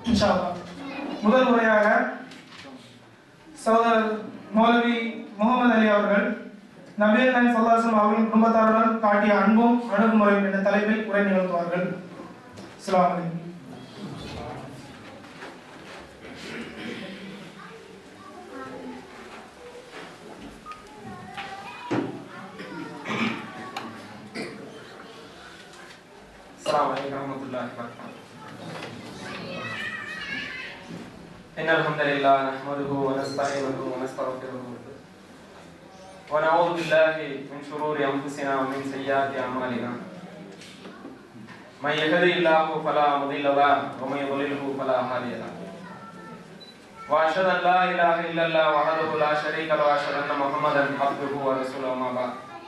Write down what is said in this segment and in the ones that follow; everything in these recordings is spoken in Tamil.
இன்ஷா அல்லாஹ். முதல் முறையாக சகோதரர் மௌலவி முகமது அலி அவர்கள் நபீர் நாயக் சல்லாசம் அவர்களின் குடும்பத்தாருடன் காட்டிய அன்பும் அணுகுமுறையும் என்ற தலைப்பில் உரை நிகழ்த்துவார்கள் அஸ்ஸலாமு அலைக்கும் السلام عليكم ورحمة الله وبركاته إن الحمد لله نحمده ونستعينه ونستغفره ونعوذ بالله من شرور أنفسنا ومن سيئات أعمالنا من يهده الله فلا مضل له ومن يضلله فلا هادي له وأشهد أن لا إله إلا الله وحده لا شريك له وأشهد أن محمدا عبده ورسوله أما بعد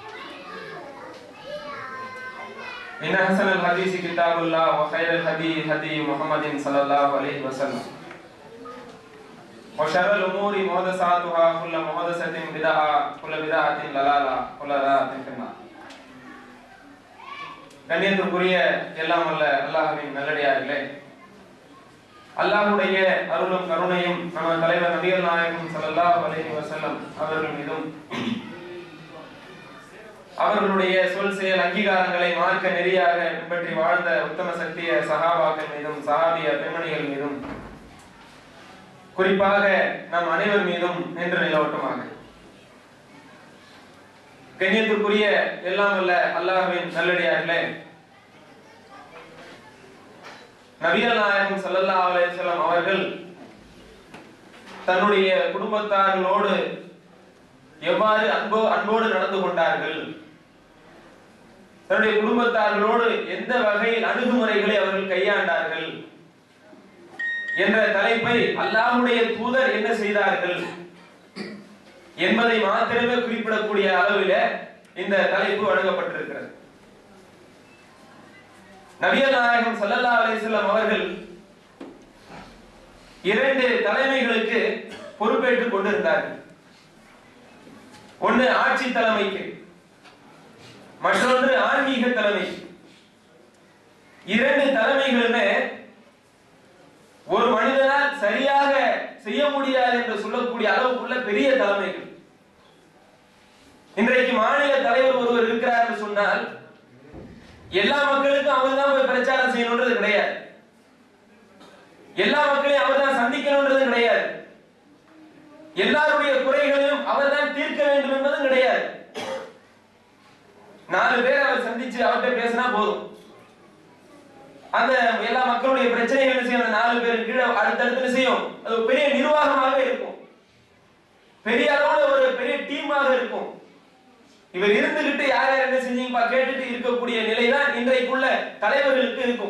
إن أحسن الحديث كتاب الله وخير الهدي هدي محمد صلى الله عليه وسلم وشر الأمور محدثاتها كل محدثة بدعة كل بدعة ضلالة كل ضلالة في النار கண்ணியத்திற்குரிய எல்லாம் அல்ல அல்லாஹ்வின் நல்லடியார்களே அல்லாஹ்வுடைய அருளும் கருணையும் நம்ம தலைவர் நபிகள் நாயகம் ஸல்லல்லாஹு அலைஹி வஸல்லம் அவர்கள் மீதும் அவர்களுடைய சொல் செயல் அங்கீகாரங்களை மார்க்க நெறியாக பின்பற்றி வாழ்ந்த உத்தம சக்திய சகாபாக்கள் மீதும் சஹாபிய பெண்மணிகள் மீதும் குறிப்பாக நம் அனைவர் மீதும் நின்று நிலவட்டமாக கண்ணியத்திற்குரிய எல்லாம் அல்ல அல்லாஹ்வின் நல்லடியார்களே நபிகள் நாயகம் ஸல்லல்லாஹு அலைஹி வஸல்லம் அவர்கள் தன்னுடைய குடும்பத்தார்களோடு எவ்வாறு அன்போ அன்போடு நடந்து கொண்டார்கள் தன்னுடைய குடும்பத்தார்களோடு எந்த வகையில் அணுகுமுறைகளை அவர்கள் கையாண்டார்கள் என்ற தலைப்பை அல்லாஹ்வுடைய தூதர் என்ன செய்தார்கள் என்பதை மாத்திரமே குறிப்பிடக்கூடிய அளவில இந்த தலைப்பு வழங்கப்பட்டிருக்கிறது நபிகள் நாயகம் ஸல்லல்லாஹு அலைஹி வஸல்லம் அவர்கள் இரண்டு தலைமைகளுக்கு பொறுப்பேற்றுக் கொண்டிருந்தார்கள் ஒன்று ஆட்சி தலைமைக்கு மற்றொன்று ஆன்மீக தலைமை இரண்டு தலைமைகளுமே ஒரு மனிதனால் சரியாக செய்ய முடியாது என்று சொல்லக்கூடிய அளவுக்குள்ள பெரிய தலைமைகள் இன்றைக்கு மாநில தலைவர் ஒருவர் இருக்கிறார் என்று சொன்னால் எல்லா மக்களுக்கும் அவர் தான் போய் பிரச்சாரம் செய்யணுன்றது கிடையாது எல்லா மக்களையும் அவர் தான் சந்திக்கணுன்றது கிடையாது எல்லாருடைய குறைகளையும் அவர் தான் தீர்க்க வேண்டும் என்பதும் கிடையாது நாலு பேர் அவர் சந்திச்சு அவர்கிட்ட பேசினா போதும் அந்த எல்லா மக்களுடைய பிரச்சனைகள் செய்யும் அந்த நாலு பேர் கீழே அடுத்தடுத்து செய்யும் அது ஒரு பெரிய நிர்வாகமாக இருக்கும் பெரிய அளவுல ஒரு பெரிய டீமாக இருக்கும் இவர் இருந்துகிட்டு யார் யார் என்ன செஞ்சீங்கப்பா கேட்டுட்டு இருக்கக்கூடிய நிலைதான் இன்றைக்குள்ள தலைவர்களுக்கு இருக்கும்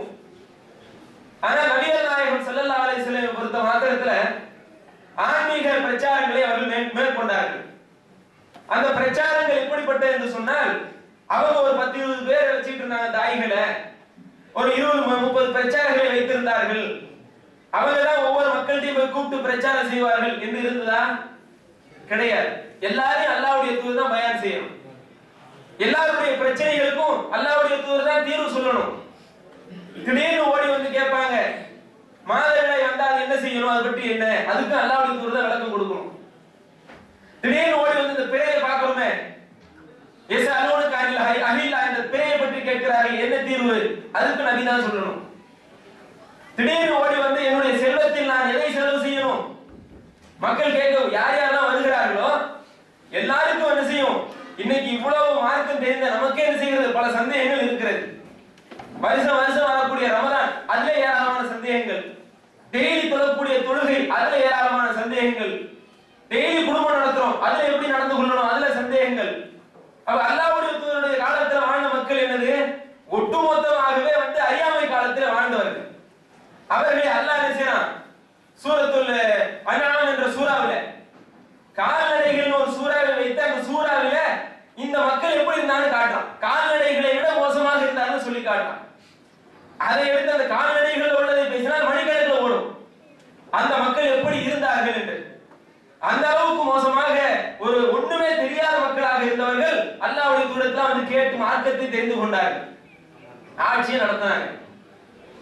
ஆனா நபிகள் நாயகம் ஸல்லல்லாஹு அலைஹி வஸல்லம் பொறுத்த மாத்திரத்துல ஆன்மீக பிரச்சாரங்களை அவர்கள் மேற்- மேற்கொண்டார்கள் அந்த பிரச்சாரங்கள் எப்படிப்பட்டது என்று சொன்னால் அவங்க ஒரு பத்து இருபது பேரை வச்சுட்டு இருந்தாங்க தாய்களை ஒரு இருபது மு- முப்பது பிரச்சாரங்களை வைத்திருந்தார்கள் அவங்க தான் ஒவ்வொரு மக்கள்கிட்டையும் போய் கூப்பிட்டு பிரச்சாரம் செய்வார்கள் என்று இருந்ததா கிடையாது எல்லாரையும் அல்லாஹ்வுடைய தூதர் தான் பயான் செய்யணும் எல்லாருடைய பிரச்சனைகளுக்கும் அல்லாஹ்வுடைய தூதர் தான் தீர்வு சொல்லணும் திடீர்னு ஓடி வந்து கேட்பாங்க மாதவிடாய் வந்தா அது என்ன செய்யணும் அதை பற்றி என்ன அதுக்கு அல்லாஹ்வுடைய தூதர் தான் விளக்கம் கொடுக்கணும் திடீர்னு ஓடி வந்து இந்த பிறையை பார்க்கணுமே எஸ் அலோனுக்கு அகில் அகில்லா இந்த பிறையை பற்றி கேட்கிறார்கள் என்ன தீர்வு அதுக்கு நபி தான் சொல்லணும் திடீர்னு ஓடி வந்து என்னுடைய செல்வத்தில் நான் எதை செலவு செய்யணும் மக்கள் கேட்க யார் யாரெல்லாம் வருகிறார்களோ எல்லாருக்கும் என்ன செய்யும் இன்னைக்கு இவ்வளவு மார்க்கம் தெரிந்த நமக்கே என்ன செய்கிறது பல சந்தேகங்கள் இருக்கிறது வருஷம் வருஷம் வரக்கூடிய ரமதான் அதுல ஏராளமான சந்தேகங்கள் டெய்லி தொழக்கூடிய தொழுகை அதுல ஏராளமான சந்தேகங்கள் டெய்லி குடும்பம் நடத்துறோம் அதுல எப்படி நடந்து கொள்ளணும் அதுல சந்தேகங்கள் அப்ப அல்லாஹ்வுடைய தூதருடைய காலத்துல வாழ்ந்த மக்கள் என்னது ஒட்டுமொத்தமாகவே வந்து அறியாமை காலத்துல வாழ்ந்தவர்கள் அவர்களை அல்லாஹ் என்ன செய்யறான் சூரத்துல் அன்ஆம் என்ற சூறாவில கால்நடைகள்னு ஒரு சூறாவை வைத்து அந்த சூறாவில இந்த மக்கள் எப்படி இருந்தான்னு காட்டுறான் கால்நடைகளை விட மோசமாக இருந்தான்னு சொல்லி காட்டுறான் அதை எடுத்து அந்த கால்நடைகள் உள்ளதை பேசினால் மணிக்கணக்கில் ஓடும் அந்த மக்கள் எப்படி இருந்தார்கள் என்று அந்த அளவுக்கு மோசமாக ஒரு ஒண்ணுமே தெரியாத மக்களாக இருந்தவர்கள் அல்லாஹ்வுடைய தூரத்துல வந்து கேட்டு மார்க்கத்தை தெரிந்து கொண்டார்கள் ஆட்சியை நடத்தினாங்க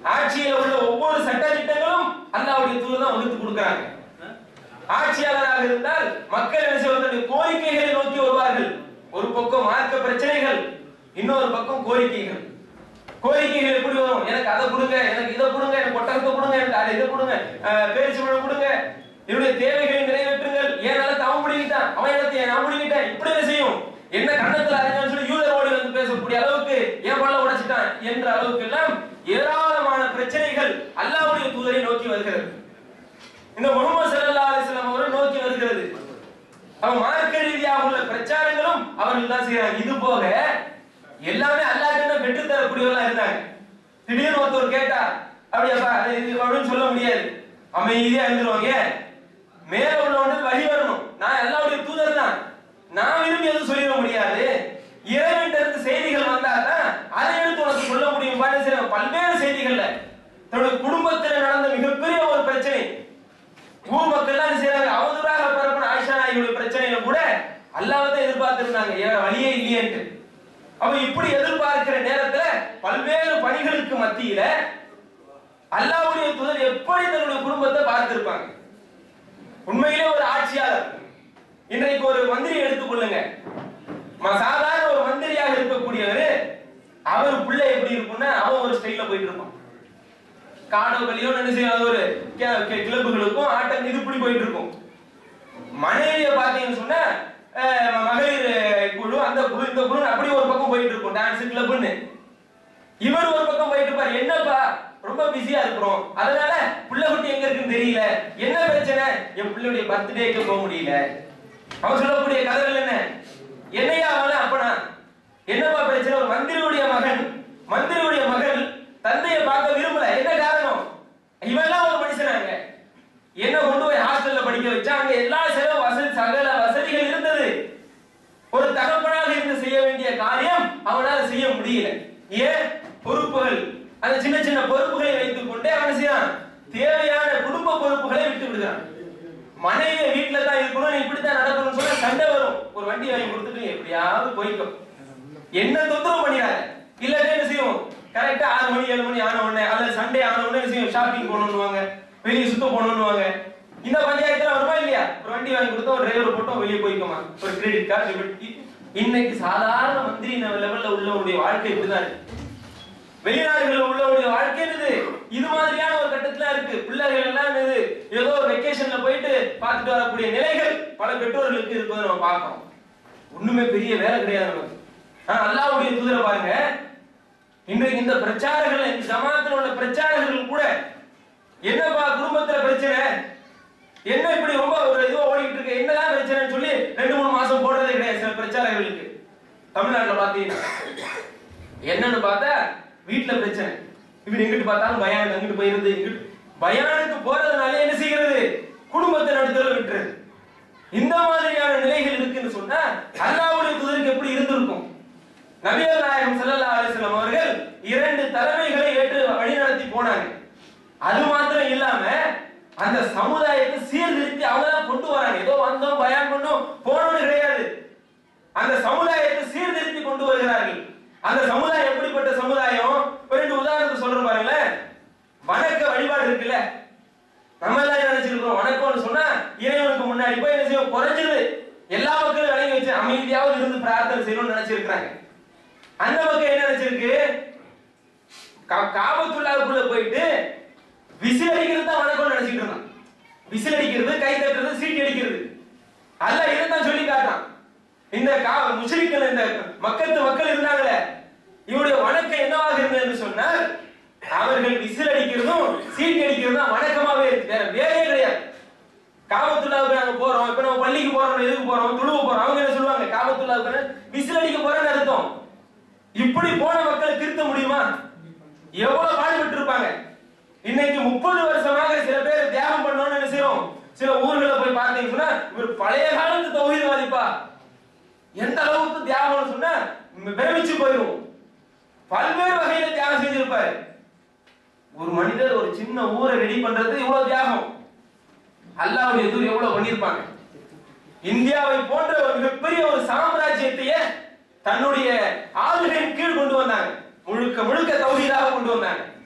ஆட்சியில உள்ள ஒவ்வொரு சட்ட திட்டங்களும் அல்லாஹ்வுடைய தூதர் தான் வகுத்து கொடுக்கறாங்க ஆட்சியாளராக இருந்தால் மக்கள் என்ன செய்வார்கள் கோரிக்கைகளை நோக்கி வருவார்கள் ஒரு பக்கம் மார்க்க பிரச்சனைகள் இன்னொரு பக்கம் கோரிக்கைகள் கோரிக்கைகள் எப்படி வரும் எனக்கு அதை கொடுங்க எனக்கு இதை கொடுங்க எனக்கு ஒட்டகத்தை கொடுங்க எனக்கு அதை இதை கொடுங்க அஹ், பேரிச்சை பழம் கொடுங்க என்னுடைய தேவைகளை நிறைவேற்றுங்கள் என் நிலத்தை அவன் முடிக்கிட்டான் அவன் இடத்தை நான் முடிக்கிட்டேன் இப்படி என்ன செய்யும் என்ன கண்ணத்துல அறிஞர் சொல்லி யூதர் ஓடி வந்து பேசக்கூடிய அளவுக்கு என் பல்ல உடைச்சிட்டான் என்ற அளவுக்கு எல்லாம் ஏராளமான பிரச்சனைகள் அல்லாஹ்வுடைய தூதரை நோக்கி வருகிறது இந்த முகமது ஸல்லல்லாஹு அலைஹி வஸல்லம் அவர்கள் நோக்கி வருகிறது அவன் மார்க்க ரீதியாக உள்ள பிரச்சாரங்களும் அவர்கள் தான் செய்யறாங்க இது போக எல்லாமே அல்லாஹ்கிட்ட பெற்று தரக்கூடியவர்களா இருந்தாங்க திடீர்னு ஒருத்தர் கேட்டா அப்படியாப்பா அது இது அப்படின்னு சொல்ல முடியாது அமைதியா இருந்துருவாங்க மேல உள்ளவனுக்கு வழி வரணும் நான் அல்லாஹ்வுடைய தூதர் தான் நான் விரும்பி எதுவும் சொல்லிட முடியாது இறைவன்கிட்ட இருந்து செய்திகள் வந்தாதான் அதை எடுத்து உனக்கு சொல்ல முடியும் பாருங்க சரி, பல்வேறு செய்திகள்ல தன்னுடைய குடும்பத்தில் நடந்த மிகப்பெரிய ஒரு பிரச்சனை ஊர் மக்கள் எல்லாம் என்ன செய்றாங்க அவதூறாக பரப்பின ஆயிஷா நாயுடைய பிரச்சனையில கூட அல்லாஹ் தான் எதிர்பார்த்திருந்தாங்க வேற வழியே இல்லையேன்ட்டு அப்ப இப்படி எதிர்பார்க்கிற நேரத்துல பல்வேறு பணிகளுக்கு மத்தியில அல்லாஹ்வுடைய தூதர் எப்படி தன்னுடைய குடும்பத்தை பார்த்திருப்பாங்க உண்மையிலே ஒரு ஆட்சியாளர் இன்றைக்கு ஒரு மந்திரி எடுத்துக்கொள்ளுங்க ம- சாதாரண ஒரு மந்திரியாக இருக்கக்கூடியவர் அவர் பிள்ளை எப்படி இருக்கும்னா அவன் ஒரு ஸ்டைல்ல போயிட்டு இருப்பான் காடோ கலியோ என்ன செய்யும் அது ஒரு கே- கே- கிளப்புகளுக்கும் ஆட்டம் இது இப்படி போயிட்டு இருக்கும் மனைவிய பாத்தீங்கன்னு சொன்னா அஹ், ம- மகளிர் குழு அந்த குழு இந்த குழு அப்படி ஒரு பக்கம் போயிட்டு இருக்கும் டான்ஸ் கிளப்னு இவர் ஒரு பக்கம் போயிட்டு இருப்பார் என்னப்பா ரொம்ப பிஸியா இருக்கிறோம் அதனால புள்ள குட்டி எங்க இருக்குன்னு தெரியல என்ன பிரச்சனை என் பிள்ளையுடைய பர்த்டேக்கு போக முடியல அவன் சொல்லக்கூடிய கதைகள் என்ன என்னையா அவன அப்பனா என்னப்பா பிரச்சனை ஒரு மந்திரியுடைய மகன் மந்திரியுடைய மகள் தந்தையை பார்க்க விரும்பல என்ன காரணம் இவெல்லாம் ஒரு மனுஷனாங்க என்ன கொண்டு போய் ஹாஸ்டல்ல படிக்க வச்சா அங்க எல்லா செலவு வசதி சகல வசதிகள் இருந்தது ஒரு தகப்பனாக இருந்து செய்ய வேண்டிய காரியம் அவனால செய்ய முடியல ஏன் பொறுப்புகள் அந்த சின்ன சின்ன பொறுப்புகளை வைத்துக் கொண்டே அவன் செய்யறான் தேவையான குடும்ப பொறுப்புகளை விட்டு விடுகிறான் மனைவியை வீட்டுல தான் இருக்கணும் நீ இப்படித்தான் நடக்கணும்னு சொன்னா சண்டை வரும் ஒரு வண்டி வாங்கி கொடுத்துட்டு எப்படியாவது போய்க்கும் என்ன தொந்தரவு பண்ணிடாத இல்லாட்டி என்ன செய்யும் கரெக்டா ஆறு மணி ஏழு மணி ஆன உடனே அல்லது சண்டே ஆன உடனே என்ன செய்யும் ஷாப்பிங் போகணும்னுவாங்க வெளியே சுத்த போகணும்னுவாங்க இந்த பஞ்சாயத்துல வருமா இல்லையா ஒரு வண்டி வாங்கி கொடுத்தா ஒரு டிரைவர் போட்டோம் வெளியே போய்க்குமா ஒரு கிரெடிட் கார்டு டெபிட் இன்னைக்கு சாதாரண மந்திரி லெவல்ல உள்ளவருடைய வாழ்க்கை இப்படிதான் இருக்கு வெளிநாடுகள்ல உள்ளவருடைய வாழ்க்கை என்னது இது மாதிரியான ஒரு கட்டத்துல இருக்கு பிள்ளைகள் எல்லாம் இது ஏதோ ஒரு வெக்கேஷன்ல போயிட்டு பார்த்துட்டு வரக்கூடிய நிலைகள் பல பெற்றோர்களுக்கு இருப்பதை நம்ம பார்க்கிறோம் ஒண்ணுமே பெரிய வேலை கிடையாது நமக்கு ஆனா அல்லாஹ்வுடைய தூதரை பாருங்க இன்றைக்கு இந்த பிரச்சாரங்கள் இந்த ஜமாத்துல உள்ள பிரச்சாரங்கள் கூட என்னப்பா குடும்பத்துல பிரச்சனை என்ன இப்படி ரொம்ப ஒரு இதுவா ஓடிட்டு இருக்கு என்னதான் பிரச்சனைன்னு சொல்லி ரெண்டு மூணு மாசம் போடுறதே கிடையாது சில பிரச்சாரங்களுக்கு தமிழ்நாட்டுல பாத்தீங்கன்னா என்னன்னு பார்த்தா வீட்டுல பிரச்சனை இவர் எங்கிட்டு பார்த்தாலும் பயான் அங்கிட்டு போயிருது இங்கிட்டு பயானுக்கு போறதுனால என்ன செய்கிறது குடும்பத்தை நடுத்தல விட்டுறது இந்த மாதிரியான நிலைகள் இருக்குன்னு சொன்னா அல்லாஹ்வுடைய தூதருக்கு எப்படி இருந்திருக்கும் நபிகள் நாயகம் ஸல்லல்லாஹு அலைஹி வஸல்லம் அவர்கள் இரண்டு தலைமைகளை ஏற்று வழிநடத்தி போனாங்க அது மாத்திரம் இல்லாம அந்த சமுதாயத்தை சீர்திருத்தி அவங்க தான் கொண்டு வராங்க ஏதோ வந்தோம் பயான் பண்ணோம் போனோம்னு கிடையாது அந்த சமுதாயத்தை சீர்திருத்தி கொண்டு வருகிறார்கள் அந்த சமுதாயம் எப்படிப்பட்ட சமுதாயம் ஒரு ரெண்டு உதாரணத்தை சொல்றேன் பாருங்களேன் வணக்க வழிபாடு இருக்குல்ல நம்ம எல்லாம் என்ன நினைச்சிருக்கோம் வணக்கம்னு சொன்னா இறைவனுக்கு முன்னாடி போய் என்ன செய்வோம் குறைஞ்சது எல்லா மக்களும் விளங்கி வச்சு அமைதியாவது இருந்து பிரார்த்தனை செய்யணும்னு நினைச்சிருக்கிறாங்க அந்த பக்கம் என்ன நினைச்சிருக்கு கா- காபத்துல்லாவுக்குள்ள போயிட்டு விசில் அடிக்கிறது தான் வணக்கம் நினைச்சிட்டு இருந்தான் விசில் அடிக்கிறது கை தட்டுறது சீட்டி அடிக்கிறது அல்ல இதைத்தான் சொல்லி காட்டான் இந்த கா முஸ்லிம்கள் இந்த மக்கத்து மக்கள் இருந்தாங்களே இவருடைய வணக்கம் என்னவாக இருந்ததுன்னு சொன்னால் அவர்கள் விசில் அடிக்கிறதும் சீட்டி அடிக்கிறதும் தான் வணக்கமாவே இருக்கு வேற வேலையே கிடையாது காபத்துல்லாவுக்கு நாங்க போறோம் இப்ப நம்ம பள்ளிக்கு போறோம் எதுக்கு போறோம் துழுவ போறோம் அவங்க என்ன சொல்லுவாங்க காபத்துல்லாவுக்கு விசில் அடிக்க போறேன்னு அர்த்தம் இப்படி போன மக்களை திருத்த முடியுமா எவ்வளவு பாடுபட்டு இருப்பாங்க இன்னைக்கு முப்பது வருஷமாக சில பேர் தியாகம் பண்ணணும்னு என்ன செய்யறோம் சில ஊர்களை போய் பார்த்தீங்கன்னா இவர் பழைய காலத்து தௌஹீத்வாதிப்பா எந்த அளவுக்கு தியாகம்னு சொன்னா பிரமிச்சு போயிடும் பல்வேறு வகையில தியாகம் செஞ்சிருப்பாரு ஒரு மனிதர் ஒரு சின்ன ஊரை ரெடி பண்றது இவ்வளவு தியாகம் அல்லாவுடைய தூர் எவ்வளவு பண்ணிருப்பாங்க இந்தியாவை போன்ற ஒரு மிகப்பெரிய ஒரு சாம்ராஜ்யத்தையே தன்னுடைய ஆளுகையின் கீழ் கொண்டு வந்தாங்க முழுக்க முழுக்க தௌஹீதாக கொண்டு வந்தாங்க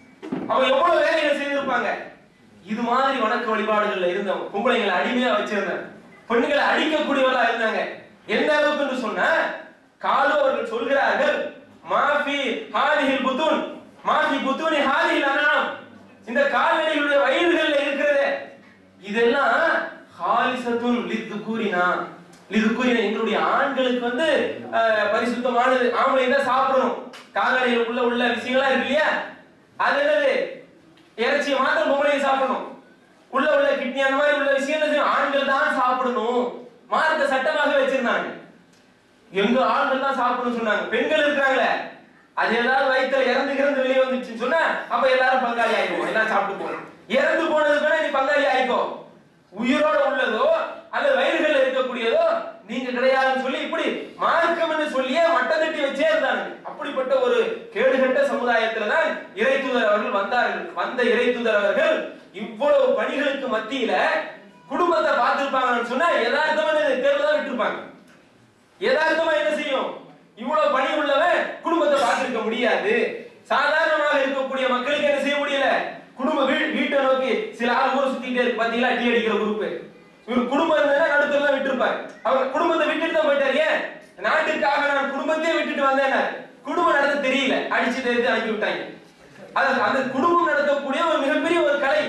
அவங்க எவ்வளவு வேலைகள் செய்திருப்பாங்க இது மாதிரி வணக்க வழிபாடுகள்ல இருந்தவங்க பொம்பளைங்களை அடிமையா வச்சிருந்தாங்க பெண்களை அடிக்கக்கூடியவர்களா இருந்தாங்க எந்த அளவுக்கு என்று சொன்னா காலு அவர்கள் சொல்கிறார்கள் மாஃபி ஹாதிஹில் புத்துன் மாஃபி புத்துனி ஹாதிஹில் அனாம் இந்த கால்நடைகளுடைய வயிறுகள்ல இருக்கிறது இதெல்லாம் ஹாலிசத்துன் லித்து கூறினா லிது கூறின எங்களுடைய ஆண்களுக்கு வந்து அஹ், பரிசுத்தமானது ஆம்பளை தான் சாப்பிடணும் கால்நடைகளுக்குள்ள உள்ள விஷயங்களா இருக்கு இல்லையா அது என்னது இறைச்சியை மாத்திரம் பொம்பளையை சாப்பிடணும் உள்ள உள்ள கிட்னி அந்த மாதிரி உள்ள விஷயம் என்ன செய்யும்? ஆண்கள் தான் சாப்பிடணும் மார்க்க சட்டமாக வச்சிருந்தாங்க எங்க ஆண்கள் தான் சாப்பிடணும்னு சொன்னாங்க பெண்கள் இருக்கிறாங்களே அது ஏதாவது வயித்துல இறந்து இறந்து வெளியே வந்துச்சுன்னு சொன்னா அப்ப எல்லாரும் பங்காளி ஆயிடுவோம் எல்லாம் சாப்பிட்டு போகணும் இறந்து போனதுக்கு வேணா நீ பங்காளி ஆயிக்கோ உயிரோட உள்ளதோ அல்லது வயிறுகள் இருக்கக்கூடியதோ நீங்க கிடையாதுன்னு சொல்லி இப்படி மார்க்கம்னு சொல்லியே மட்டம் தட்டி வச்சே இருந்தாங்க அப்படிப்பட்ட ஒரு கேடுகட்ட சமுதாயத்துல தான் இறை தூதர் அவர்கள் வந்தார்கள் வந்த இறை தூதர் அவர்கள் இவ்வளவு பணிகளுக்கு மத்தியில குடும்பத்தை பார்த்திருப்பாங்கன்னு சொன்னா யதார்த்தமான தேர்வு தான் விட்டுருப்பாங்க யதார்த்தமா என்ன செய்யும் இவ்வளவு பணி உள்ளவன் குடும்பத்தை பார்த்திருக்க முடியாது சாதாரணமாக இருக்கக்கூடிய மக்களுக்கு என்ன செய்ய முடியல குடும்ப வீ வீட்டை நோக்கி சில ஆள் ஊர் சுத்திட்டே இருக்கு பாத்தீங்களா டீ அடிக்கிற குரூப் இவர் குடும்பம் இருந்தா நடுத்தர விட்டுருப்பாரு அவர் குடும்பத்தை விட்டுட்டு தான் போயிட்டாரு ஏன் நாட்டுக்காக நான் குடும்பத்தையே விட்டுட்டு வந்தேன் குடும்பம் நடத்த தெரியல அடிச்சுட்டு எடுத்து அனுப்பி விட்டாங்க அது அந்த குடும்பம் நடத்தக்கூடிய ஒரு மிகப்பெரிய ஒரு கலை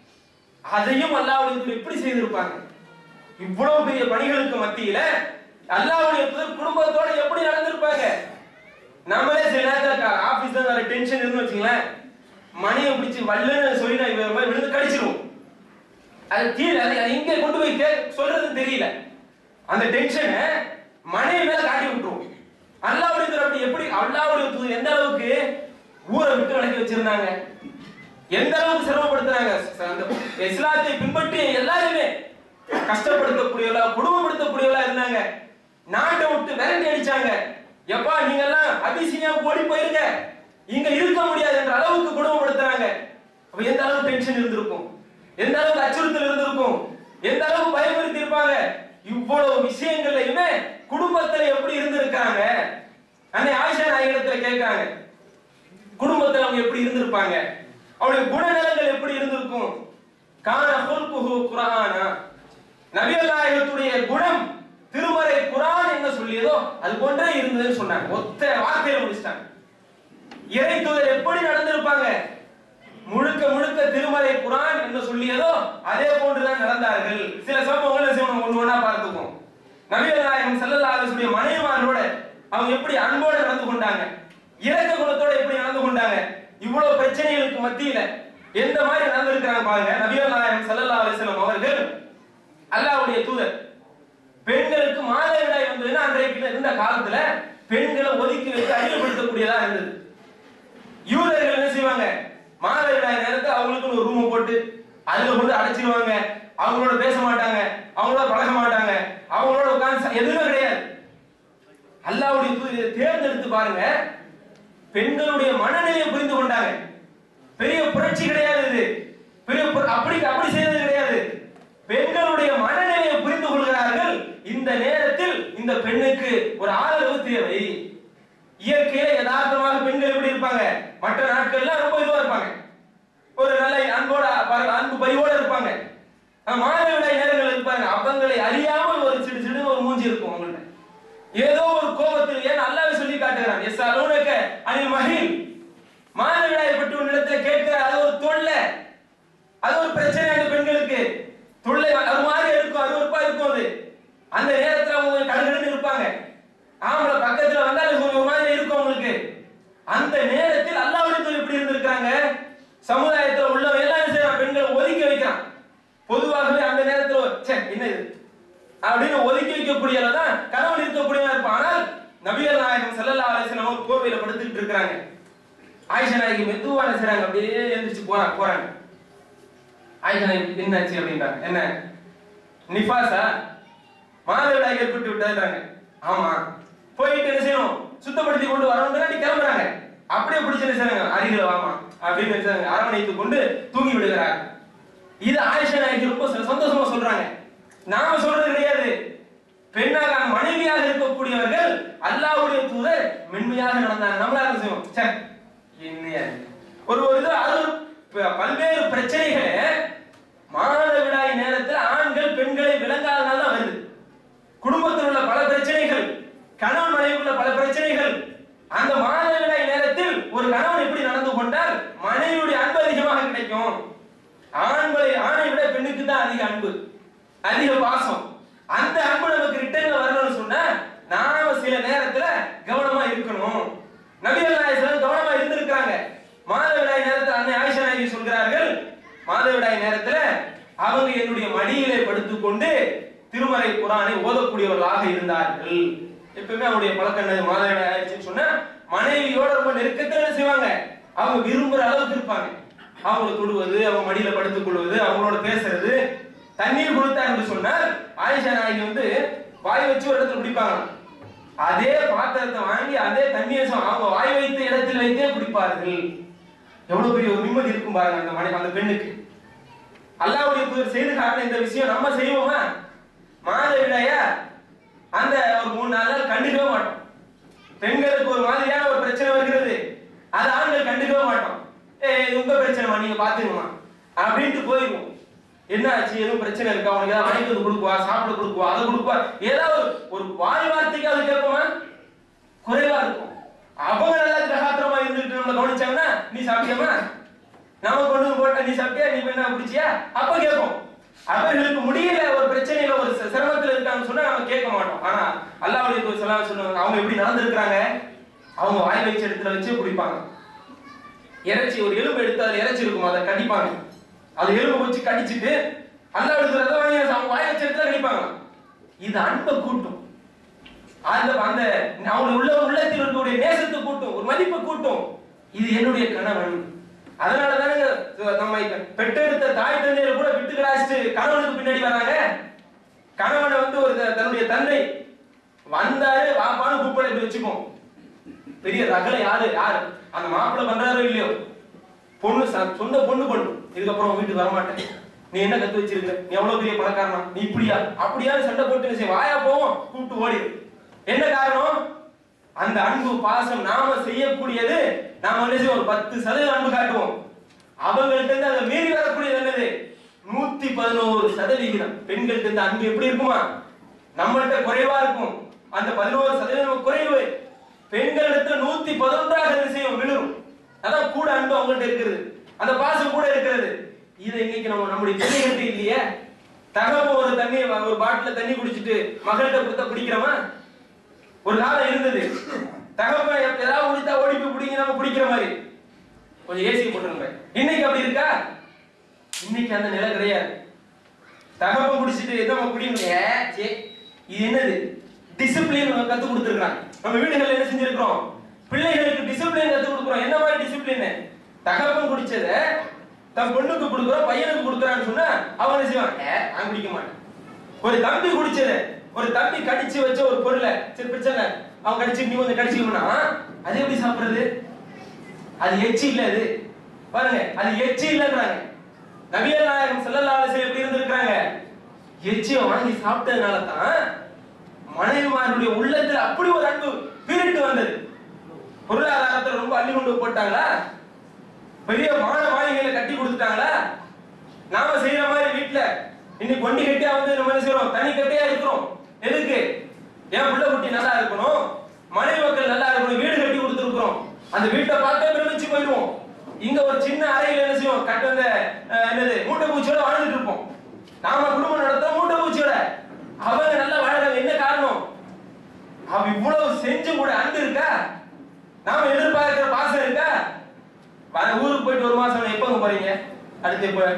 அதையும் அல்லாஹ்வுடைய எப்படி செய்திருப்பாங்க இவ்வளவு பெரிய பணிகளுக்கு மத்தியில அல்லாஹ்வுடைய தூதர் குடும்பத்தோட எப்படி நடந்திருப்பாங்க நம்மளே சில நேரத்துல ஆபீஸ்ல வர டென்ஷன் இருந்து வச்சுங்களேன் மணியை பிடிச்சு வல்லுன்னு சொல்லி நான் இவன் மாதிரி விழுந்து கடிச்சிருவோம் அது கீழே அது அது எங்க கொண்டு போய் கே சொல்றதுன்னு தெரியல அந்த டென்ஷனை மனைவி மேல காட்டி விட்டுருவோம் அல்லாவுடைய தூதர் அப்படி எப்படி அல்லாவுடைய தூதர் எந்த அளவுக்கு ஊரை விட்டு விலக்கி வச்சிருந்தாங்க எந்த அளவுக்கு சிரமப்படுத்துறாங்க அந்த இஸ்லாத்தை பின்பற்றி எல்லாருமே கஷ்டப்படுத்தக்கூடியவளா குடும்பப்படுத்தக்கூடியவளா இருந்தாங்க நாட்டை விட்டு விரட்டி அடிச்சாங்க எப்பா நீங்க எல்லாம் அபிசீனியாவுக்கு ஓடி போயிருங்க இங்க இருக்க முடியாது என்ற அளவுக்கு குடும்பப்படுத்துறாங்க அப்ப எந்த அளவுக்கு டென்ஷன் இருந்திருக்கும் எந்த அளவுக்கு அச்சுறுத்தல் இருந்திருக்கும் எந்த அளவுக்கு பயமுறுத்தி இருப்பாங்க இவ்வளவு விஷயங்கள்லயுமே குடும்பத்துல எப்படி இருந்திருக்காங்க அன்னை ஆயிஷா நாயகத்துல கேட்கிறாங்க குடும்பத்துல அவங்க எப்படி இருந்திருப்பாங்க அவருடைய குணநலங்கள் எப்படி இருந்திருக்கும் கான ஹுல்குஹு குர்ஆனா நபிகள் நாயகத்துடைய குணம் திருமறை குர்ஆன் என்ன சொல்லியதோ அது போன்றே இருந்ததுன்னு சொன்னாங்க ஒத்த வார்த்தையில முடிச்சிட்டாங்க இறை தூதர் எப்படி நடந்திருப்பாங்க முழுக்க முழுக்க திருமறை குர்ஆன் என்ன சொல்லியதோ அதே போன்றுதான் நடந்தார்கள் சில சம்பவங்களை சிவனம் ஒண்ணு ஒண்ணா பார்த்துக்குவோம் நபிகள் நாயகம் ஸல்லல்லாஹு அலைஹி வஸல்லம் மனைவிமாரோட அவங்க எப்படி அன்போட நடந்து கொண்டாங்க இரக்க குணத்தோட எப்படி நடந்து கொண்டாங்க இவ்வளவு பிரச்சனைகளுக்கு மத்தியில எந்த மாதிரி நடந்திருக்கிறாங்க பாருங்க நபிகள் நாயகம் ஸல்லல்லாஹு அலைஹி வஸல்லம் அவர்கள் அல்லாஹ்வுடைய தூதர் பெண்களுக்கு மாதவிடாய் வந்ததுன்னா அன்றைக்கு இருந்த காலத்துல பெண்களை ஒதுக்கி வைத்து அடிமைப்படுத்தக்கூடியதா இருந்தது யூதர்கள் என்ன செய்வாங்க மாதவிடாய் நேரத்தை அவங்களுக்குன்னு ஒரு ரூம் போட்டு அதுல கொண்டு அடைச்சிருவாங்க அவங்களோட பேச மாட்டாங்க அவங்களோட பழக மாட்டாங்க அவங்களோட உட்கார்ந்து எதுவுமே கிடையாது அல்லாவுடைய தூதரை தேர்ந்தெடுத்து பாருங்க பெண்களுடைய மனநிலையை புரிந்து கொண்டாங்க பெரிய புரட்சி கிடையாது இது பெரிய பு- அப்படி அப்படி செய்தது கிடையாது பெண்களுடைய மனநிலையை புரிந்து கொள்கிறார்கள் இந்த நேரத்தில் இந்த பெண்ணுக்கு ஒரு ஆதரவு தேவை இயற்கையில யதார்த்தமாக பெண்கள் எப்படி இருப்பாங்க மற்ற நாட்கள்ல ரொம்ப இதுவா இருப்பாங்க ஒரு நல்ல அன்போட ப- அன்பு பரிவோட இருப்பாங்க ஆனா மாதவிடாய் நேரங்கள் இருப்பாங்க அவங்களை அறியாமல் ஒரு சிடு சிடு ஒரு மூஞ்சி இருக்கும் அவங்கள்ட்ட ஏதோ ஒரு கோபத்தில் ஏன் அல்லாவே சொல்லி காட்டுகிறான் எஸ் அலூனக்க அனில் மஹில் மாதவிடாய் பற்றி ஒரு இடத்துல கேட்கிற அது ஒரு தொல்லை அது ஒரு பிரச்சனை அந்த பெண்களுக்கு தொல்லை அது மாதிரி இருக்கும் அது ஒருப்பா இருக்கும் அது அந்த நேரத்துல அவங்க கடுகடுன்னு இருப்பாங்க ஆம்பளை பக்கத்துல வந்தாலும் கொஞ்சம் ஒரு மாதிரி இருக்கும் அவங்களுக்கு அந்த நேரத்தில் அல்லாஹ்வுடைய தூதர் எப்படி இருந்திருக்காங்க சமுதாயத்துல உள்ளவங்க எல்லாம் என்ன செய்யறான் பெண்களை ஒதுக்கி வைக்கிறான் பொதுவாகவே அந்த நேரத்துல ச்சே என்ன இது அப்படின்னு ஒதுக்கி வைக்கக்கூடியதான் கணவன் இருக்கக்கூடியவா இருப்பான் ஆனால் நபிகள் நாயகம் ஸல்லல்லாஹு அலைஹி வஸல்லம் அவங்க கோவையில படுத்துக்கிட்டு இருக்காங்க ஆயிஷா நாயகி மெதுவா என்ன செய்றாங்க அப்படியே எழுந்திருச்சு போறாங்க போறாங்க ஆயிஷா நாயகி என்னாச்சு அப்படின்றாங்க என்ன நிஃபாஸா மாதவிடாய் ஏற்பட்டு விட்டாங்க ஆமா போயிட்டு என்ன செய்யணும் சுத்தப்படுத்தி கொண்டு வரணும் கிளம்புறாங்க அப்படியே பிடிச்சு என்ன செய்றாங்க அருகில வாமா அப்படின்னு என்ன செய்றாங்க அரவணைத்து கொண்டு தூங்கி விடுகிறார் இது ஆயிஷா நாயகி ரொம்ப ச- சந்தோஷமா சொல்றாங்க நாம சொல்றது கிடையாது பெண்ணாக மனைவியாக இருக்கக்கூடியவர்கள் அல்லாஹ்வுடைய தூதர் மென்மையாக நடந்தாங்க நம்மளால என்ன செய்வோம் ச்சே, என்னையா இது? ஒரு ஒரு இது அது ஒரு ப- பல்வேறு பிரச்சனைகளை மாதவிடாய் நேரத்தில் ஆண்கள் பெண்களை விளங்காதனால தான் வருது குடும்பத்தில் உள்ள பல பிரச்சனைகள் கணவன் மனைவிக்குள்ள பல பிரச்சனைகள் அந்த மாதவிடாய் நேரத்தில் ஒரு கணவன் எப்படி நடந்து கொண்டால் மனைவியுடைய அன்பு அதிகமாக கிடைக்கும் ஆண்களை ஆணை விட பெண்ணுக்கு தான் அதிக அன்பு அதிக பாசம் அந்த அன்பு நமக்கு ரிட்டர்ன்ல வரணும்னு சொன்னா நாம சில நேரத்துல கவனமா இருக்கணும் நபிகள் நாயகம் கவனமா இருந்திருக்கிறாங்க மாதவிடாய் நேரத்தில் அன்னை ஆயிஷா நாயகி சொல்கிறார்கள் மாதவிடாய் நேரத்துல அவங்க என்னுடைய மடியிலே படுத்துக்கொண்டு திருமறை குரானை ஓதக்கூடியவர்களாக இருந்தார்கள் எப்பவுமே அவங்களுடைய பழக்கம் என்னது மாதவிடாய் ஆயிடுச்சுன்னு சொன்னா மனைவியோட ரொம்ப நெருக்கத்துல என்ன செய்வாங்க அவங்க விரும்புற அளவுக்கு இருப்பாங்க அவங்களை தொடுவது அவங்க மடியில படுத்துக் கொள்வது அவங்களோட பேசுறது தண்ணீர் கொடுத்தா என்று சொன்னால் ஆயிஷா நாயகி வந்து வாய் வச்சு ஒரு இடத்துல குடிப்பாங்க அதே பாத்திரத்தை வாங்கி அதே தண்ணியை சு- அவங்க வாய் வைத்த இடத்தில் வைத்தே குடிப்பார்கள் எவ்வளவு பெரிய ஒரு நிம்மதி இருக்கும் பாருங்க அந்த மனை அந்த பெண்ணுக்கு அல்லாஹ்வுடைய தூதர் செய்து காட்டின இந்த விஷயம் நம்ம செய்வோமா மாதவிடாயா அந்த ஒரு மூணு நாலு நாள் கண்டுக்கவே மாட்டோம் பெண்களுக்கு ஒரு மாதிரியான ஒரு பிரச்சனை வருகிறது அது ஆண்கள் கண்டுக்கவே மாட்டோம் ஏ இது உங்க பிரச்சனைமா நீங்க பாத்துக்கமா அப்படின்ட்டு போயிருவோம் என்ன ஆச்சு எதுவும் பிரச்சனை இருக்கா உனக்கு ஏதாவது வாங்கிட்டு வந்து கொடுக்குவா சாப்பிட கொடுக்குவா அதை கொடுக்குவா ஏதாவது ஒரு வாய் வார்த்தைக்காவது கேட்போமா குறைவா இருக்கும் அவங்க நல்லா கிரகாத்திரமா இருந்துட்டு நம்மள கவனிச்சாங்கன்னா நீ சாப்பிட்டியாமா நம்ம கொண்டு வந்து போட்டா நீ சாப்பிட்டியா நீ என்ன குடிச்சியா அப்ப கேட்போம் அவர்களுக்கு முடியல ஒரு பிரச்சனையில ஒரு சி- சிரமத்துல இருக்காங்கன்னு சொன்னா நம்ம கேட்க மாட்டோம் ஆனா அல்லாஹ்வுடைய தூதர் ஸல்லல்லாஹு அலைஹி சொல்லுவாங்க அவங்க எப்படி நடந்திருக்காங்க அவங்க வாய் வச்ச இடத்துல வச்சு குடிப்பாங்க இறைச்சி ஒரு எலும்பு எடுத்து அதுல இறைச்சி இருக்கும் அதை கடிப்பாங்க அது எலும்பு வச்சு கடிச்சிட்டு அல்லாஹ்வுடைய தூதர் அதை வாங்கி அவங்க வாய் வச்ச இடத்துல கடிப்பாங்க இது அன்பை கூட்டும் அந்த அந்த அவங்க உள்ள உள்ளத்தில் இருக்கக்கூடிய நேசத்தை கூட்டும் ஒரு மதிப்பை கூட்டும் இது என்னுடைய கணவன் அதனால தானே நம்ம இப்ப பெற்றெடுத்த தாய் தந்தையர் கூட விட்டு கிடாச்சிட்டு கணவனுக்கு பின்னாடி வராங்க கணவனை வந்து ஒரு த- தன்னுடைய தந்தை வந்தாரு வாப்பான்னு கூப்பிட இப்படி வச்சுப்போம் பெரிய ரகலை யாரு யாரு அந்த மாப்பிள்ளை பண்றாரோ இல்லையோ பொண்ணு ச- சொந்த பொண்ணு பொண்ணு இதுக்கப்புறம் உன் வீட்டுக்கு வரமாட்டேன் நீ என்ன கத்து வச்சிருக்க நீ எவ்வளவு பெரிய பணக்காரனா நீ இப்படியா அப்படியாவது சண்டை போட்டு என்ன செய்ய வாயா போவோம் கூப்பிட்டு ஓடி என்ன காரணம் அந்த அன்பு பாசம் நாம செய்யக்கூடியது நாம என்ன செய்வோம் ஒரு பத்து சதவீதம் அன்பு காட்டுவோம் அவங்கள்ட்ட இருந்து அதை மீறி வரக்கூடியது என்னது நூத்தி பதினோரு சதவிகிதம் பெண்கள்ட்ட இருந்து அன்பு எப்படி இருக்குமா நம்மள்ட்ட குறைவா இருக்கும் அந்த பதினோரு சதவீதம் குறைவு பெண்களிடத்துல நூத்தி பதினொன்றாக என்ன செய்யும் விழும் அதான் கூட அன்பு அவங்கள்ட்ட இருக்கிறது அந்த பாசம் கூட இருக்கிறது இதை இன்னைக்கு நம்ம நம்முடைய பிள்ளைகள்ட்ட இல்லையே தகவ ஒரு தண்ணி ஒரு பாட்டில தண்ணி குடிச்சிட்டு மகள்கிட்ட கொடுத்தா குடிக்கிறோமா ஒரு காலம் இருந்தது தகப்பன் எப்ப ஏதாவது குடித்தா ஓடி போய் பிடிங்க நம்ம குடிக்கிற மாதிரி கொஞ்சம் ஏசி போட்டுருங்க இன்னைக்கு அப்படி இருக்கா இன்னைக்கு அந்த நிலை கிடையாது தகப்பன் குடிச்சிட்டு எதோ குடிங்க சே இது என்னது டிசிப்ளின் கத்து கொடுத்துருக்காங்க நம்ம வீடுகள்ல என்ன செஞ்சிருக்கிறோம் பிள்ளைகளுக்கு டிசிப்ளின் கத்து கொடுக்குறோம் என்ன மாதிரி டிசிப்ளின் தகப்பன் குடிச்சத தன் பொண்ணுக்கு கொடுக்குறோம் பையனுக்கு கொடுக்குறான்னு சொன்னா அவன் என்ன செய்வான் ஏ, நான் குடிக்க மாட்டேன் ஒரு தம்பி குடிச்சத ஒரு தம்பி கடிச்சு வச்ச ஒரு பொருளை சரி பிரச்சனை இல்ல. அவன் கடிச்சு நீ வந்து கடிச்சுக்கணும்னா அது எப்படி சாப்பிடுறது அது எச்சி இல்ல அது பாருங்க அது எச்சி இல்லன்றாங்க நபிகள் நாயகம் ஸல்லல்லாஹு அலைஹி வஸல்லம் எப்படி இருந்திருக்காங்க எச்சியை வாங்கி சாப்பிட்டதுனால தான் மனைவிமாருடைய உள்ளத்துல அப்படி ஒரு அன்பு பீரிட்டு வந்தது பொருளாதாரத்தை ரொம்ப அள்ளி கொண்டு போட்டாங்களா பெரிய மாட மாளிகையில கட்டி கொடுத்துட்டாங்களா நாம செய்யற மாதிரி வீட்ல இன்னைக்கு ஒண்டி கட்டியா வந்து நம்ம என்ன செய்றோம் தனி கட்டியா இருக்கிறோம் எதுக்கு என் புள்ள குட்டி நல்லா இருக்கணும் மனைவி மக்கள் நல்லா இருக்கணும் வீடு கட்டி கொடுத்துருக்கிறோம் அந்த வீட்டை பார்த்தே பிரமிச்சு போயிடுவோம் இங்க ஒரு சின்ன அறையில என்ன செய்வோம் கட்ட அந்த அஹ், என்னது மூட்டை பூச்சியோட வாழ்ந்துட்டு இருப்போம் நாம குடும்பம் நடத்துறோம் மூட்டை பூச்சியோட அவங்க நல்லா வாழறாங்க என்ன காரணம் அவ இவ்வளவு செஞ்சும் கூட அன்பு இருக்கா நாம எதிர்பார்க்கிற பாசம் இருக்கா வர ஊருக்கு போயிட்டு ஒரு மாசம் எப்போ போறீங்க அடுத்து எப்போ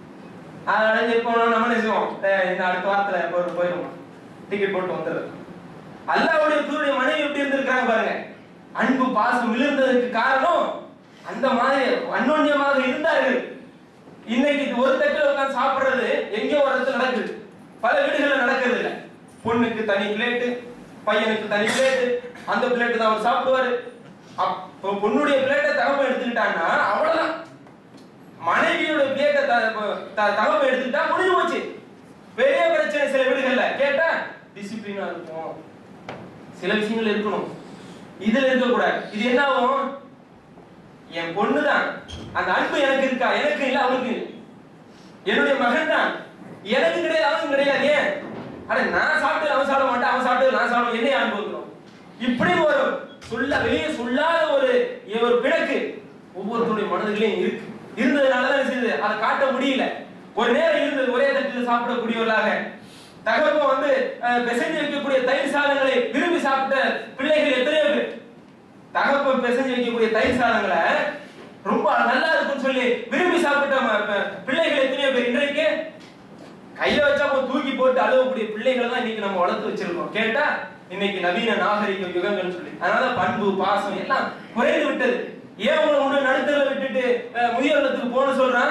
அதனால எப்போ நம்ம என்ன செய்வோம் அஹ் இந்த அடுத்த வாரத்துல எப்போ போயிடுவோம் டிக்கெட் போட்டு வந்துடுறது அல்லாவுடைய தூருடைய மனைவி எப்படி இருந்திருக்காங்க பாருங்க அன்பு பாசம் விழுந்ததுக்கு காரணம் அந்த மாதிரி அன்னோன்யமாக இருந்தார்கள் இன்னைக்கு இது ஒரு தட்டில் உட்கார்ந்து சாப்பிடுறது எங்கேயோ ஒரு இடத்துல நடக்குது பல வீடுகள்ல நடக்கிறது இல்ல பொண்ணுக்கு தனி பிளேட்டு பையனுக்கு தனி பிளேட்டு அந்த பிளேட்டு தான் அவர் சாப்பிடுவாரு அப்போ பொண்ணுடைய பிளேட்டை தகவல் எடுத்துக்கிட்டாங்கன்னா அவ்வளவுதான் மனைவியோட பிளேட்டை தகவல் எடுத்துக்கிட்டா முடிஞ்சு போச்சு பெரிய பிரச்சனை சில வீடுகள்ல கேட்டா டிசிப்ளினா இருக்கும் சில விஷயங்கள் இருக்கணும் இதுல இருக்க கூடாது இது என்ன ஆகும் என் பொண்ணு தான் அந்த அன்பு எனக்கு இருக்கா எனக்கு இல்ல அவளுக்கு என்னுடைய மகன் தான் எனக்கு கிடையாது அவனுக்கு கிடையாது ஏன் அட நான் சாப்பிட்டு அவன் சாப்பிட மாட்டான் அவன் சாப்பிட்டு நான் சாப்பிட என்னைய அன்பு வந்துடும் இப்படி ஒரு சொல்ல வெளியே சொல்லாத ஒரு ஒரு பிணக்கு ஒவ்வொருத்தருடைய மனதிலையும் இருக்கு இருந்ததுனால தான் செய்யுது அதை காட்ட முடியல ஒரு நேரம் இருந்தது ஒரே தட்டில் சாப்பிடக்கூடியவர்களாக தகப்பன் வந்து அஹ், பிசைஞ்சு வைக்கக்கூடிய தயிர் சாதங்களை விரும்பி சாப்பிட்ட பிள்ளைகள் எத்தனையோ பேர் தகப்பன் பிசைஞ்சு வைக்கக்கூடிய தயிர் சாதங்களை ரொம்ப நல்லா இருக்குன்னு சொல்லி விரும்பி சாப்பிட்ட ம- ப- பிள்ளைகள் எத்தனையோ பேர் இன்றைக்கு கையில வச்சா போய் தூக்கி போட்டு அழுவக்கூடிய பிள்ளைகளை தான் இன்னைக்கு நம்ம வளர்த்து வச்சிருக்கோம் கேட்டா இன்னைக்கு நவீன நாகரிக யுகங்கள் சொல்லி அதனால பண்பு பாசம் எல்லாம் குறைந்து விட்டது ஏன் உங்களை ஒண்ணு நடுத்தர விட்டுட்டு அஹ், முதியோர் இல்லத்துக்கு போன சொல்றான்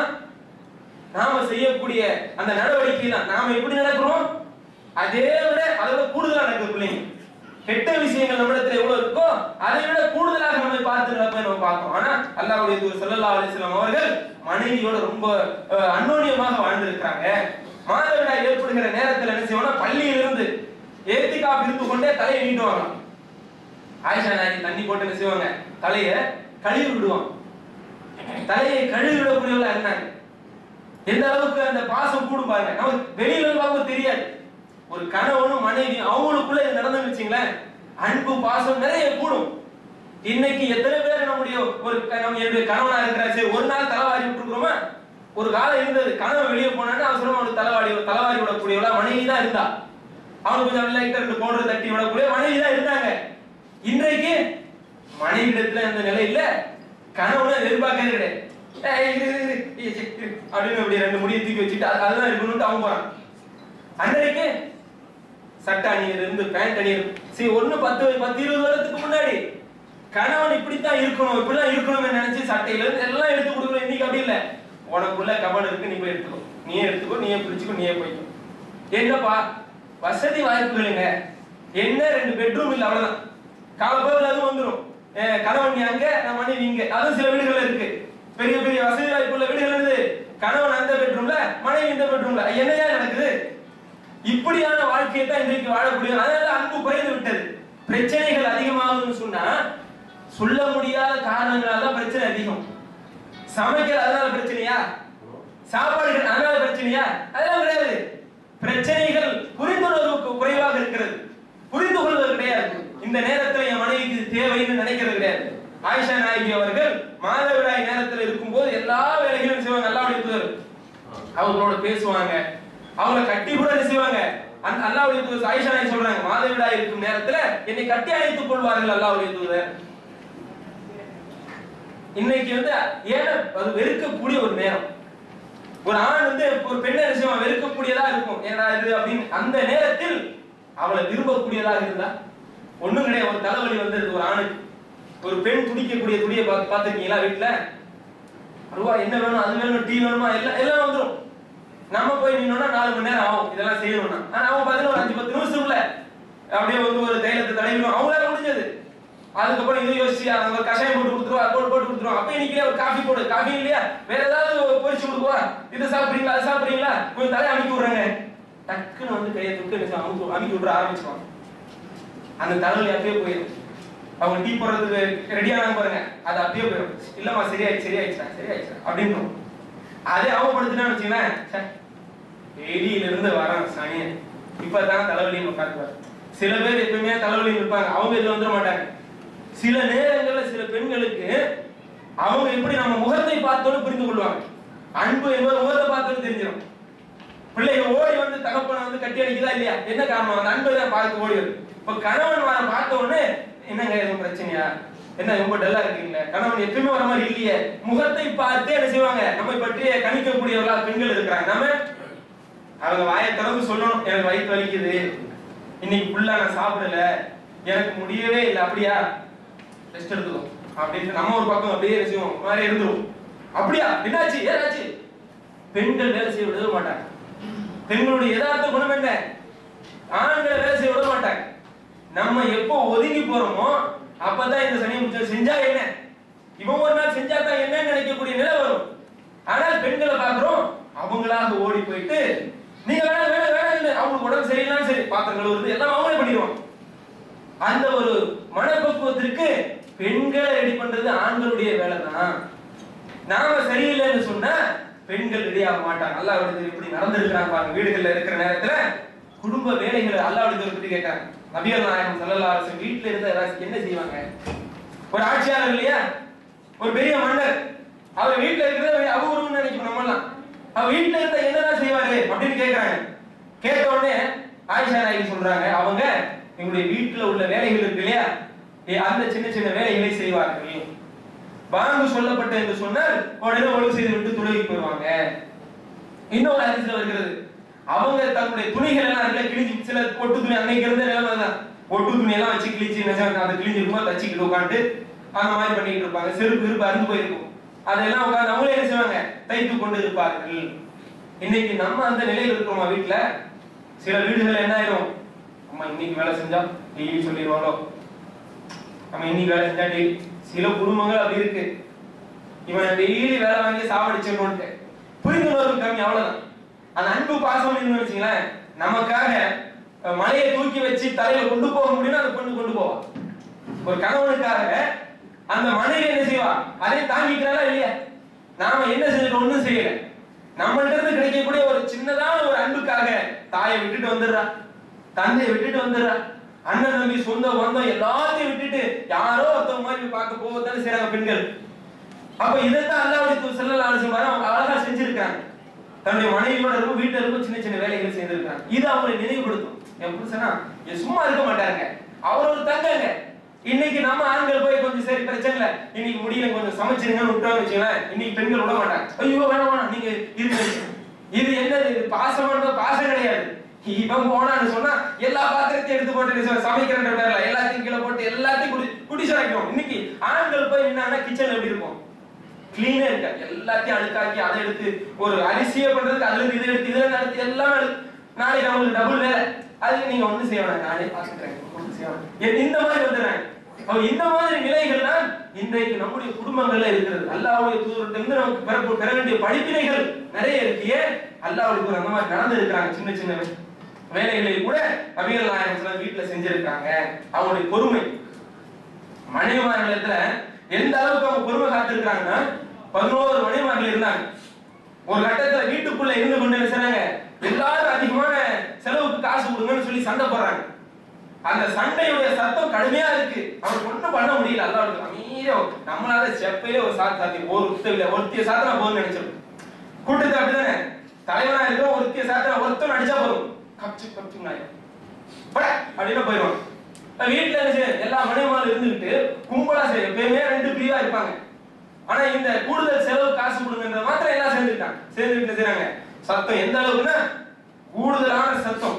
நாம செய்யக்கூடிய அந்த நடவடிக்கை தான் நாம எப்படி நடக்கிறோம் அதே விட அதை விட கூடுதலா நடக்குது பிள்ளைங்க கெட்ட விஷயங்கள் நம்மிடத்துல எவ்வளவு இருக்கோ அதை விட கூடுதலாக நம்மை பார்த்து நடப்பதை நம்ம பார்க்கோம் ஆனா அல்லாஹ்வுடைய தூதர் ஸல்லல்லாஹு அலைஹி வஸல்லம் அவர்கள் மனைவியோட ரொம்ப அஹ், அந்யோன்யமாக வாழ்ந்திருக்கிறாங்க மாதவிடாய் ஏற்படுகிற நேரத்துல என்ன செய்வாங்கன்னா பள்ளியிலிருந்து ஏத்திகாப் இருந்து கொண்டே தலையை நீட்டுவாங்க ஆயிஷா நாயகி தண்ணி போட்டு என்ன செய்வாங்க தலைய கழுவி விடுவாங்க தலையை கழுவி விடக்கூடியவங்களா இருந்தாங்க எந்த அளவுக்கு அந்த பாசம் கூடும் பாருங்க நமக்கு வெளியில இருந்து பார்க்க தெரியாது ஒரு கணவனும் மனைவி அவங்களுக்குள்ள இது நடந்து வச்சுங்களேன் அன்பு பாசம் நிறைய கூடும் இன்னைக்கு எத்தனை பேர் நம்முடைய ஒரு க- நம்ம என்னுடைய கணவனா இருக்கிறா சரி ஒரு நாள் தலைவாரி விட்டுருக்கிறோமா ஒரு காலம் இருந்தது கணவன் வெளியே போனான்னா அவசரமா அவனுக்கு தலைவாடி தலைவாரி விடக்கூடியவளா மனைவி தான் இருந்தா அவனுக்கு கொஞ்சம் லைட்டா ரெண்டு போடுற தட்டி விடக்கூடிய மனைவி தான் இருந்தாங்க இன்றைக்கு மனைவிடத்துல அந்த நிலை இல்ல கணவனை எதிர்பார்க்கறது கிடையாது ஏய், இரு, இரு, இரு, இரு, இரு, இரு, அப்படின்னு அப்படி ரெண்டு முடியை தூக்கி வச்சுட்டு அது- அதுதான் இருக்கணும்னு அவன் போறான் அன்றைக்கு சட்டை அணியில இருந்து பேண்ட் அணியில சரி ஒண்ணு பத்து பத்து இருபது வருடத்துக்கு முன்னாடி கணவன் இப்படித்தான் இருக்கணும் இப்படிதான் இருக்கணும்னு நினைச்சு சட்டையில இருந்து எல்லாம் எடுத்து கொடுக்கணும் இன்னைக்கு அப்படி இல்ல உனக்குள்ள கபடு இருக்கு நீ போய் எடுத்துக்கோ நீயே எடுத்துக்கோ நீயே பிடிச்சுக்கோ நீயே போய்க்கோ என்னப்பா வசதி வாய்ப்புகளுங்க என்ன ரெண்டு பெட்ரூம் இல்ல அவ்வளவுதான் காலப்போக்கில் அதுவும் வந்துரும் அஹ் கணவன் நீ அங்க நான் மனைவி இங்க அதுவும் சில வீடுகள்ல இருக்கு பெரிய பெரிய வசதி வாய்ப்புள்ள வீடுகள் இருக்குது கணவன் அந்த பெட்ரூம்ல மனைவி இந்த பெட்ரூம்ல என்னையா நடக்குது இப்படியான வாழ்க்கையை தான் இன்றைக்கு வாழக்கூடிய அதனால அன்பு குறைந்து விட்டது பிரச்சனைகள் அதிகமாகுதுன்னு சொன்னா சொல்ல முடியாத காரணங்களால தான் பிரச்சனை அதிகம் சமைக்கிற அதனால பிரச்சனையா சாப்பாடுகள் அதனால பிரச்சனையா அதெல்லாம் கிடையாது பிரச்சனைகள் புரிந்துணர்வு கு- குறைவாக இருக்கிறது புரிந்து கொள்வது கிடையாது இந்த நேரத்துல என் மனைவிக்கு இது தேவைன்னு நினைக்கிறது கிடையாது ஆயிஷா நாயகி அவர்கள் மாதவிடாய் நேரத்துல இருக்கும்போது எல்லா வேலைகளும் செய்வாங்க அல்லாவுடைய தூதர் அவங்களோட பேசுவாங்க அவங்கள கட்டி கூட என்ன செய்வாங்க அந்த அல்லாவுடைய தூதர் ஆயிஷா நாயகி சொல்றாங்க மாதவிடாய் இருக்கும் நேரத்துல என்னை கட்டி அணைத்துக் கொள்வார்கள் அல்லாவுடைய தூதர் இன்னைக்கு வந்து ஏன் அது வெறுக்கக்கூடிய ஒரு நேரம் ஒரு ஆண் வந்து ஒரு பெண்ணை என்ன செய்வான் வெறுக்கக்கூடியதா இருக்கும் ஏன்னா இது அப்படின்னு அந்த நேரத்தில் அவளை விரும்பக்கூடியதாக இருந்தா ஒண்ணும் கிடையாது ஒரு தலைவலி வந்துருது ஒரு ஆணுக்கு ஒரு பெண் துடிக்கக்கூடிய துடியை பார்த்து பார்த்துருக்கீங்களா வீட்டுல ரூபா என்ன வேணும் அது வேணும் டீ வேணுமா எல்லாம் எல்லாம் வந்துரும் நம்ம போய் நின்னோம்னா நாலு மணி நேரம் ஆகும் இதெல்லாம் செய்யணும்னா ஆனா அவங்க பாத்தீங்கன்னா ஒரு அஞ்சு பத்து நிமிஷம்ல அப்படியே வந்து ஒரு தைலத்தை தடவிடும் அவங்களால முடிஞ்சது அதுக்கப்புறம் இது யோசிச்சு அவங்க ஒரு கஷாயம் போட்டு கொடுத்துருவா போட்டு போட்டு கொடுத்துருவாங்க அப்ப இன்னைக்கு ஒரு காஃபி போடு காஃபி இல்லையா வேற ஏதாவது பொரிச்சு கொடுக்குவா இது சாப்பிடுறீங்களா அது சாப்பிடுறீங்களா கொஞ்சம் தலையை அமைக்கி விடுறாங்க டக்குன்னு வந்து கையை தொட்டு என்ன செய்வாங்க? அமுக்கி அமைக்கி விட்ற ஆரம்பிச்சுவாங்க அந்த தலைவலி அப்படியே போயிடும் அவங்க டீ போடுறதுக்கு ரெடி ஆனாங்க பாருங்க அது அப்படியே போயிடும் இல்லம்மா சரியாயிடுச்சு சரியாயிடுச்சா சரியாயிடுச்சா அப்படின்னு அதே அவப்படுத்தினா வச்சுங்களேன் ச்சே, வெளியில இருந்து வரான் சனியன் இப்பதான் தலைவலின்னு உட்காந்துவார் சில பேர் எப்பவுமே தலைவலின்னு இருப்பாங்க அவங்க இதுல வந்துட மாட்டாங்க சில நேரங்கள்ல சில பெண்களுக்கு அவங்க எப்படி நம்ம முகத்தை பார்த்தோன்னு புரிந்து கொள்வாங்க அன்பு என்பது முகத்தை பார்த்தோன்னு தெரிஞ்சிடும் பிள்ளைங்க ஓடி வந்து தகப்பனை வந்து கட்டி அடிக்குதா இல்லையா என்ன காரணம் அந்த அன்பை தான் பார்த்து ஓடி வருது இப்ப கணவன் வர பார்த்த உடனே என்னங்க எதுவும் பிரச்சனையா என்ன ரொம்ப டல்லா இருக்கீங்களே கணவன் எப்பயுமே வர மாதிரி இல்லையே முகத்தை பார்த்து என்ன செய்வாங்க நம்மை பற்றிய கணிக்கக்கூடியவர்களா பெண்கள் இருக்கிறாங்க நம்ம அவங்க வாயை திறந்து சொல்லணும் எனக்கு வயிற்று வலிக்குது இன்னைக்கு ஃபுல்லா நான் சாப்பிடல எனக்கு முடியவே இல்லை அப்படியா ரெஸ்ட் எடுத்துக்கோ அப்படின்னு நம்ம ஒரு பக்கம் அப்படியே என்ன செய்வோம் மாதிரி இருந்துரும் அப்படியா என்னாச்சு ஏதாச்சு பெண்கள் வேலை செய்ய விடவே மாட்டாங்க பெண்களுடைய யதார்த்த குணம் என்ன ஆண்களை வேலை செய்ய விட மாட்டாங்க நம்ம எப்போ ஒதுங்கி போறோமோ அப்பதான் இந்த சனி முச்சம் செஞ்சா என்ன இவன் ஒரு நாள் செஞ்சா தான் என்னன்னு நினைக்கக்கூடிய நிலை வரும் ஆனால் பெண்களை பாக்குறோம் அவங்களாக ஓடி போயிட்டு நீங்க வேணாம் வேணாம் வேணாம் இல்லை அவங்களுக்கு உடம்பு சரியில்லாம் சரி பாத்திரம் கழுவுறது எல்லாம் அவங்களே பண்ணிடுவாங்க அந்த ஒரு மனப்பக்குவத்திற்கு பெண்களை ரெடி பண்றது ஆண்களுடைய வேலை தான் நாம சரியில்லைன்னு சொன்னா பெண்கள் ரெடி ஆக மாட்டாங்க அல்லாஹ் இப்படி நடந்திருக்கிறாங்க பாருங்க வீடுகள்ல இருக்கிற நேரத்துல குடும்ப வேலைகளை அல்லாஹ் பத்தி கேட்டாங்க நபிகள் நாயகம் ஸல்லல்லாஹு அலைஹி வஸல்லம் வீட்டுல இருந்தா யாராச்சும் என்ன செய்வாங்க ஒரு ஆட்சியாளர் இல்லையா ஒரு பெரிய மன்னர் அவர் வீட்டுல இருக்கிறத அபூர்வம்னு நினைக்கணும் நம்மலாம் அவர் வீட்டுல இருந்தா என்னதான் செய்வாரு அப்படின்னு கேக்குறாங்க கேட்ட உடனே ஆயிஷா நாயகி சொல்றாங்க அவங்க எங்களுடைய வீட்டுல உள்ள வேலைகள் இருக்கு இல்லையா ஏ, அந்த சின்ன சின்ன வேலைகளை செய்வார்கள் பாங்கு சொல்லப்பட்ட என்று சொன்னால் உடனே ஒழுங்கு செய்து விட்டு துணைக்கு போயிடுவாங்க இன்னொரு ஹதீஸ்ல வருகிறது அவங்க தங்களுடைய துணிகள் எல்லாம் அதுல கிழிஞ்சு சில ஒட்டு துணி அன்னைக்கு இருந்த நிலைமை தான் ஒட்டு துணி எல்லாம் வச்சு கிழிச்சு நிஜம் அதை கிழிஞ்சு இருக்கும்போது தச்சுக்கிட்டு உட்காந்து அந்த மாதிரி பண்ணிட்டு இருப்பாங்க செருப்பு இருப்பு அறுந்து போயிருக்கும் அதெல்லாம் உட்காந்து அவங்களே என்ன செய்வாங்க தைத்து கொண்டு இருப்பார்கள் இன்னைக்கு நம்ம அந்த நிலையில் இருக்கிறோமா வீட்டுல சில வீடுகள் என்ன ஆயிரும் அம்மா இன்னைக்கு வேலை செஞ்சா டெய்லி சொல்லிடுவாங்களோ நம்ம இன்னைக்கு வேலை செஞ்சா டெய்லி சில குடும்பங்கள் அப்படி இருக்கு இவன் டெய்லி வேலை வாங்கி சாவடிச்சிடணும்ட்டு புரிந்துணர்வு கம்மி அவ்வளவுதான் அந்த அன்பு பாசம் இருந்து வச்சுங்களேன் நமக்காக அஹ், மலையை தூக்கி வச்சு தலையில கொண்டு போக முடியும்னா அந்த பொண்ணு கொண்டு போவா ஒரு கணவனுக்காக அந்த மனைவி என்ன செய்வா அதை தாங்கிக்கிறாளா இல்லையா நாம என்ன செஞ்சுட்டு ஒண்ணும் செய்யல நம்மள்ட்ட இருந்து கிடைக்கக்கூடிய ஒரு சின்னதான ஒரு அன்புக்காக தாயை விட்டுட்டு வந்துடுறா தந்தையை விட்டுட்டு வந்துடுறா அண்ணன் தம்பி சொந்த பந்தம் எல்லாத்தையும் விட்டுட்டு யாரோ ஒருத்தவங்க மாதிரி பார்க்க போகத்தானே செய்றாங்க பெண்கள் அப்ப இதைத்தான் அல்லாவுடைய தூதர் ஸல்லல்லாஹு அலைஹி வஸல்லம் அவங்க அழகா செஞ்சிருக்காங்க தன்னுடைய மனைவியோட இருக்கும் வீட்டுல இருக்கும் சின்ன சின்ன வேலைகள் செய்திருக்காங்க இது அவங்களை நினைவுபடுத்தும் என் புருஷனா என் சும்மா இருக்க மாட்டாங்க அவர் ஒரு தங்கங்க இன்னைக்கு நம்ம ஆண்கள் போய் கொஞ்சம் சரி பிரச்சனை இல்ல இன்னைக்கு முடியல கொஞ்சம் சமைச்சிருங்கன்னு விட்டோம்னு வச்சுங்களேன் இன்னைக்கு பெண்கள் விட மாட்டாங்க ஐயோ வேணாம் வேணாம் நீங்க இருங்க இது என்னது இது பாசமான பாசம் கிடையாது இவன் போனான்னு சொன்னா எல்லா பாத்திரத்தையும் எடுத்து போட்டு என்ன செய்வான்? சமைக்கிறன்ற பேர்ல எல்லாத்தையும் கீழே போட்டு எல்லாத்தையும் குடி குடிச்சு வைக்கும் இன்னைக்கு ஆண்கள் போய் என்னன்னா கிச்சன் எப்படி இருக்கும் கிளீனா இருக்க எல்லாத்தையும் அழுக்காக்கி அதை எடுத்து ஒரு அரிசியை பண்றதுக்கு அதுல இருந்து இதை எடுத்து இதுல இருந்து எடுத்து எல்லாம் எடுத்து நாளைக்கு நம்மளுக்கு டபுள் வேலை அதுக்கு நீங்க ஒண்ணு செய்ய வேணாம் நானே பாத்துக்கிறேன் ஒண்ணு செய்ய வேணாம். எ- இந்த மாதிரி வந்துடுறாங்க அப்ப இந்த மாதிரி நிலைகள் தான் இன்றைக்கு நம்முடைய குடும்பங்கள்ல இருக்கிறது அல்லாஹ்வுடைய தூதர்கிட்ட இருந்து நமக்கு பெற பெற வேண்டிய படிப்பினைகள் நிறைய இருக்கு ஏன் அல்லாஹ்வுடைய தூதர் அந்த மாதிரி நடந்து இருக்கிறாங்க சின்ன சின்ன வேலைகளை கூட நபிகள் நாயகம் சில வீட்டுல செஞ்சிருக்காங்க அவங்களுடைய பொறுமை மனைவிமார்களிடத்துல எந்த அளவுக்கு அவங்க பொறுமை காத்திருக்காங்கன்னா பதினோரு மனைவிமார்கள் இருந்தாங்க ஒரு கட்டத்துல வீட்டுக்குள்ள இருந்து கொண்டு என்ன செய்றாங்க எல்லாரும் அதிகமான செலவுக்கு காசு கொடுங்கன்னு சொல்லி சண்டை போடுறாங்க அந்த சண்டையுடைய சத்தம் கடுமையா இருக்கு அவனுக்கு ஒண்ணும் பண்ண முடியல அல்லாவுக்கு அமைதியா நம்மளால செப்பையிலே ஒரு சாத்து சாத்தி ஒரு ஒருத்தர் ஒருத்திய சாத்தினா போதும்னு நினைச்சிருக்கோம் கூட்டத்தை அப்படிதானே தலைவனா இருக்கிற ஒருத்திய சாத்தினா ஒருத்தன் அடிச்சா போதும் கப்ச்சு கப்ச்சு நாய் பட அப்படின்னு போயிடுவாங்க இப்ப வீட்டுல என்ன செய்ய எல்லா மனைவிமாரும் இருந்துகிட்டு கும்பலா செய்ய எப்பயுமே ரெண்டு பிரிவா இருப்பாங்க ஆனா இந்த கூடுதல் செலவு காசு கொடுங்கன்ற மாத்திரம் எல்லாம் சேர்ந்துட்டாங்க சேர்ந்துட்டு என்ன செய்றாங்க சத்தம் எந்த அளவுக்குன்னா கூடுதலான சத்தம்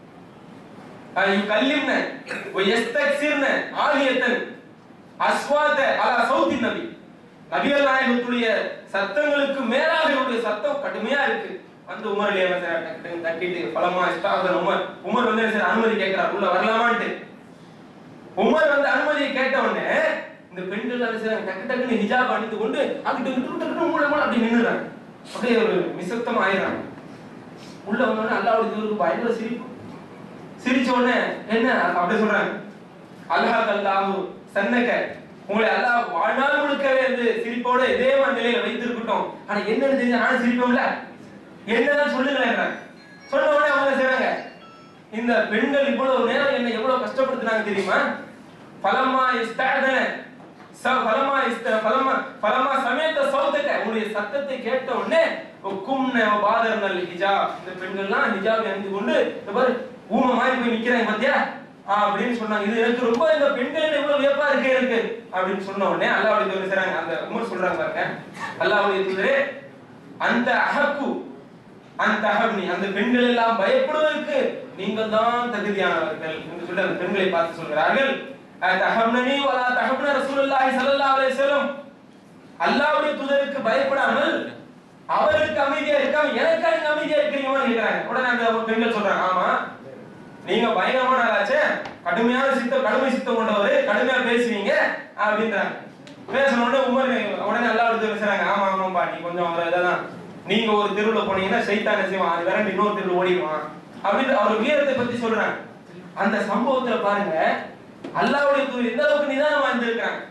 يكلمنا ويستكثرن عالية அஸ்வாத அலா சௌத்தி நபி நபிகள் நாயகத்துடைய சத்தங்களுக்கு மேலாக இவருடைய சத்தம் கடுமையா இருக்கு வந்து உமர் அலி என்ன செய்றார்? டக்கு டக்குன்னு தட்டிட்டு பலமா இஸ்தாதன் உமர் உமர் வந்து என்ன செய்றார்? அனுமதி கேட்கிறார் உள்ள வரலாமான்ட்டு உமர் வந்து அனுமதியை கேட்ட உடனே இந்த பெண்கள் என்ன செய்றாங்க டக்கு டக்குன்னு ஹிஜாப் அணிந்து கொண்டு அங்கிட்டு விட்டு விட்டு விட்டு மூட மூட அப்படி நின்னுறாங்க அப்படியே ஒரு நிசப்தம் ஆயிடுறாங்க உள்ள வந்தோடனே அல்லாவுடைய தூருக்கு பயங்கர சிரிப்பு சிரிச்ச உடனே என்ன அப்படி சொல்றாங்க அல்லாஹ் அல்லாஹு சன்னக உங்களை அல்லாஹ் வாழ்நாள் முழுக்கவே வந்து சிரிப்போட இதே மாதிரி நிலையில வைத்திருக்கட்டும் ஆனா என்னன்னு தெரிஞ்சா நானும் சிரிப்போம்ல என்னதான் சொல்லுங்களேன் சொன்ன உடனே அவங்க செய்றாங்க இந்த பெண்கள் இவ்வளவு நேரம் என்ன எவ்வளவு கஷ்டப்படுத்துனாங்க தெரியுமா பலமா இஸ்தாதன ச பலமா இஸ்த பலமா பலமா சமேத சௌதக்க உங்களுடைய சத்தத்தை கேட்ட உடனே கும்ன பாதர்னல் ஹிஜாப் இந்த பெண்கள்லாம் ஹிஜாப் அணிந்து கொண்டு இந்த பாரு ஊம மாதிரி போய் நிக்கிறாங்க பாத்தியா ஆ, அப்படின்னு சொன்னாங்க இது எனக்கு ரொம்ப இந்த பெண்கள் இவ்வளவு வியப்பா இருக்கு எனக்கு அப்படின்னு சொன்ன உடனே அல்லாஹ்வுடைய தூதர் செய்றாங்க அந்த உமர் சொல்றாங்க பாருங்க அல்லாஹ்வுடைய தூதரே அந்த அஹக்கு அந்த அகப்னி அந்த பெண்கள் எல்லாம் பயப்படுவதற்கு நீங்கள் தான் தகுதியானவர்கள் என்று சொல்லி அந்த பெண்களை பார்த்து சொல்கிறார்கள் தகப்னனி வலா தகப்ன ரசூலுல்லாஹி ஸல்லல்லாஹு அலைஹி வஸல்லம் அல்லாஹ்வுடைய தூதருக்கு பயப்படாமல் அவருக்கு அமைதியா இருக்காம எனக்கு நீங்க அமைதியா இருக்கிறீங்கன்னு கேக்குறாங்க உடனே அந்த பெண்கள் சொல்றாங்க ஆமா நீங்க பயங்கரமான ஆளாச்சே கடுமையான சித்தம் கடுமை சித்தம் கொண்டவர் கடுமையா பேசுவீங்க அப்படின்றாங்க பேசின உடனே உமர் உடனே நல்லா எடுத்து பேசுறாங்க ஆமா ஆமாப்பா நீ கொஞ்சம் அவர் இதான் நீங்க ஒரு தெருவுல போனீங்கன்னா சைத்தான் என்ன செய்வான் அது விரண்டு இன்னொரு தெருவில் ஓடிடுவான் அப்படின்னு அவர் வீரத்தை பத்தி சொல்றாங்க அந்த சம்பவத்துல பாருங்க அல்லாஹ்வுடைய தூதர் எந்த அளவுக்கு நிதானமா இருந்திருக்காங்க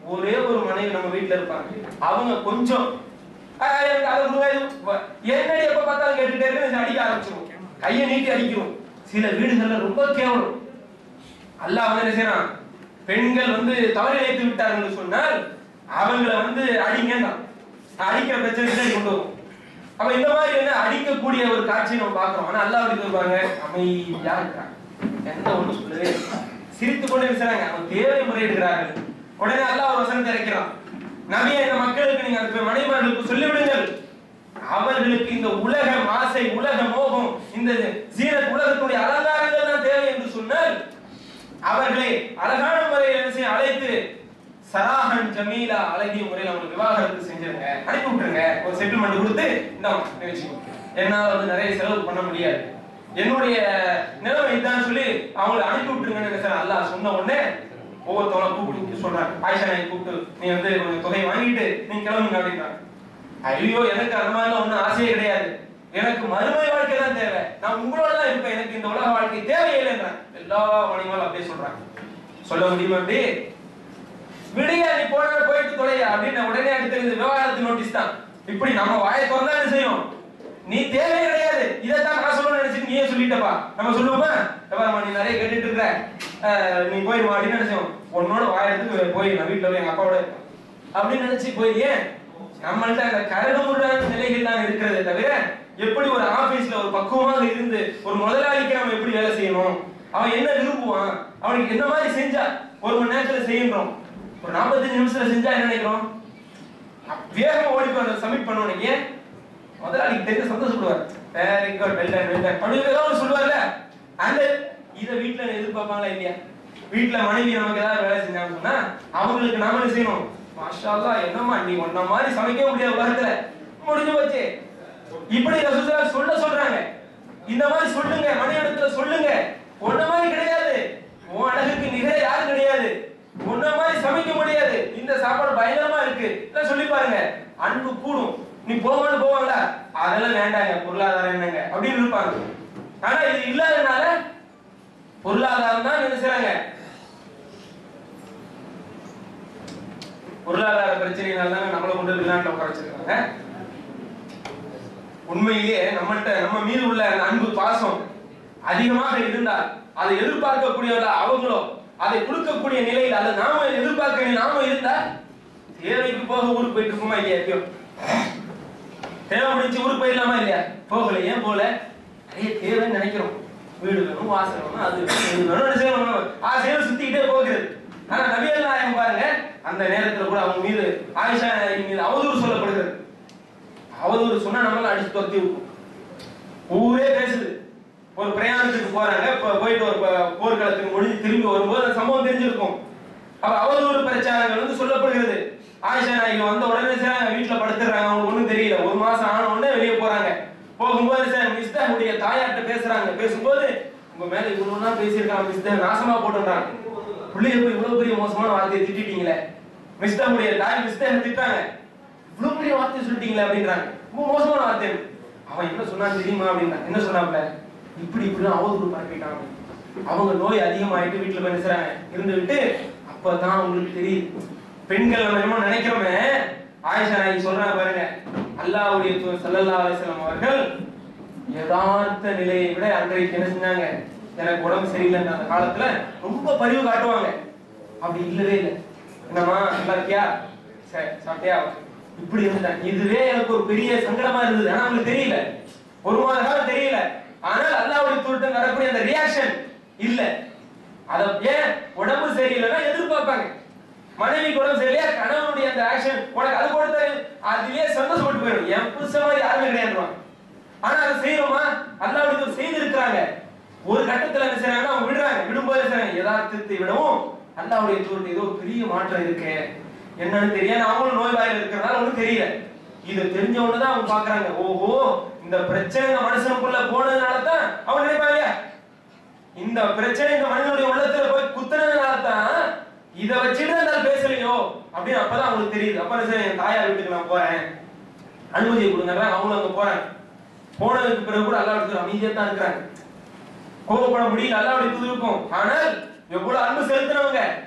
ஒரே ஒரு மனைவி நம்ம வீட்டுல இருப்பாங்க அவங்க கொஞ்சம் "ஆஹ், எனக்கு அதை கொடுங்க, இது வ- என்னடி எப்ப பார்த்தாலும் கேட்டுட்டே இருக்கு அடிக்க ஆரம்பிச்சிடும் கையை நீட்டி அடிக்கிறோம் சில வீடுகள்ல ரொம்ப கேவலம் அல்லாஹ் வந்து என்ன செய்யறான் பெண்கள் வந்து தவறு இழைத்து விட்டார்கள் சொன்னால் அவங்கள வந்து அடிங்கன்னா அடிக்கிற பிரச்சனை பின்னாடி கொண்டு வரும் அப்ப இந்த மாதிரி என்ன அடிக்கக்கூடிய ஒரு காட்சியை நம்ம பார்க்கிறோம் ஆனா அல்லாஹ் எப்படி சொல்றாங்க அமைதியா இருக்கிறாங்க எந்த ஒண்ணு சொல்லவே இல்லை. சிரித்துக் கொண்டே இருக்கிறாங்க அவன் தேவை முறையிடுகிறார்கள் உடனே அல்லாஹ் ஒரு வசனத்தை இறக்கிறான் நபியை இந்த மக்களுக்கு நீங்க அந்த மனைமார்களுக்கு சொல்லிவிடுங்கள் அவர்களுக்கு இந்த உலக ஆசை உலக மோகம் இந்த சீரத் உலகத்துடைய அலங்காரங்கள் தான் தேவை என்று சொன்னால் அவர்களை அழகான முறையில் என்ன செய்ய அழைத்து சராஹன் ஜமீலா அழகிய முறையில் அவங்களுக்கு விவாகரத்து செஞ்சிருங்க அனுப்பி விட்டுருங்க ஒரு செட்டில்மெண்ட் கொடுத்து இந்த வச்சுக்கோங்க என்னால வந்து நிறைய செலவு பண்ண முடியாது என்னுடைய நிலைமை இதான் சொல்லி அவங்களை அனுப்பி விட்டுருங்கன்னு சார் அல்லாஹ் சொன்ன உடனே ஒவ்வொருத்தவங்கள கூப்பிட்டு கூப்பிட்டு சொல்றாங்க ஆயிஷா நாய் கூப்பிட்டு நீ வந்து கொஞ்சம் தொகையை வாங்கிட்டு நீ கிளம்புங்க அப்படின்றாங்க ஐயோ எனக்கு அந்த மாதிரிலாம் ஒண்ணும் ஆசையே கிடையாது எனக்கு மறுமை வாழ்க்கை தான் தேவை நான் உங்களோட தான் இருப்பேன் எனக்கு இந்த உலக வாழ்க்கை தேவையில்லைன்றாங்க எல்லா மணிமாலும் அப்படியே சொல்றாங்க சொல்ல முடியுமா அப்படி விடியா நீ போன போயிட்டு தொலையா அப்படின்னு உடனே அடுத்து இந்த விவகாரத்து நோட்டீஸ் தான் இப்படி நம்ம வாயை திறந்தா என்ன செய்யும் நீ தேவை கிடையாது இதைத்தான் நான் சொல்லணும்னு நினைச்சிட்டு நீயே சொல்லிட்டப்பா நம்ம சொல்லுவோமா எவ்வளவு நீ நிறைய கேட்டுட்டு இருக்கிற அஹ், நீ போய் அப்படின்னு என்ன செய்யும் உன்னோட வாயத்துக்கு போய் நான் வீட்டுல போய் எங்க அப்பாவோட இருப்பேன். அப்படின்னு நினைச்சு போய் ஏன் நம்மள்ட்ட அந்த கரடுமுரடான நிலைகள் தான் இருக்கிறதே தவிர எப்படி ஒரு ஆபீஸ்ல ஒரு பக்குவமாக இருந்து ஒரு முதலாளிக்கு நம்ம எப்படி வேலை செய்யணும் அவன் என்ன விரும்புவான் அவனுக்கு என்ன மாதிரி செஞ்சா ஒரு மணி நேரத்துல செய்யணும் ஒரு 45 நிமிஷத்துல செஞ்சா என்ன நினைக்கிறோம் வேகமா ஓடி போய் சப்மிட் பண்ணுவோம் ஏன் முதலாளிக்கு தெரிஞ்ச சந்தோஷப்படுவார் very good well done well done அப்படி ஏதாவது சொல்லுவார்ல அந்த இத வீட்ல எதிர்பார்ப்பாங்களா இல்லையா வீட்ல மனைவி நமக்கு ஏதாவது வேலை செஞ்சாங்கன்னு சொன்னா அவங்களுக்கு நாம என்ன செய்யணும் மாஷா அல்லாஹ் என்னம்மா நீ ஒன்ன மாதிரி சமைக்க முடியாது உலகத்துல முடிஞ்சு போச்சு இப்படி ரசூலுல்லாஹ் சொல்ல சொல்றாங்க இந்த மாதிரி சொல்லுங்க மனைவிடத்துல சொல்லுங்க உன்ன மாதிரி கிடையாது உன் அழகுக்கு நிகர யாரும் கிடையாது உன்ன மாதிரி சமைக்க முடியாது இந்த சாப்பாடு பயங்கரமா இருக்கு இதெல்லாம் சொல்லி பாருங்க அன்பு கூடும் நீ போவான்னு போவாங்களா அதெல்லாம் வேண்டாங்க பொருளாதாரம் என்னங்க அப்படின்னு இருப்பாங்க ஆனா இது இல்லாதனால பொருளாதாரம் தான் என்ன செய்றாங்க பொருளாதார பிரச்சனையினால தான் நம்மளை கொண்டு வெளிநாட்டுல உட்கார வச்சிருக்காங்க உண்மையிலேயே நம்மள்ட்ட நம்ம மீது உள்ள அந்த அன்பு பாசம் அதிகமாக இருந்தால் அதை எதிர்பார்க்கக்கூடியவர்கள் அவங்களோ அதை கொடுக்கக்கூடிய நிலையில் அதை நாம எதிர்பார்க்க நாம இருந்தா தேவைக்கு போக ஊருக்கு போயிட்டு இருக்கோமா இல்லையா எப்பயோ தேவை முடிச்சு ஊருக்கு போயிடலாமா இல்லையா போகல ஏன் போகல நிறைய தேவைன்னு நினைக்கிறோம் வீடு வேணும் வாசல் வேணும் அது வேணும் இது வேணும் இது செய்யணும் ஆசையோட சுத்திக்கிட்டே போகிறது ஆனா நபியல் நாயகம் பாருங்க அந்த நேரத்துல கூட அவங்க மீது ஆயிஷா நாயகி மீது அவதூறு சொல்லப்படுகிறது அவதூறு சொன்னா நம்மள அடிச்சு துரத்தி விடும் ஊரே பேசுது ஒரு பிரயாணத்துக்கு போறாங்க இப்ப போயிட்டு ஒரு ப- போர்க்களத்துக்கு முடிஞ்சு திரும்பி வரும்போது அந்த சம்பவம் தெரிஞ்சிருக்கும் அப்ப அவதூறு பிரச்சாரங்கள் வந்து சொல்லப்படுகிறது ஆயிஷா நாயகி வந்த உடனே சார் வீட்டுல படுத்துறாங்க அவங்களுக்கு ஒண்ணும் தெரியல ஒரு மாசம் ஆன உடனே வெளியே போறாங்க போகும்போது சார் மிஸ்தாவுடைய தாயார்ட்ட பேசுறாங்க பேசும்போது உங்க மேல இவ்வளவு நாள் பேசியிருக்காங்க மிஸ்தா நாசமா போட்டுறாங்க பிள்ளைய போய் இவ்வளவு பெரிய மோசமான வார்த்தையை திட்டிட்டீங்களே மிஸ்தாவுடைய தாய் மிஸ்தா திட்டாங்க இவ்வளவு பெரிய வார்த்தை சொல்லிட்டீங்களே அப்படின்றாங்க ரொம்ப மோசமான வார்த்தை அவன் என்ன சொன்னான்னு தெரியுமா அப்படின்னா என்ன சொன்னாப்ல இப்படி இப்படி அவதூறு பரப்பிட்டாங்க அவங்க நோய் அதிகமாயிட்டு வீட்டுல போய் நினைச்சாங்க இருந்துகிட்டு அப்பதான் அவங்களுக்கு தெரியுது பெண்கள் நம்ம என்னமோ நினைக்கிறோமே ஆயிஷா நாயகி சொல்றாங்க பாருங்க அல்லாஹ்வுடைய தூதர் ஸல்லல்லாஹு அலைஹி வஸல்லம் அவர்கள் யதார்த்த நிலையை விட அன்றைக்கு என்ன செஞ்சாங்க எனக்கு உடம்பு சரியில்லைன்ற அந்த காலத்துல ரொம்ப பரிவு காட்டுவாங்க அப்படி இல்லவே இல்லை என்னம்மா நல்லா இருக்கியா சரி சாப்பிட்டியா இப்படி இருந்துட்டேன் இதுவே எனக்கு ஒரு பெரிய சங்கடமா இருந்தது ஆனா அவங்களுக்கு தெரியல ஒரு மாத காலம் தெரியல ஆனால் அல்லாஹ்வுடைய தூதர்ட்ட வரக்கூடிய அந்த ரியாக்ஷன் இல்ல அத ஏன் உடம்பு சரியில்லைன்னா எதிர்பார்ப்பாங்க மனைவிக்கு உடம்பு சரியில்லையா கணவனுடைய அந்த ஆக்ஷன் உனக்கு அது கொடுத்தாரு அதுலயே சந்தோஷப்பட்டு போயிடும் என் புருஷ மாதிரி யாருமே கிடையாதுவாங்க ஆனா அதை செய்யறோமா அல்லாஹ்வுடைய தூதர் செய்து இருக்கிறாங்க ஒரு கட்டத்துல என்ன செய்றாங்கன்னா அவங்க விடுறாங்க விடும்போது என்ன செய்றாங்க யதார்த்தத்தை விடவும் அல்லாஹ்வுடைய தூதர் ஏதோ பெரிய மாற்றம் இருக்கு என்னன்னு தெரியாது அவங்களும் நோய் வாயில இருக்கிறதால ஒண்ணும் தெரியல இது தெரிஞ்சவங்க தான் அவங்க பாக்குறாங்க ஓஹோ இந்த பிரச்சனை இந்த மனுஷனுக்குள்ள போனதுனால தான் அவங்க நினைப்பாங்க இல்லையா இந்த பிரச்சனை இந்த மனிதனுடைய உள்ளத்துல போய் குத்துனதுனால தான் இத வச்சுட்டு அந்த பேசலையோ அப்படின்னு அப்பதான் அவங்களுக்கு தெரியுது அப்ப என்ன செய்ய என் தாயார் வீட்டுக்கு நான் போறேன் அனுமதியை கொடுங்க அவங்களும் அங்க போறாங்க போனதுக்கு பிறகு கூட அல்லாஹ் எடுத்து அமைதியா தான் இருக்கிறாங்க கோபப்பட முடியல அல்லாஹ்வுடைய தூது இருக்கும் ஆனால் எவ்வளவு அன்பு செலுத்துறவங்க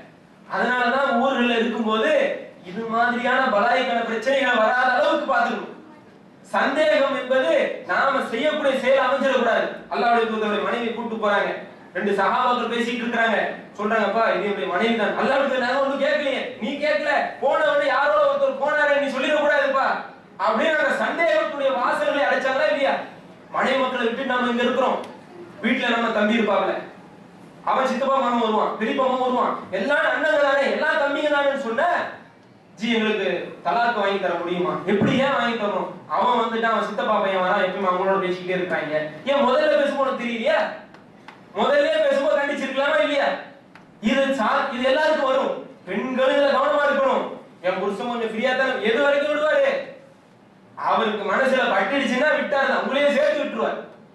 அதனாலதான் ஊர்கள்ல இருக்கும்போது இது மாதிரியான பலாய்க்கான பிரச்சனைகள் வராத அளவுக்கு பார்த்துக்கணும் சந்தேகம் என்பது நாம செய்யக்கூடிய செயல் அமைஞ்சிடக்கூடாது அல்லாவுடைய தூதருடைய மனைவி கூட்டு போறாங்க ரெண்டு சகாபாக்கள் பேசிட்டு இருக்காங்க சொல்றாங்கப்பா இது என்னுடைய மனைவி தான் அல்லாவுடைய நாங்க ஒண்ணும் கேட்கலையே நீ கேட்கல போனவனே யாரோ ஒருத்தர் போனாரே நீ சொல்லிடக்கூடாதுப்பா அப்படின்னு அந்த சந்தேகத்துடைய வாசல்களை அடைச்சாங்களா இல்லையா மனைவி மக்களை விட்டு நாம இங்க இருக்கிறோம் வீட்டுல நம்ம தம்பி இருப்பாங்களே அவன் சித்தப்பா மாமன் வருவான் பெரியப்பா மாமன் வருவான் எல்லாம் அண்ணங்க தானே எல்லாம் தம்பிங்க தானேன்னு சொன்ன ஜி எங்களுக்கு தலாக்கு வாங்கி தர முடியுமா எப்படி ஏன் வாங்கி தரணும் அவன் வந்துட்டு அவன் சித்தப்பா பையன் வரான் எப்பயும் அவங்களோட பேசிக்கிட்டே இருக்காங்க ஏன் முதல்ல பேசும்போது தெரியலையா முதல்ல பேசும்போது கண்டிச்சிருக்கலாமா இல்லையா இது சா இது எல்லாருக்கும் வரும் பெண்களும் இதுல கவனமா இருக்கணும் என் புருஷன் கொஞ்சம் ஃப்ரீயா தான் எது வரைக்கும் விடுவாரு அவருக்கு மனசுல பட்டுடுச்சுன்னா விட்டாரு உங்களையே சேர்த்து விட்டுருவார்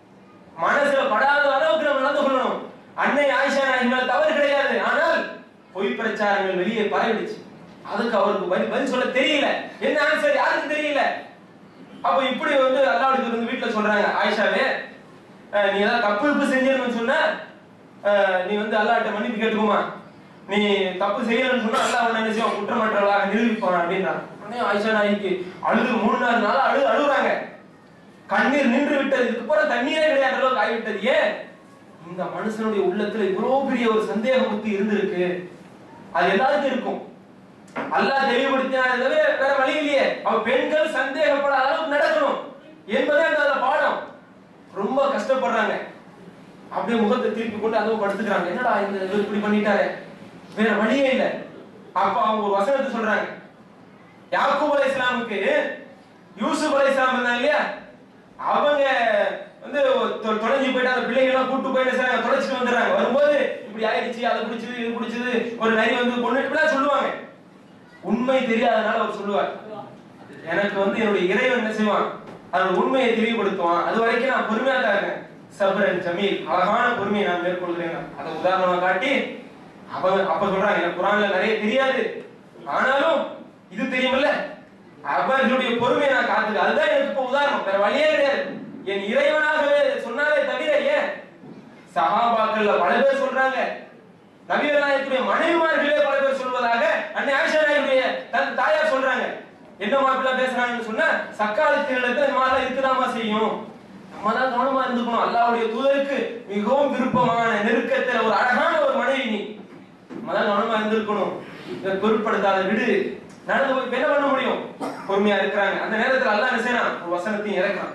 மனசுல படாத அளவுக்கு நம்ம நடந்து கொள்ளணும் அன்னை ஆயிஷா நாயகங்கள் தவறு கிடையாது ஆனால் பொய் பிரச்சாரங்கள் வெளியே பரவிடுச்சு அதுக்கு அவருக்கு பதில் பதில் சொல்ல தெரியல என்ன ஆன்சர் யாருக்கும் தெரியல அப்ப இப்படி வந்து அல்லாவுக்கு வந்து வீட்டுல சொல்றாங்க ஆயிஷாவே அஹ், நீ ஏதாவது தப்பு தப்பு செஞ்சிருன்னு சொன்னா அஹ், நீ வந்து அல்லாட்ட மன்னிப்பு கேட்டுக்குமா நீ தப்பு செய்யலன்னு சொன்னா அல்லாஹ் உன்னை என்ன செய்வான் குற்றமற்றவளாக நிரூபிப்பான் அப்படின்னா உடனே ஆயிஷா நாய்க்கு அழுது மூணு நாலு நாள் அழுது அழுகுறாங்க கண்ணீர் நின்று விட்டது இதுக்கு போற தண்ணீரே கிடையாது அளவுக்கு ஆகிவிட்டது ஏன் இந்த மனுஷனுடைய உள்ளத்துல இவ்வளவு பெரிய ஒரு சந்தேக புத்தி இருந்திருக்கு அது எல்லாருக்கும் இருக்கும் அல்லாஹ் தெளிவுபடுத்தினாலே தவிர வேற வழி இல்லையே அவ பெண்கள் சந்தேகப்படாத அளவுக்கு நடக்கணும் என்பதே அந்த அதுல பாடம் ரொம்ப கஷ்டப்படுறாங்க அப்படியே முகத்தை திருப்பி கொண்டு அதுவும் படுத்துக்கிறாங்க என்னடா இந்த இவர் இப்படி பண்ணிட்டாரு வேற வழியே இல்ல அப்ப அவங்க ஒரு வசனத்தை சொல்றாங்க யாக்கூப் அலை இஸ்லாமுக்கு யூசுப் அலை இஸ்லாம் இருந்தாங்க இல்லையா அவங்க வந்து தொ- தொலைஞ்சு போயிட்டு அந்த பிள்ளைங்க எல்லாம் கூட்டு போய் என்ன செய்றாங்க, தொலைச்சிட்டு வந்துடுறாங்க வரும்போது இப்படி ஆயிடுச்சு அதை பிடிச்சது இது பிடிச்சது ஒரு நரி வந்து பொண்ணு இப்படிலாம் சொல்லுவாங்க உண்மை தெரியாதனால அவர் சொல்லுவார் எனக்கு வந்து என்னுடைய இறைவன் என்ன செய்வான் அதோட உண்மையை தெளிவுபடுத்துவான் அது வரைக்கும் நான் பொறுமையா தான் இருக்கேன் சப்ரன் ஜமீல் அழகான பொறுமையை நான் மேற்கொள்கிறேன் அதை உதாரணமா காட்டி அவங்க அப்ப சொல்றாங்க எனக்கு குரான்ல நிறைய தெரியாது ஆனாலும் இது தெரியுமில்ல அவர்களுடைய பொறுமையை நான் காத்துக்க அதுதான் எனக்கு இப்ப உதாரணம் வேற வழியே கிடையாது என் இறைவனாகவே சொன்னாலே தவிர ஏன் சஹாபாக்கள்ல பல பேர் சொல்றாங்க நபிகள் நாயகத்துடைய மனைவிமார்களே பல பேர் சொல்வதாக அன்னை ஆயிஷா நாயகுடைய தன் தாயார் சொல்றாங்க என்ன மாப்பிள்ள பேசுறாங்கன்னு சொன்னா சக்காலத்து இடத்துல இந்த மாதிரிலாம் இருக்கதாமா செய்யும் நம்ம தான் கவனமா இருந்துக்கணும் அல்லாஹ்வுடைய தூதருக்கு மிகவும் விருப்பமான நெருக்கத்துல ஒரு அழகான ஒரு மனைவி நீ நம்ம தான் கவனமா இருந்திருக்கணும் இதை பொருட்படுத்தாத விடு நடந்து போய் இப்ப என்ன பண்ண முடியும் பொறுமையா இருக்கிறாங்க அந்த நேரத்துல அல்லாஹ் என்ன செய்யறான் ஒரு வசனத்தையும் இறக்குறான்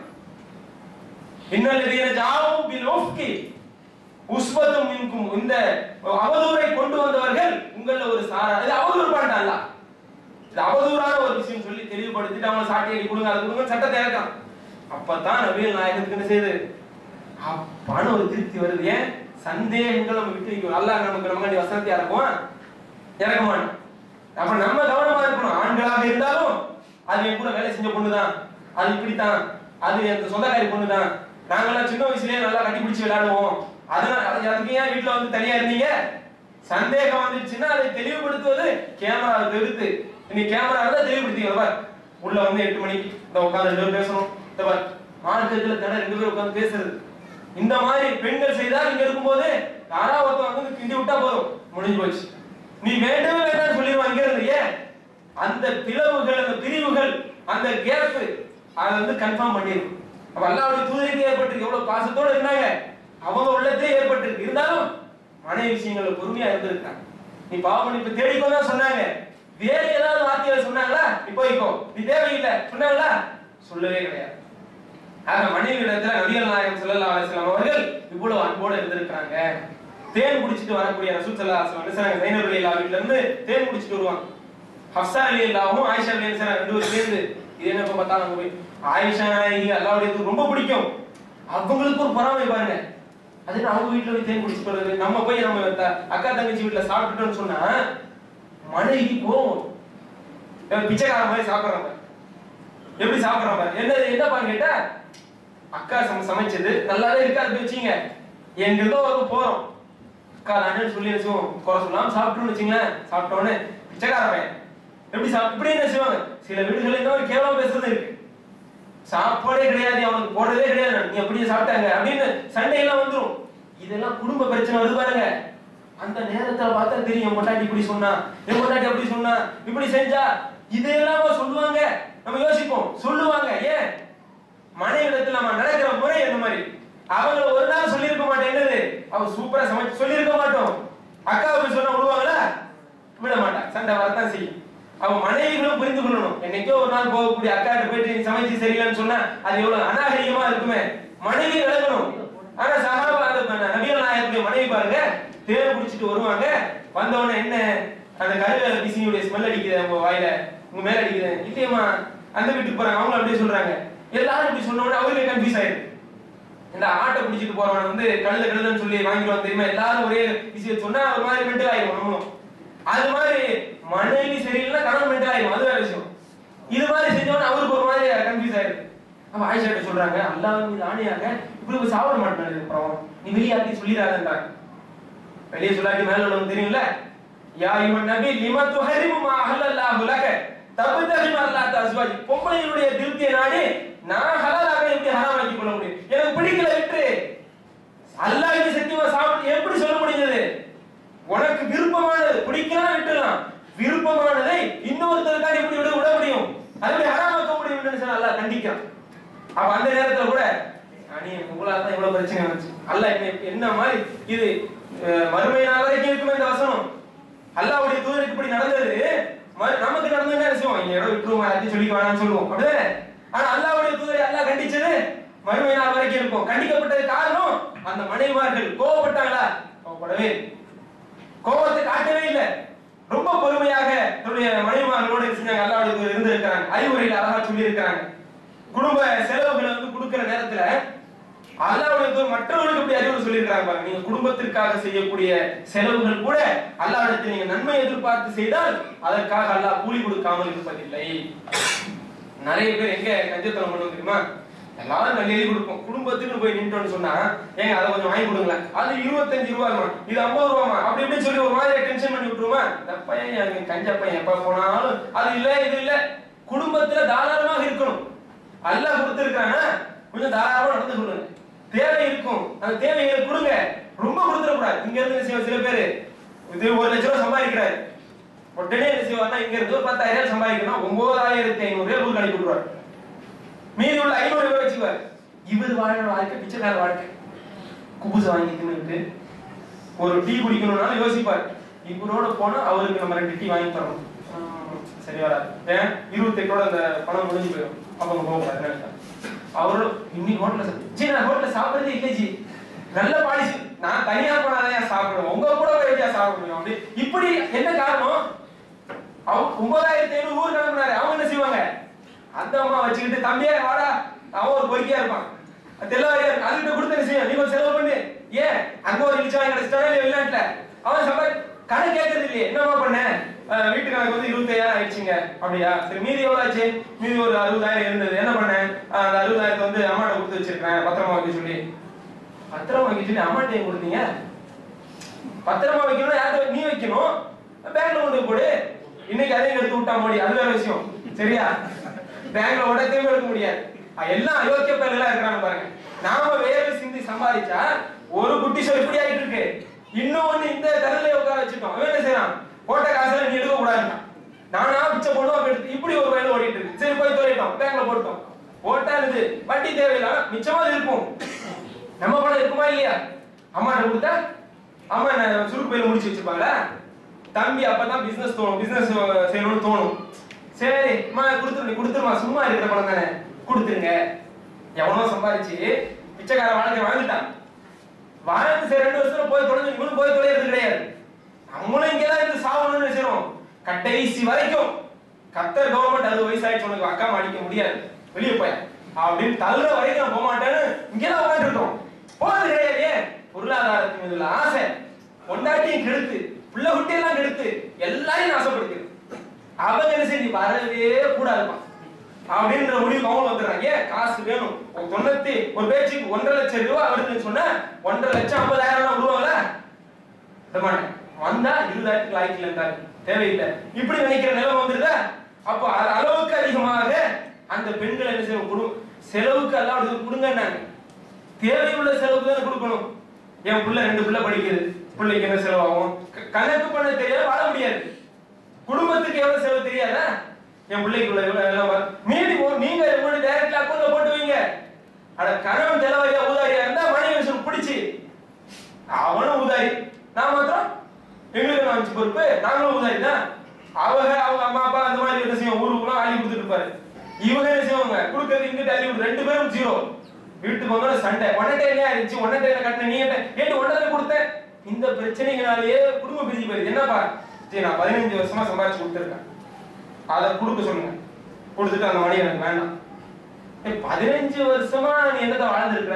இன்னல்லதீன ஜாவு பில் உஃப்கி உஸ்வத்தும் மின்கும் இந்த அவதூறை கொண்டு வந்தவர்கள் உங்கள ஒரு சாரா இது அவதூறு பண்ணிட்டான்ல இது அவதூறான ஒரு விஷயம் சொல்லி தெளிவுபடுத்திட்டு அவங்க சாட்டி அடி கொடுங்க அது கொடுங்க சட்டத்தை இறக்கான் அப்பதான் நபிகள் நாயகத்துக்கு என்ன செய்யுது அப்பான ஒரு திருப்தி வருது ஏன் சந்தேகங்கள் நம்ம விட்டு வைக்கணும் அல்லாஹ் நமக்கு நம்ம வசனத்தை இறக்குவான் இறக்க மாட்டான் அப்ப நம்ம கவனமா இருக்கணும் ஆண்களாக இருந்தாலும் அது என் கூட வேலை செஞ்ச பொண்ணுதான் அது இப்படித்தான் அது என் சொந்தக்காரி பொண்ணுதான் நாங்கெல்லாம் சின்ன வயசுலயே நல்லா கட்டி பிடிச்சு விளையாடுவோம் அதனால அது அதுக்கு ஏன் வீட்டுல வந்து தனியா இருந்தீங்க சந்தேகம் வந்துச்சுன்னா அதை தெளிவுபடுத்துவது கேமராவை தவிர்த்து நீ கேமரா இருந்தா தெளிவுபடுத்திங்க பார் உள்ள வந்து எட்டு மணிக்கு இந்த உட்காந்து ரெண்டு பேரும் பேசணும் இந்த பார் மார்க்கெட்ல தடை ரெண்டு பேரும் உட்காந்து பேசுறது இந்த மாதிரி பெண்கள் செய்தால் இங்க இருக்கும்போது யாரா ஒருத்தன் வந்து கிண்டி விட்டா போதும் முடிஞ்சு போச்சு நீ வேண்டவே வேண்டாம் சொல்லிடுவான் இங்க இருந்து ஏன் அந்த பிளவுகள் அந்த பிரிவுகள் அந்த கேப் அதை வந்து கன்ஃபார்ம் பண்ணிடும் அப்ப அல்லாவுடைய தூதருக்கு ஏற்பட்டிருக்கு எவ்வளவு பாசத்தோட இருந்தாங்க அவங்க உள்ளத்திலே ஏற்பட்டிருக்கு இருந்தாலும் மனைவி விஷயங்கள்ல பொறுமையா இருந்திருக்காங்க நீ பாவம் இப்ப தேடிக்கோ தான் சொன்னாங்க வேற ஏதாவது வார்த்தைகளை சொன்னாங்களா நீ போய்க்கோ நீ தேவையில்லை சொன்னாங்களா சொல்லவே கிடையாது ஆக மனைவி இடத்துல நபிகள் நாயகம் ஸல்லல்லாஹு அலைஹி வஸல்லம் அவர்கள் இவ்வளவு அன்போடு இருந்திருக்காங்க தேன் குடிச்சிட்டு வரக்கூடிய ரசூல் ஸல்லல்லாஹு அலைஹி வஸல்லம் என்ன ஜைனப் ரலியல்லாஹு வீட்ல இருந்து தேன் குடிச்சிட்டு வருவாங்க ஹஃப்ஸா ரலியல்லாஹும் ஆயிஷா ரலியல்லாஹு ரெண்டு பேரும் சேர்ந்து இது என்ன இப்ப பார்த்தாலும் அங்க போய் ஆயிஷா நாயகி அல்லாஹ்வுடைய தூதர் ரொம்ப பிடிக்கும் அவங்களுக்கு ஒரு பொறாமை பாருங்க அது என்ன அவங்க வீட்டுல போய் தேன் குடிச்சிட்டு வருது நம்ம போய் நம்ம த- அக்கா தங்கச்சி வீட்டுல சாப்பிட்டுட்டோம்னு சொன்னா மனைவிக்கு கோவம் வரும். பிச்சைக்கார மாதிரி சாப்பிடுறாங்க எப்படி சாப்பிடுறான் பாரு என்ன என்னப்பான்னு கேட்டா அக்கா சம சமைச்சது நல்லாவே இருக்கு அதை வச்சுங்க எங்கிருந்தோ ஒரு போறோம் அக்கா அண்ணன் சொல்லி வச்சுவோம் குறை சொல்லாம சாப்பிட்டோம்னு வச்சுங்களேன் சாப்பிட்டோன்னு பிச்சைக்கார பையன் எப்படி சாப்பிட்டு இப்படி என்ன செய்வாங்க சில வீடுகளில் இந்த ஒரு கேவலம் பேசுறது இருக்கு சாப்பாடே கிடையாது அவனுக்கு போடுறதே கிடையாது நீ அப்படியே சாப்பிட்டாங்க அப்படின்னு சண்டை எல்லாம் வந்துரும் இதெல்லாம் குடும்ப பிரச்சனை வருது பாருங்க அந்த நேரத்துல பார்த்தா தெரியும் என் பொண்டாட்டி இப்படி சொன்னா என் பொண்டாட்டி அப்படி சொன்னா இப்படி செஞ்சா இதெல்லாம் சொல்லுவாங்க நம்ம யோசிப்போம் சொல்லுவாங்க ஏன் மனைவிடத்துல நம்ம நடக்கிற முறை என்ன மாதிரி அவங்க ஒரு நாள் சொல்லியிருக்க மாட்டேன் என்னது அவ சூப்பரா சமைச்சு சொல்லியிருக்க மாட்டோம் அக்கா போய் சொன்னா விடுவாங்களா விட மாட்டா சண்டை வரத்தான் செய்யும் அவ மனைவிகளும் புரிந்து கொள்ளணும் என்னைக்கோ ஒரு நாள் போகக்கூடிய அக்காட்ட போயிட்டு நீ சமைச்சு சரியில்லைன்னு சொன்னா அது எவ்வளவு அநாகரிகமா இருக்குமே மனைவி விளங்கணும் ஆனா சகாபா அந்த நபிகள் நாயகத்துடைய மனைவி பாருங்க தேர் குடிச்சிட்டு வருவாங்க வந்த உடனே என்ன அந்த கருவேல பிசினியுடைய ஸ்மெல் அடிக்குது உங்க வாயில உங்க மேல அடிக்குது இல்லையம்மா அந்த வீட்டுக்கு போறாங்க அவங்க அப்படியே சொல்றாங்க எல்லாரும் இப்படி சொன்ன உடனே அவருக்கு கன்ஃபியூஸ் ஆயிடுது இந்த ஆட்டை பிடிச்சிட்டு போறவன் வந்து கழுத கழுதன்னு சொல்லி வாங்கிடுவான் தெரியுமா எல்லாரும் ஒரே விஷயம் சொன்னா ஒரு மாதிரி மென்டல் ஆயிடும் நம்மளும் அது மாதிரி மனைவி சரியில்லைன்னா கணவன் மென்டல் ஆயிடும் அது வேற விஷயம் இது மாதிரி செஞ்சவன அவருக்கு ஒரு மாதிரி கன்ஃபியூஸ் ஆயிடுது அப்ப ஆயிஷா சொல்றாங்க அல்லாஹ் மீது ஆணையாக இப்படி போய் சாப்பிட மாட்டேன் அப்புறம் நீ வெளியாக்கி சொல்லிடாதன்றாங்க வெளியே சொல்லாட்டி மேல உள்ளவங்க தெரியும்ல யா இவன் நபி லிமா துஹரிமு மா அஹல்லல்லாஹு லக தபதஹி அல்லாஹ் அஸ்வாஜ் பொம்பளைகளுடைய திருப்தியை நாடி நான் ஹலாலாக எப்படி ஹராமாக்கி கொள்ள முடியும் எனக்கு பிடிக்கல விட்டு அல்லாஹ்க்கு சத்தியமா சாப்பிட்டு எப்படி சொல்ல முடிஞ்சது உனக்கு விருப்பமானது பிடிக்கலாம் விட்டுலாம் விருப்பமானதை இன்னொருத்தருக்காக எப்படி விட விட முடியும் அது எப்படி ஹராமாக்க முடியும் சொன்னா அல்லாஹ் கண்டிக்கிறான் அப்ப அந்த நேரத்துல கூட அணி உங்களால தான் இவ்வளவு பிரச்சனை வந்துச்சு அல்லாஹ் என்ன என்ன மாதிரி இது அஹ், மறுமை நாள் வரைக்கும் இருக்குமே இந்த வசனம் அல்லாஹ்வுடைய தூதருக்கு இப்படி நடந்தது ம- நமக்கு நடந்தது என்ன விஷயம் இங்க இடம் விட்டுருவோம் எல்லாத்தையும் சொல்லி வேணாம்னு சொல்லுவோம் அப்படிதானே ஆனா அல்லாஹ்வுடைய தூதரை அல்லாஹ் கண்டிச்சது மறுமை நாள் வரைக்கும் இருக்கும் கண்டிக்கப்பட்டது காரணம் அந்த மனைவிமார்கள் கோவப்பட்டாங்களா கோவப்படவே இல்லை. கோபத்தை காட்டவே இல்லை ரொம்ப பொறுமையாக தன்னுடைய மனைவிமார்களோட செஞ்சாங்க அல்லாவுடைய தூதர் இருந்து இருக்கிறாங்க அறிவுரையில் அழகா சொல்லி இருக்கிறாங்க குடும்ப செலவுகளை வந்து கொடுக்கிற நேரத்துல அல்லாவுடைய தூதர் மற்றவர்களுக்கு இப்படி அறிவுரை சொல்லியிருக்காங்க பாருங்க நீங்க குடும்பத்திற்காக செய்யக்கூடிய செலவுகள் கூட அல்லாவிடத்தில் நீங்க நன்மை எதிர்பார்த்து செய்தால் அதற்காக அல்லாஹ் கூலி கொடுக்காமல் இருப்பதில்லை நிறைய பேர் எங்க கஞ்சத்தனம் பண்ணுவோம் தெரியுமா எல்லாரும் நல்ல எழுதி கொடுப்போம் குடும்பத்துக்கு போய் நின்றோம்னு சொன்னா ஏங்க அதை கொஞ்சம் வாங்கி கொடுங்களேன் அது இருபத்தஞ்சு ரூபாமா இது ஐம்பது ரூபாமா அப்படி இப்படி சொல்லி ஒரு மாதிரி டென்ஷன் பண்ணி விட்டுருமா இந்த பையன் எனக்கு கஞ்ச பையன் எப்ப போனாலும் அது இல்ல இது இல்ல குடும்பத்துல தாராளமாக இருக்கணும் அல்லாஹ் கொடுத்திருக்கானா கொஞ்சம் தாராளமா நடந்து கொள்ளுங்க தேவை இருக்கும் அந்த தேவைகளை கொடுங்க ரொம்ப கொடுத்துடக்கூடாது இங்க இருந்து என்ன செய்வோம் சில பேரு இது ஒரு லட்சம் ரூபாய் சம்பாதிக்கிறாரு உடனே என்ன செய்வார்னா இங்க இருந்து ஒரு பத்தாயிரம் ரூபாய் சம்பாதிக்கணும் ஒன்பதாயிரத்தி ஐநூறு ரூபாய் உங்களுக்கு அனுப்பி விட்டுருவாரு மீதி உள்ள ஐநூறு ரூபாய் வச்சுக்குவார் இவர் வாழ வாழ்க்கை பிச்சைக்கார வாழ்க்கை குபுச வாங்கி தின்னுட்டு ஒரு டீ குடிக்கணும்னாலும் யோசிப்பார் இவரோட போனா அவருக்கு நம்ம ரெண்டு டீ வாங்கி தரணும் ஆஹ் சரி வராது ஏன் இருபத்தி எட்டோட அந்த பணம் முடிஞ்சு போயிடும் அவங்க போகக்கூடாது நினைச்சேன் அவரும் இன்னைக்கு ஹோட்டல்ல ஜி நான் ஹோட்டல்ல சாப்பிடுறதே இல்லை ஜி நல்ல பாலிசி நான் தனியா போனாதான் ஏன் சாப்பிடுவேன் உங்க கூட போய் வச்சா சாப்பிட முடியும் அப்படி இப்படி என்ன காரணம் அவங்க ஒன்பதாயிரத்தி ஐநூறு ஊர் கிளம்புனாரு அவங்க என்ன செய்வாங்க அந்த அம்மா வச்சுக்கிட்டு தம்பியா வாடா அவன் ஒரு பொறுக்கியா இருப்பான் தெல்லவாரியா இருக்கும் அதுகிட்ட கொடுத்த என்ன செய்யும் நீ கொஞ்சம் செலவு பண்ணு ஏன் அங்க ஒரு இழிச்சா கிடைச்சிட்டானா இல்ல வெளிநாட்டுல அவன் சம்பாதி கணக்கு கேட்கறது இல்லையே என்னமா பண்ண அஹ் வீட்டு கணக்கு வந்து இருபத்தாயிரம் ஆயிடுச்சுங்க அப்படியா சரி மீதி எவ்வளவு ஆச்சு மீதி ஒரு அறுபதாயிரம் இருந்தது என்ன பண்ணேன் அஹ் அந்த அறுபதாயிரத்தை வந்து அம்மாட்ட கொடுத்து வச்சிருக்கேன் பத்திரமா வைக்க சொல்லி பத்திரமா வைக்க சொல்லி அம்மாட்ட ஏன் கொடுத்தீங்க பத்திரமா வைக்கணும் யார்கிட்ட நீ வைக்கணும் பேங்க்ல கொண்டு போய் போடு இன்னைக்கு அதையும் எடுத்து விட்டா மோடி அது வேற விஷயம் சரியா பேங்க்ல உடத்தையும் எடுக்க முடியாது அஹ் எல்லாம் அயோக்கிய பேர்களா இருக்கிறாங்க பாருங்க நாம வேறு சிந்தி சம்பாதிச்சா ஒரு குட்டி சொல் இப்படி ஆயிட்டு இருக்கு இன்னும் ஒண்ணு இந்த தரல உட்கார வச்சுட்டோம் அவன் என்ன செய்யறான் போட்ட காசுல நீ எடுக்க கூடாது நானா பிச்சை போடுவோம் அப்படி எடுத்து இப்படி ஒரு வேலை ஓடிட்டு இருக்கு சரி போய் தொலைட்டோம் பேங்க்ல போட்டோம் போட்டா இது வட்டி தேவையில்லை ஆனா மிச்சமா இருக்கும் நம்ம பணம் இருக்குமா இல்லையா அம்மாட்ட கொடுத்தா அம்மா என்ன சுருக்கு பையில முடிச்சு வச்சிருப்பாங்களா தம்பி அப்பதான் பிசினஸ் தோணும் பிசினஸ் செய்யணும்னு தோணும் சரி அம்மா கொடுத்துரு நீ கொடுத்துருமா சும்மா இருக்கிற பணம் தானே கொடுத்துருங்க எவனோ சம்பாதிச்சு பிச்சைக்கார வாழ்க்கை வாழ்ந்துட்டான் வாழ்ந்து சரி ரெண்டு வருஷத்துல போய் தொலைஞ்சு இவனும் போய் தொலைகிறது கிடையாது நம்மளும் இங்கதான் இருந்து சாவணும்னு நினைச்சிரும் கடைசி வரைக்கும் கத்தர் கவர்மெண்ட் அறுபது வயசு ஆயிடுச்சு உனக்கு அக்கா அடிக்க முடியாது வெளியே போய் அப்படின்னு தள்ளுற வரைக்கும் நான் போக மாட்டேன்னு இங்கதான் உட்காந்து இருக்கோம் போறது கிடையாது ஏன் பொருளாதாரத்தின் மீது உள்ள ஆசை பொண்டாட்டியும் கெடுத்து பிள்ளை குட்டியெல்லாம் கெடுத்து எல்லாரையும் நாசப்படுத்துது அவங்க என்ன செய்ய நீ வரவே கூடாதுப்பா அப்படின்ற முடிவு அவங்க வந்துடுறாங்க ஏன் காசு வேணும் ஒரு தொண்ணூத்தி ஒரு பேச்சுக்கு ஒன்றரை லட்சம் ரூபாய் வருதுன்னு சொன்னா ஒன்றரை லட்சம் ஐம்பதாயிரம் விடுவாங்களா விட மாட்டேன் வந்தா இருபதாயிரத்துக்கு லாய்க்கில் இருந்தாரு தேவையில்லை இப்படி நினைக்கிற நிலைமை வந்துருதா அப்போ அ- அளவுக்கு அதிகமாக அந்த பெண்கள் என்ன செய்யணும் குடு செலவுக்கு எல்லாம் கொடுங்கன்னாங்க தேவையுள்ள செலவுக்கு தானே கொடுக்கணும் என் புள்ள ரெண்டு புள்ள படிக்குது பிள்ளைக்கு என்ன செலவாகும் க- கணக்கு பண்ண தெரியாது வாழ முடியாது குடும்பத்துக்கு எவ்வளவு செலவு தெரியாதா என் பிள்ளைக்கு இவ்வளவு இவ்வளவு எல்லாம் வரும். மீதி போ- நீங்க உங்களுடைய டைரக்ட்ல அக்கௌண்ட்ல போட்டு வைங்க அட கணவன் தலைவரியா ஊதாரியா இருந்தா மனைவி சொல்லி பிடிச்சி அவனும் ஊதாரி நான் மாத்திரம் எங்களுக்கு நான் வச்சு பொறுப்பு நாங்களும் ஊதாரி தான் அவங்க அவங்க அம்மா அப்பா அந்த மாதிரி என்ன செய்வோம் ஊருக்குலாம் அள்ளி கொடுத்துட்டு இருப்பாரு இவங்க என்ன செய்வாங்க கொடுக்கறது இங்கிட்டு அள்ளி கொடுத்து ரெண்டு பேரும் ஜீரோ வீட்டுக்கு வந்தோட சண்டை ஒன்னட்டை என்ன இருந்துச்சு ஒன்னட்டை என்ன கட்டின நீ என்ன ஏன் ஒன்னதை கொடுத்த இந்த பிரச்சனைகளாலேயே குடும்ப பிரிஞ்சு போயிருது என்னப்பா சரி நான் பதினஞ்சு வருஷமா சம்பாதிச்சு கொடுத்துருக்கேன் அதை கொடுக்க சொல்லுங்க கொடுத்துட்டு அந்த மணி எனக்கு வேண்டாம் ஏய், பதினஞ்சு வருஷமா நீ என்னத்தை வாழ்ந்துருக்கிற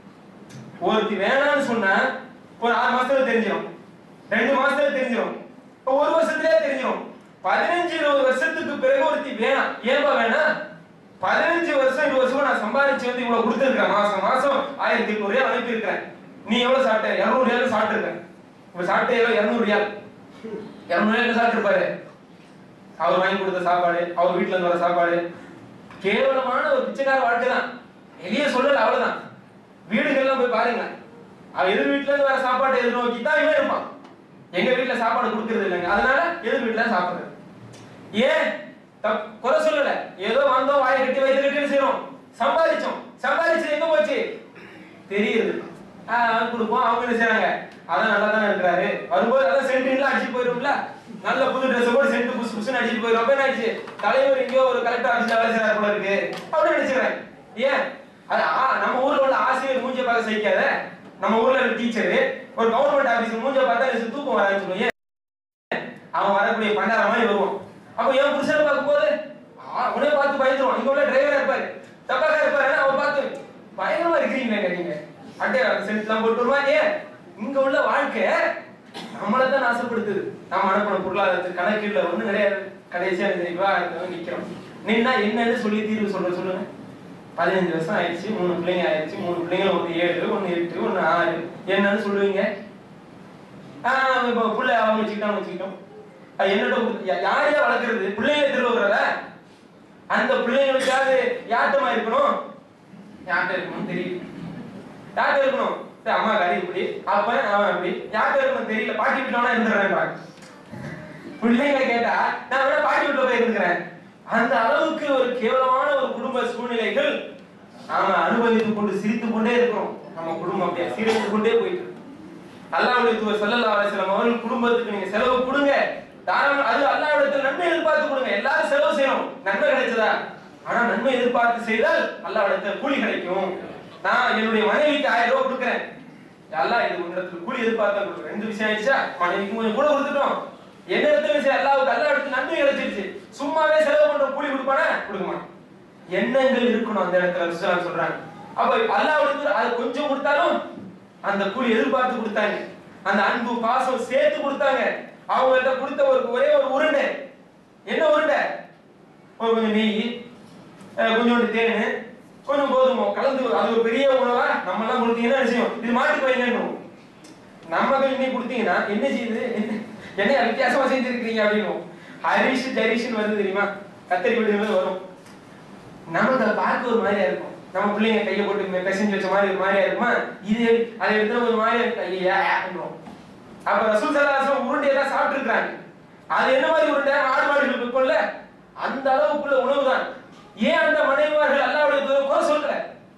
ஒருத்தி வேணாம்னு சொன்னா ஒரு ஆறு மாசத்துல தெரிஞ்சிடும் ரெண்டு மாசத்துல தெரிஞ்சிடும் இப்ப ஒரு வருஷத்துலயே தெரிஞ்சிடும் பதினஞ்சு இருபது வருஷத்துக்கு பிறகு ஒருத்தி வேணாம் ஏன்பா வேணாம் பதினஞ்சு வருஷம் இருபது வருஷமா நான் சம்பாதிச்சு வந்து இவ்வளவு கொடுத்துருக்கேன் மாசம் மாசம் ஆயிரத்தி எட்நூறு ரூபாய் அனுப்பி இருக்கிறேன் நீ எவ்வளவு சாப்பிட்ட இருநூறு ரூபாய் சாப்பிட்டு இப்ப சாப்பிட்ட எவ்வளவு இருநூறு ரூபாய் இருநூறு ரூபாய் சாப்பிட்டு இருப்பாரு அவர் வாங்கி கொடுத்த சாப்பாடு அவர் வீட்டுல இருந்து வர சாப்பாடு கேவலமான ஒரு பிச்சைக்கார வாழ்க்கை தான் வெளியே சொல்லல அவ்வளவுதான் வீடுகள்லாம் போய் பாருங்க அவ எதிர் வீட்டுல இருந்து வர சாப்பாட்டை எதிர்நோக்கி தான் இவன் இருப்பான் எங்க வீட்டுல சாப்பாடு கொடுக்கறது இல்லைங்க அதனால எதிர் வீட்டுல சாப்பிடுறது ஏன் தப் குறை சொல்லல ஏதோ வந்தோம் வாயை கட்டி வயிற்று கட்டி செய்யறோம் சம்பாதிச்சோம் சம்பாதிச்சு எங்க போச்சு தெரியுது ஆஹ் கொடுப்போம் அவங்க என்ன செய்றாங்க அதான் நல்லா தான் இருக்கிறாரு வரும்போது அதான் சென்ட்ரின்லாம் அடிச்சுட்டு போயிரும்ல நல்ல புது ட்ரெஸ் போட்டு சென்ட் புசு புசுன்னு அடிச்சுட்டு போயிரும் அப்ப என்ன ஆச்சு தலைவர் எங்கேயோ ஒரு கலெக்டர் ஆஃபீஸ்ல வேலை செய்யறாரு போல இருக்கு அப்படின்னு நினைச்சுக்கிறேன் ஏன் அது ஆ, நம்ம ஊர்ல உள்ள ஆசிரியர் மூஞ்ச பார்க்க சகிக்காத நம்ம ஊர்ல இருக்க டீச்சர் ஒரு கவர்மெண்ட் ஆபீஸ் மூஞ்ச பார்த்தா எனக்கு தூக்கம் வராதுன்னு சொல்லுவோம் ஏன் அவன் வரக்கூடிய பண்டார மாதிரி வருவான் அப்ப என் புருஷனை பார்க்கும்போது ஆ, அவனே பார்த்து பயந்துருவான் இங்க உள்ள டிரைவரா இருப்பாரு தப்பாக்கா இருப்பாரு ஆனா அவன் பார்த்து பயங்கரமா இருக்கிறீங்களே நீங்க அட்டை சென்ட்லாம் போட்டு வருவான் ஏன் இங்க உள்ள வாழ்க்கை நம்மளை தான் நாசப்படுத்துது நம்ம அனுப்பின பொருளாதாரத்துக்கு கணக்கு இல்ல ஒண்ணும் கிடையாது கடைசியா தெரியுமா நிக்கிறோம் நின்னா என்னன்னு சொல்லி தீர்வு சொல்ற சொல்லுங்க பதினஞ்சு வருஷம் ஆயிடுச்சு மூணு பிள்ளைங்க ஆயிடுச்சு மூணு பிள்ளைங்க ஒண்ணு ஏழு ஒண்ணு எட்டு ஒண்ணு ஆறு என்னன்னு சொல்லுவீங்க ஆஹ் இப்போ புள்ள அவங்க வச்சுக்கிட்டோம் வச்சுக்கிட்டோம் அது என்னோட உ- யா- யாரையா வளர்க்கறது பிள்ளைங்களை திருவுறத அந்த பிள்ளைங்களுக்காவது யார்ட்டமா இருக்கணும் யார்கிட்ட இருக்கணும் தெரியுது யார்கிட்ட இருக்கணும் சரி, அம்மா கறி இப்படி அப்ப அவன் இப்படி யார்கிட்ட இருக்கணும் தெரியல பாட்டி விட்டோம்னா இருந்துடுறேன் பிள்ளைங்களை கேட்டா நான் வேணா பாட்டி விட்டு போய் இருந்துக்கிறேன் அந்த அளவுக்கு ஒரு கேவலமான ஒரு குடும்ப சூழ்நிலைகள் நாம அனுபவித்துக் கொண்டு சிரித்துக் கொண்டே இருக்கிறோம் நம்ம குடும்பம் அப்படியே சீரழித்து கொண்டே போயிட்டு இருக்கு. அல்லாஹ்வுடைய தூதர் ஸல்லல்லாஹு அலைஹி வஸல்லம் அவர்கள் குடும்பத்துக்கு நீங்க செலவு கொடுங்க தாராளமா அது அல்லாஹ்விடத்தில் நன்மை எதிர்பார்த்து கொடுங்க எல்லாரும் செலவு செய்யணும் நன்மை கிடைச்சதா ஆனா நன்மை எதிர்பார்த்து செய்தால் அல்லாஹ்விடத்தில் கூலி கிடைக்கும் நான் என்னுடைய மனைவிக்கு ஆயிரம் ரூபாய் கொடுக்குறேன் அல்லாஹ் இது உன்னிடத்தில் கூலி எதிர்பார்த்தா கொடுக்குறேன் ரெண்டு விஷயம் ஆயிடுச்சா மனைவிக்கு கொஞ்சம் கூட கொடுத்துட்டோம் என்ன இடத்துல சரி அல்லாவுக்கு அல்லா இடத்துல நன்மை கிடைச்சிருச்சு சும்மாவே செலவு பண்ற கூலி கொடுப்பானே கொடுக்க மாட்டான் எண்ணங்கள் இருக்கணும் அந்த இடத்துல ரசூலுல்லாஹ் சொல்றாங்க அப்ப அல்லாஹ்வுடைய அது கொஞ்சம் கொடுத்தாலும் அந்த கூலி எதிர்பார்த்து கொடுத்தாங்க அந்த அன்பு பாசம் சேர்த்து கொடுத்தாங்க அவங்கள்ட்ட கொடுத்த ஒரு ஒரே ஒரு உருண்டை என்ன உருண்டை ஒரு கொஞ்சம் நெய் அஹ் கொஞ்சோண்டு தேன் கொஞ்சம் கோதுமை கலந்து அது ஒரு பெரிய உணவா நம்ம எல்லாம் கொடுத்தீங்கன்னா என்ன செய்யும் இது மாட்டுக்கு வைங்கன்னு நம்ம போய் இன்னைக்கு கொடுத்தீங்கன்னா என்ன செய்யுது என்ன வித்தியாசமா செஞ்சிருக்கீங்க அப்படின்னு ஹரிஷ் ஜரிஷ்னு வருது தெரியுமா கத்தரி வீடுகள் வரும் நமக்கு அதை பார்க்க ஒரு மாதிரியா இருக்கும் நம்ம பிள்ளைங்க கையை போட்டு பெசஞ்சு வச்ச மாதிரி ஒரு மாதிரியா இருக்குமா இது அதை எடுத்து ஒரு மாதிரியா இருக்கு ஐயா ஆப்பிடுறோம் அப்ப ரசூல் சல்லாசம் உருண்டை எல்லாம் சாப்பிட்டு இருக்காங்க அது என்ன மாதிரி உருண்டை ஆடு மாடுகள் விற்கும்ல அந்த அளவுக்குள்ள உணவு தான் ஏன் அந்த மனைவிமார்கள் அல்லாவுடைய தூரம் குறை சொல்ற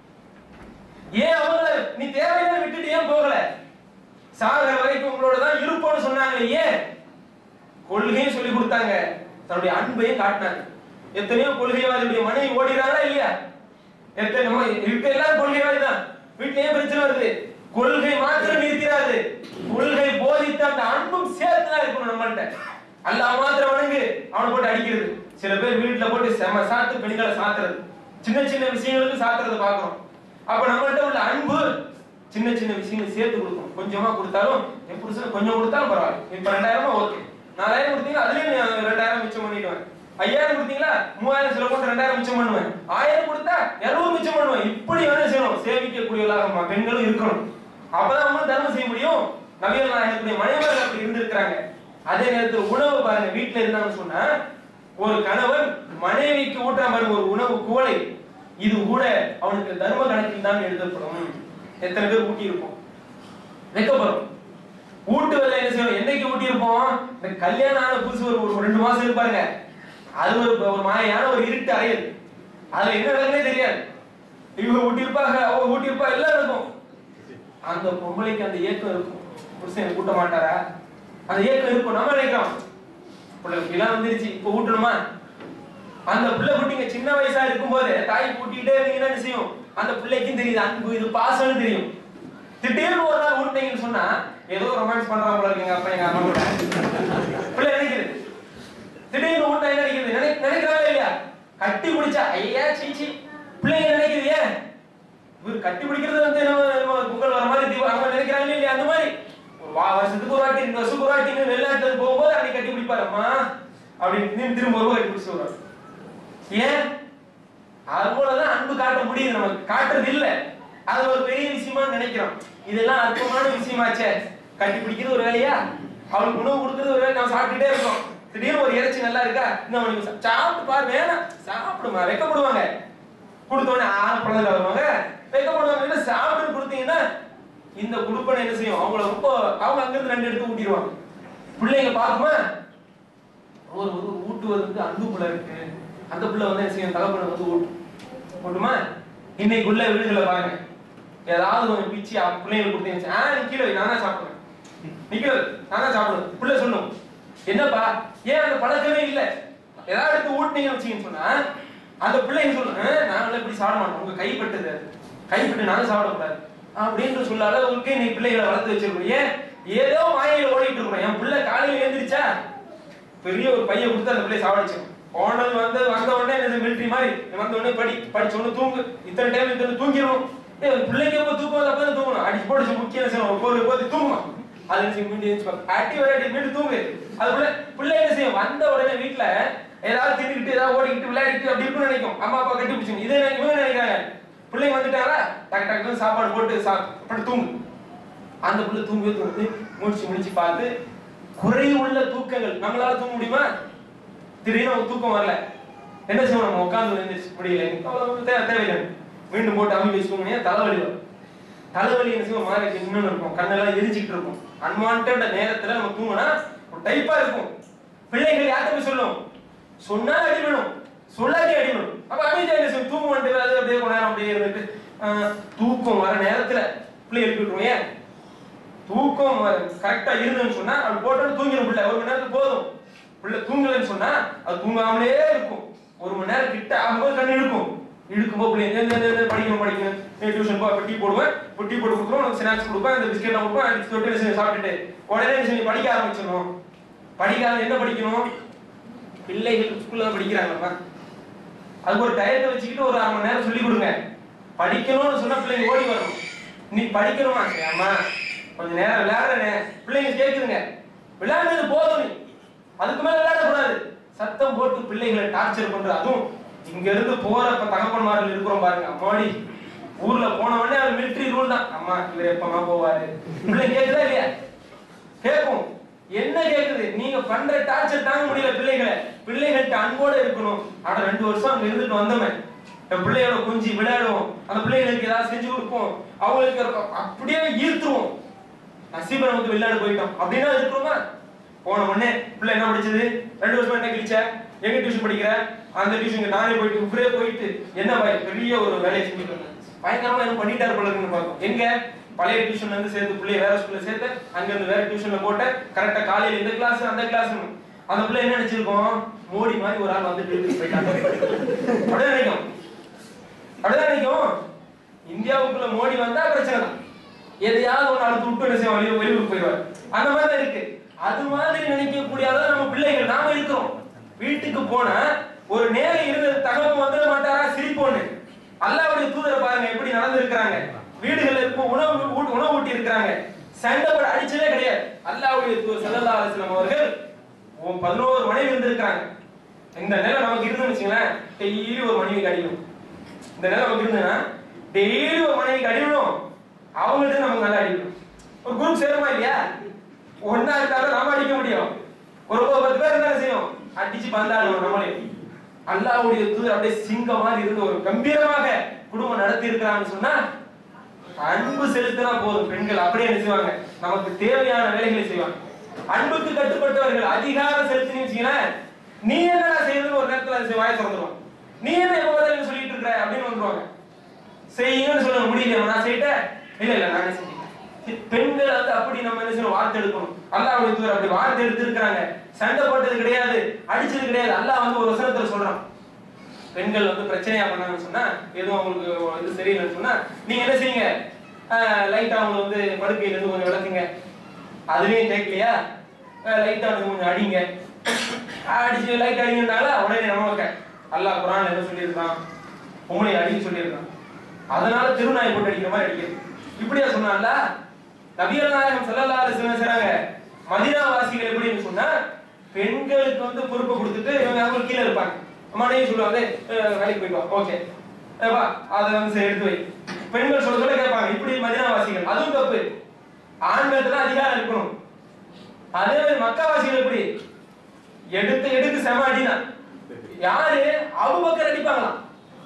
ஏன் அவங்கள நீ தேவையான விட்டுட்டு ஏன் போகல சாகர வரைக்கும் உங்களோட தான் இருப்போம்னு சொன்னாங்க ஏன் கொள்கையும் சொல்லி கொடுத்தாங்க தன்னுடைய அன்பையும் காட்டினாங்க எத்தனையோ கொள்கைவாதியுடைய மனைவி ஓடிறாங்களா இல்லையா எத்தனை நம்ம இருக்க எல்லாரும் கொள்கைவாதி தான் வீட்லயே பிரச்சனை வருது கொள்கை மாத்திரம் நிறுத்திடாது கொள்கை போதித்த அந்த அன்பும் சேர்த்து தான் இருக்கணும் நம்மள்ட்ட அல்லாஹ் மாத்திரம் வணங்கு அவனை போட்டு அடிக்கிறது சில பேர் வீட்டுல போட்டு செம சாத்து பெண்களை சாத்துறது சின்ன சின்ன விஷயங்களுக்கு சாத்துறத பாக்குறோம் அப்ப நம்மள்ட்ட உள்ள அன்பு சின்ன சின்ன விஷயங்கள் சேர்த்து கொடுக்கணும் கொஞ்சமா கொடுத்தாலும் என் புருஷன் கொஞ்சம் கொடுத்தாலும் பரவாயில்ல இப்ப ரெண்டாயிரமா ஓகே நாலாயிரம் கொடுத்தீங்கன்னா அதுலயும் நான் ரெண்டாயிரம் மிச்சம் பண்ணிடுவேன் ஐயாயிரம் கொடுத்தீங்களா மூவாயிரம் சில போட்டு ரெண்டாயிரம் மிச்சம் பண்ணுவேன் ஆயிரம் கொடுத்தா இருநூறு மிச்சம் பண்ணுவேன் இப்படி வேணும் செய்யணும் சேமிக்கக்கூடியவர்களாக நம்ம பெண்களும் இருக்கணும் அப்பதான் அவங்க தர்மம் செய்ய முடியும் நவீன நாயகத்துடைய மனைவர்கள் அப்படி இருந்திருக்கிறாங்க அதே நேரத்தில் உணவு பாருங்க வீட்டுல இருந்தாங்கன்னு சொன்னா ஒரு கணவன் மனைவிக்கு ஊட்டுற பாருங்க ஒரு உணவு குவளை இது கூட அவனுக்கு தர்ம கணக்கில் தான் எழுதப்படும் எத்தனை பேர் ஊட்டி இருப்போம் வைக்கப்படும் ஊட்டு வேலை என்ன செய்யணும் என்னைக்கு ஊட்டி இருப்போம் இந்த கல்யாணம் ஆன புதுசு ஒரு ஒரு ரெண்டு மாசம் இருப்பாருங்க அது ஒரு ஒரு மாயான ஒரு இருட்டு அறையல் அதுல என்ன நடக்குனே தெரியாது இவங்க ஊட்டி இருப்பாங்க அவங்க ஊட்டி இருப்பா எல்லாம் இருக்கும் அந்த பொம்பளைக்கு அந்த ஏக்கம் இருக்கும் புருஷன் கூட்ட மாட்டாரா அந்த ஏக்கம் இருக்கும் நம்ம நினைக்கிறோம் பிள்ளைக்கு எல்லாம் வந்துருச்சு இப்ப ஊட்டணுமா அந்த பிள்ளை குட்டிங்க சின்ன வயசா இருக்கும்போது தாய் கூட்டிக்கிட்டே இருந்தீங்கன்னா என்ன செய்யும் அந்த பிள்ளைக்கும் தெரியுது அன்பு இது பாசம்னு தெரியும் திடீர்னு ஒரு நாள் ஊட்டினீங்கன்னு சொன்னா ஏதோ ரொமான்ஸ் பண்றாங்க போல இருக்குங்க அப்பா எங்க அம்மா கூட பிள்ளை நினைக்குது திடீர்னு ஊட்டா என்ன நினைக்குது நினை நினைக்கிறாங்க இல்லையா கட்டி பிடிச்சா ஐயா சீச்சி பிள்ளைங்க நினைக்குது ஏன் இவர் கட்டி பிடிக்கிறது வந்து நம்ம நம்ம பொங்கல் வர மாதிரி தீபம் அவங்க நினைக்கிறாங்க இல்லையா அந்த மாதிரி ஒரு வா- வருஷத்துக்கு ஒரு வாட்டி ரெண்டு வருஷத்துக்கு ஒரு வாட்டி வெளிநாட்டுக்கு போகும்போது அன்னைக்கு கட்டி பிடிப்பாரம்மா அப்படின்னு திரும்ப திரும்ப ஒரு கட்டி பிடிச்சு வருவார் ஏன் அது போலதான் அன்பு காட்ட முடியுது நமக்கு காட்டுறது இல்ல அது ஒரு பெரிய விஷயமா நினைக்கிறோம் இதெல்லாம் அற்பமான விஷயமாச்சே கட்டி பிடிக்கிறது ஒரு வேலையா அவளுக்கு உணவு கொடுக்கறது ஒரு வேலை நம்ம சாப்பிட்டுட்டே இருக்கோம் திடீர்னு ஒரு இறைச்சி நல்லா இருக்கா இந்த மணிக்கு சா- சாப்பிட்டு பாரு வேணாம் சாப்பிடுமா வெக்கப்படுவாங்க கொடுத்தோடனே ஆறு பழங்க வருவாங்க வெக்கப்படுவாங்க இல்ல சாப்பிட்டு கொடுத்தீங்கன்னா இந்த குடுப்பனை என்ன செய்யும் அவங்கள ரொம்ப அவங்க அங்கிருந்து ரெண்டு எடுத்து ஊட்டிடுவாங்க பிள்ளைங்க பார்க்குமா ஒரு ஒரு ஊட்டுவது வந்து அன்பு புள்ள இருக்கு அந்த புள்ள வந்து என்ன செய்யும் தகப்பன வந்து ஊட்டு ஊட்டுமா இன்னைக்கு உள்ள வீடுகளை பாருங்க ஏதாவது கொஞ்சம் பிச்சு அவன் பிள்ளைங்களுக்கு கொடுத்தீங்க ஆ நீ கீழே வை, நான் தான் சாப்பிடுவேன் நீ கீழே வை, நான் தான் சாப்பிடுவேன் பிள்ளை சொல்லும் என்னப்பா ஏன் அந்த பழக்கமே இல்ல ஏதாவது எடுத்து ஊட்டினீங்கன்னு வச்சீங்கன்னு சொன்னா அந்த பிள்ளைங்க சொல்லும் "ஆ, நாங்களே இப்படி சாப்பிட மாட்டோம் உங்க கைப்பட்டது அது. கைப்பட்டு நானும் சாப்பிடக்கூடாது அப்படின்னு சொல்ல அளவுக்கு நீ பிள்ளைகளை வளர்த்து வச்சிருக்கோம் ஏன் ஏதோ மாயையில ஓடிட்டு இருக்கிறோம் என் பிள்ளை காலையில எழுந்திரிச்சா பெரிய ஒரு பையன் கொடுத்து அந்த பிள்ளை சாவடிச்சோம் போனது வந்து வந்த உடனே இந்த மிலிட்டரி மாதிரி வந்த உடனே படி படிச்ச உடனே தூங்கு இத்தனை டைம் இத்தனை தூங்கிடணும் ஏ பிள்ளைக்கு எப்போ தூக்கம் வந்து அப்பதான் தூங்கணும் அடிச்சு போட்டு முக்கியம் செய்யணும் ஒரு போது தூங்கணும் அது என்ன செய்யும் மீண்டும் எழுந்துச்சு அடி ஒரு அடி மீண்டும் தூங்கு அது பிள்ளை பிள்ளை என்ன செய்யும் வந்த உடனே வீட்டுல ஏதாவது தின்னுக்கிட்டு ஏதாவது ஓடிக்கிட்டு விளையாடிட்டு அப்படி இருக்குன்னு நினைக்கும் அம்மா அப்பா கட்டி பிடிச்சிங்க இதை நினை- இவங்க நினைக்கிறாங்க பிள்ளைங்க வந்துட்டாரா டக்கு டக்குன்னு சாப்பாடு போட்டு சாப்பிட்டு தூங்கு அந்த புள்ள தூங்கவே தூங்குது முடிச்சு முடிச்சு பார்த்து குறைவுள்ள தூக்கங்கள் நம்மளால தூங்க முடியுமா திடீர்னு ஒரு தூக்கம் வரல என்ன செய்வோம் நம்ம உட்கார்ந்து எழுந்திரிச்சு முடியல அவ்வளவு தேவை தேவையில்லை மீண்டும் போட்டு அம்மி வச்சு தூங்கினா தலைவலி வரும் தலைவலி என்ன செய்வோம் மாதிரி இன்னொன்னு இருக்கும் கண்ணெல்லாம் எரிஞ்சுக்கிட்டு இருக்கும் அன்வான்ட் நேரத்துல நம்ம தூங்கினா ஒரு டைப்பா இருக்கும் பிள்ளைகள் யார்கிட்ட போய் சொல்லும் சொன்னா அடிபடும் சொல்லாதே அடிபடும் அப்ப அமைதியா என்ன செய்யும் தூங்க வந்துட்டு அது அப்படியே கொஞ்ச நேரம் அப்படியே இருந்துட்டு ஆஹ், தூக்கம் வர நேரத்துல பிள்ளை எழுப்பி விட்டுருவோம் ஏன் தூக்கம் கரெக்டா இருந்துன்னு சொன்னா அது போட்டு தூங்கிடும் பிள்ளை ஒரு மணி நேரத்துக்கு போதும் பிள்ளை தூங்கலன்னு சொன்னா அது தூங்காமலே இருக்கும் ஒரு மணி நேரம் கிட்ட ஆகும்போது கண்ணு இழுக்கும் இழுக்கும்போது பிள்ளை எந்த எந்த எந்த படிக்கணும் படிக்கணும் டியூஷன் போ டீ போடுவேன் இப்போ டீ போட்டு கொடுத்துருவோம் உனக்கு ஸ்நாக்ஸ் கொடுப்பேன் இந்த பிஸ்கெட் கொடுப்பேன் அடிச்சு தொட்டு என்ன செய்ய சாப்பிட்டுட்டு உடனே என்ன செய்ய படிக்க ஆரம்பிச்சிடணும் படிக்காத என்ன படிக்கணும் பிள்ளைகள் ஸ்கூல்ல படிக்கிறாங்கம்மா அதுக்கு ஒரு டயத்தை வச்சுக்கிட்டு ஒரு அரை மணி நேரம் சொல்லி கொடுங்க படிக்கணும்னு சொன்னா பிள்ளைங்க ஓடி வரணும் நீ படிக்கணுமா சரி, அம்மா கொஞ்ச நேரம் விளையாடுறேனே பிள்ளைங்க கேக்குதுங்க விளையாடுறது போதும் நீ அதுக்கு மேல விளையாடக்கூடாது சத்தம் போட்டு பிள்ளைகளை டார்ச்சர் பண்ற அதுவும் இங்க இருந்து போறப்ப தகப்பன்மார்கள் இருக்கிறோம் பாருங்க அம்மாடி ஊர்ல போன உடனே அது மிலிட்டரி ரூல் தான் அம்மா இவர் எப்பமா போவாரு பிள்ளை கேக்குதா இல்லையா கேட்கும் என்ன கேக்குது நீங்க பண்ற டார்ச்சர் தாங்க முடியல பிள்ளைகளை பிள்ளைகள்ட்ட அன்போட இருக்கணும் ஆனா ரெண்டு வருஷம் அங்க இருந்துட்டு வந்தவன் என் பிள்ளையோட கொஞ்சி விளையாடுவோம் அந்த பிள்ளைகளுக்கு ஏதாவது செஞ்சு கொடுப்போம் அவங்களுக்கு ஒரு- அப்படியே ஈர்த்துருவோம் நசீப நமக்கு வெளிநாடு போயிட்டோம் அப்படின்னா இருக்கிறோமா போன உடனே பிள்ளை என்ன படிச்சது ரெண்டு வருஷமா என்ன கிழிச்ச எங்க டியூஷன் படிக்கிற அந்த டியூஷனுக்கு நானே போயிட்டு இப்படியே போயிட்டு என்ன பய பெரிய ஒரு வேலையை செஞ்சுட்டு வந்தேன் பயங்கரமா என்ன பண்ணிட்டாரு போல இருக்குன்னு பார்ப்போம் எங்க பழைய டியூஷன்ல இருந்து சேர்த்து பிள்ளைய வேற ஸ்கூல்ல சேர்த்து அங்க இருந்து வேற டியூஷன்ல போட்டு கரெக்டா காலையில இந்த கிளாஸ் அந்த கிளாஸ் அந்த பிள்ளை என்ன நினைச்சிருக்கோம் மோடி மாதிரி ஒரு ஆள் வந்து டியூஷன் போயிட்டாங்க அப்படியே நினைக்கும் அப்படிதான் நினைக்கும் இந்தியாவுக்குள்ள மோடி வந்தா பிரச்சனை தான் எதையாவது ஒண்ணு அழுத்து விட்டு என்ன செய்வோம் வெளியூர் வெளியூருக்கு போயிடுவார் அந்த மாதிரி தான் இருக்கு அது மாதிரி நினைக்கக்கூடிய அளவு நம்ம பிள்ளைகள் நாம இருக்கிறோம் வீட்டுக்கு போனா ஒரு நேரம் இருந்தது தகவல் வந்துட மாட்டாரா சிரிப்போன்னு அல்லாவுடைய தூதரை பாருங்க எப்படி நடந்திருக்கிறாங்க வீடுகள்ல இருக்கும் உணவு ஊட்- உணவு ஊட்டி இருக்கிறாங்க சண்டை போட அடிச்சதே கிடையாது அல்லாவுடைய தூதர் ஸல்லல்லாஹு அலைஹி வஸல்லம் அவர்கள் உன் பதினோரு மனைவி இருந்திருக்கிறாங்க இந்த நிலை நமக்கு இருந்துன்னு வச்சுங்களேன் டெய்லி ஒரு மனைவிக்கு அடிக்கணும் இந்த நிலை நமக்கு இருந்ததுன்னா டெய்லி ஒரு மனைவிக்கு அடிக்கணும் அவங்கள்ட்ட நமக்கு நல்லா அடிக்கணும் ஒரு குரூப் சேருமா இல்லையா ஒன்னா இருந்தாலும் நாம அடிக்க முடியும் ஒரு ஒரு பத்து பேர் என்ன செய்யும் அடிச்சு பந்தாடுவோம் நம்மளே அல்லாஹ்வுடைய தூதர் அப்படியே சிங்கம் மாதிரி இருந்து ஒரு கம்பீரமாக குடும்பம் நடத்தி இருக்கிறான்னு சொன்னா அன்பு செலுத்தினா போதும் பெண்கள் அப்படியே என்ன செய்வாங்க நமக்கு தேவையான வேலைகளை செய்வாங்க அன்புக்கு கட்டுப்பட்டவர்கள் அதிகாரம் செலுத்தினு வச்சுங்களேன் நீ என்னடா செய்யறதுன்னு ஒரு நேரத்துல அது வாய திறந்துருவான் நீ என்ன எப்ப பார்த்தாலும் சொல்லிட்டு இருக்க அப்படின்னு வந்துருவாங்க செய்யுங்கன்னு சொல்ல முடியல நான் செய்யிட்டேன் இல்ல இல்ல நானே செஞ்சுட்டேன் பெண்கள் வந்து அப்படி நம்ம என்ன செய்யணும் வார்த்தை எடுக்கணும் அல்லாஹ் தூர் அப்படி வார்த்தை எடுத்து இருக்காங்க சண்டை போட்டது கிடையாது அடிச்சது கிடையாது அல்லாஹ் வந்து ஒரு வசனத்துல சொல்றான் பெண்கள் வந்து பிரச்சனையா பண்ணாங்கன்னு சொன்னா எதுவும் அவங்களுக்கு இது சரியில்லைன்னு சொன்னா நீங்க என்ன செய்யுங்க லைட்டா அவங்க வந்து படுக்கையில இருந்து கொஞ்சம் விளக்குங்க அதுலயும் கேட்கலையா லைட்டா வந்து கொஞ்சம் அடிங்க அடிச்சு லைட் அடிங்கனால உடனே நம்ம வைக்க அல்லாஹ் குரான் என்ன சொல்லியிருக்கான் உங்களை அடிக்க சொல்லியிருக்கான் அதனால திருநாய் போட்டு அடிக்கிற மாதிரி அடிக்கிறது இப்படியா சொன்னான்ல நபிகள் நாயகம் ஸல்லல்லாஹு அலைஹி வஸல்லம் செய்றாங்க மதீனா வாசிகள் எப்படின்னு சொன்னா பெண்களுக்கு வந்து பொறுப்பை கொடுத்துட்டு இவங்க அவங்க கீழே இருப்பாங்க மனைவி சொல்லுவாங்க "ஏய், வேலைக்கு போயிட்டு வா ஓகே வா அதை வந்து சரி, எடுத்து வை பெண்கள் சொல்ல சொல்ல கேட்பாங்க இப்படி மதீனா வாசிகள் அதுவும் தப்பு ஆண்களுக்கு தான் அதிகாரம் இருக்கணும் அதே மாதிரி மக்காவாசிகள் எப்படி எடுத்து எடுத்து செம அடினா யாரு அபூபக்கர் அடிப்பாங்களாம்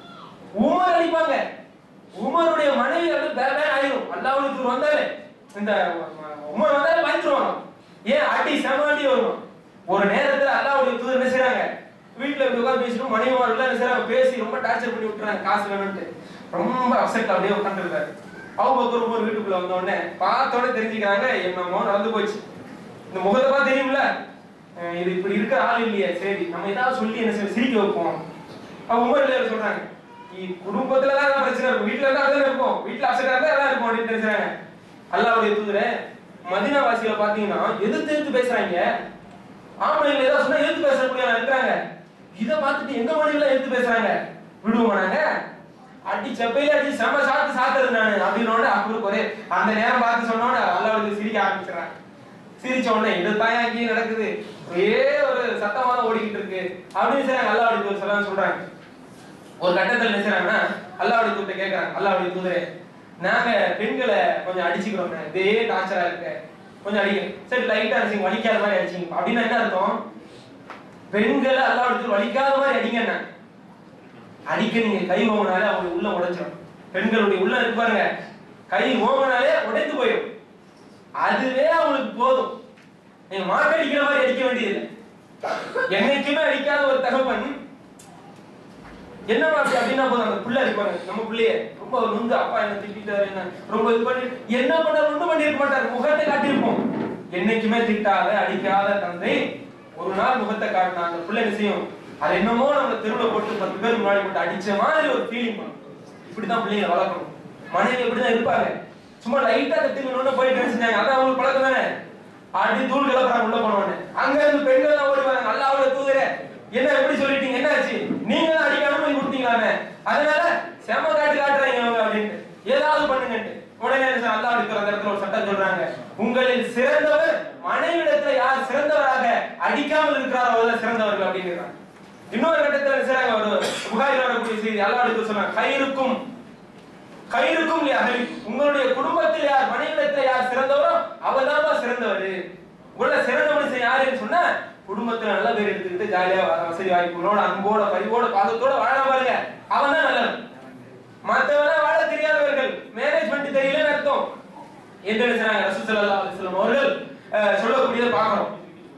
உமர் அடிப்பாங்க உமருடைய மனைவி வந்து பே பே ஆயிரும் அல்லாஹ்வுக்கு வந்தாலே இந்த உமர் வந்தாலே பயந்துருவாங்க ஏன் அடி செம அடி வரும் ஒரு நேரத்துல அல்லாஹ்வுடைய தூதர் என்ன செய்றாங்க வீட்டுல இப்படி உட்கார்ந்து பேசிட்டு மனைவிமார்கள் என்ன செய்றாங்க பேசி ரொம்ப டார்ச்சர் பண்ணி விட்டுறாங்க காசு வேணும்ட்டு ரொம்ப அப்செட் அப்படியே உட்காந்துருக்காரு அபூபக்கர் உமர் வீட்டுக்குள்ள வந்த உடனே பார்த்த உடனே தெரிஞ்சுக்கிறாங்க என்னமோ நடந்து போச்சு இந்த முகத்தை பார்த்து தெரியும்ல அஹ் இது இப்படி இருக்க ஆள் இல்லையே சரி நம்ம ஏதாவது சொல்லி என்ன செய்ய சிரிக்க வைப்போம் அவங்க உமர் இல்லையா சொல்றாங்க இ- குடும்பத்துல தான் ஏதாவது பிரச்சனை இருக்கும் வீட்டுல தான் அதான் இருக்கும் வீட்டுல அப்செட்டா இருந்தா அதான் இருக்கும் அப்படின்னு தெரிஞ்சாங்க அல்லாவுடைய தூதரே மதினா வாசிகளை பாத்தீங்கன்னா எதிர்த்து எதிர்த்து பேசுறாங்க ஆம்பளைங்க ஏதாவது சொன்னா எதிர்த்து பேசக்கூடிய இருக்கிறாங்க இத பார்த்துட்டு எங்க மனைவில எதிர்த்து பேசுறாங்க விடுவோம் நாங்க அடி செப்பையில அடி செம சாத்து சாத்துறது நானு அப்படின்னு அவருக்கு ஒரே அந்த நேரம் பார்த்து சொன்னோட அல்லாவுக்கு சிரிக்க ஆரம்பிச்சிடறாங்க சிரிச்ச உடனே இதுதான் அங்கேயும் நடக்குது ஒரே ஒரு சத்தமா தான் ஓடிக்கிட்டு இருக்கு அப்படின்னு செய்றாங்க அல்லாவுடைய தூதர் சொல்லலாம் சொல்றாங்க ஒரு கட்டத்துல என்ன செய்றாங்கன்னா அல்லாவுடைய தூதரை கேக்குறாங்க அல்லாவுடைய தூதரே நாங்க பெண்களை கொஞ்சம் அடிச்சுக்கிறோம் இதே டார்ச்சரா இருக்கு கொஞ்சம் அடிக்க சரி லைட்டா அடிச்சிங்க வலிக்காத மாதிரி அடிச்சிங்க அப்படின்னா என்ன அர்த்தம் பெண்களை அல்லாவுடைய தூதர் வலிக்காத மாதிரி அடிங்க அடிக்க நீங்க கை ஓங்கினாலே அவங்க உள்ள உடைச்சிடும் பெண்களுடைய உள்ள இருக்கு பாருங்க கை ஓங்கினாலே உடைந்து போயிடும் அதுவே அவங்களுக்கு போதும் நீங்க மாட்டடிக்கிற மாதிரி அடிக்க வேண்டியது என்னைக்குமே அடிக்காத ஒரு தகப்பன் என்னமா அப்படி அப்படின்னா போதும் அந்த புள்ள இருப்பாங்க நம்ம புள்ளைய ரொம்ப நொந்து அப்பா என்ன திட்டாரு என்ன ரொம்ப இது பண்ணி என்ன பண்ணாரு ஒண்ணும் பண்ணிருக்க மாட்டாரு முகத்தை காட்டியிருப்போம் என்னைக்குமே திட்டாத அடிக்காத தந்தை ஒரு நாள் முகத்தை காட்டினா அந்த பிள்ளை என்ன செய்யும் அது என்னமோ நம்ம தெருவுல போட்டு பத்து பேர் முன்னாடி போட்டு அடிச்ச மாதிரி ஒரு ஃபீலிங் பண்ணும் இப்படிதான் பிள்ளைங்க வளர்க்கணும் மனைவி இப்படிதான் இருப்பாங்க சும்மா லைட்டா தட்டிங்கன்னு போயிட்டு என்ன செஞ்சாங்க அதான் அவங்களுக்கு பழக்கம் தானே அடி தூள் கிளப்புறாங்க உள்ள போனவனே அங்க இருந்து பெண்கள் எல்லாம் ஓடி வராங்க நல்லா அவளை தூதுற என்ன எப்படி சொல்லிட்டீங்க என்ன ஆச்சு நீங்க தான் அடிக்க அனுமதி கொடுத்தீங்களாமே அதனால செம காட்டு காட்டுறாங்க அவங்க அப்படின்ட்டு ஏதாவது பண்ணுங்கன்ட்டு உடனே என்ன அல்லா இருக்கிற அந்த இடத்துல ஒரு சட்டம் சொல்றாங்க உங்களில் சிறந்தவர் மனைவிடத்துல யார் சிறந்தவராக அடிக்காமல் இருக்கிறாரோ அவர் சிறந்தவர்கள் அப்படிங்கிறாங்க இன்னொரு கட்டத்துல என்ன செய்றாங்க ஒரு புகாரில் வரக்கூடிய செய்தி அல்லா எடுத்து சொன்னாங்க கயிறுக்கும் கயிறுக்கும் அகலி உங்களுடைய குடும்பத்தில் யார் மனைவிடத்தில் யார் சிறந்தவரோ அவர்தான் சிறந்தவர் உள்ள சிறந்த மனுஷன் யாருன்னு சொன்னா குடும்பத்துல நல்ல பேர் எடுத்துக்கிட்டு ஜாலியா வ- வசதி வாய்ப்புகளோட அன்போட பரிவோட பாதத்தோட வாழ பாருங்க அவன் தான் நல்லவன் மத்தவன வாழ தெரியாதவர்கள் மேனேஜ்மெண்ட் தெரியலன்னு அர்த்தம் என்று நினைச்சாங்க ரசூலுல்லாஹி அலைஹி வஸல்லம் அவர்கள் அஹ், சொல்லக்கூடியதை பார்க்கிறோம்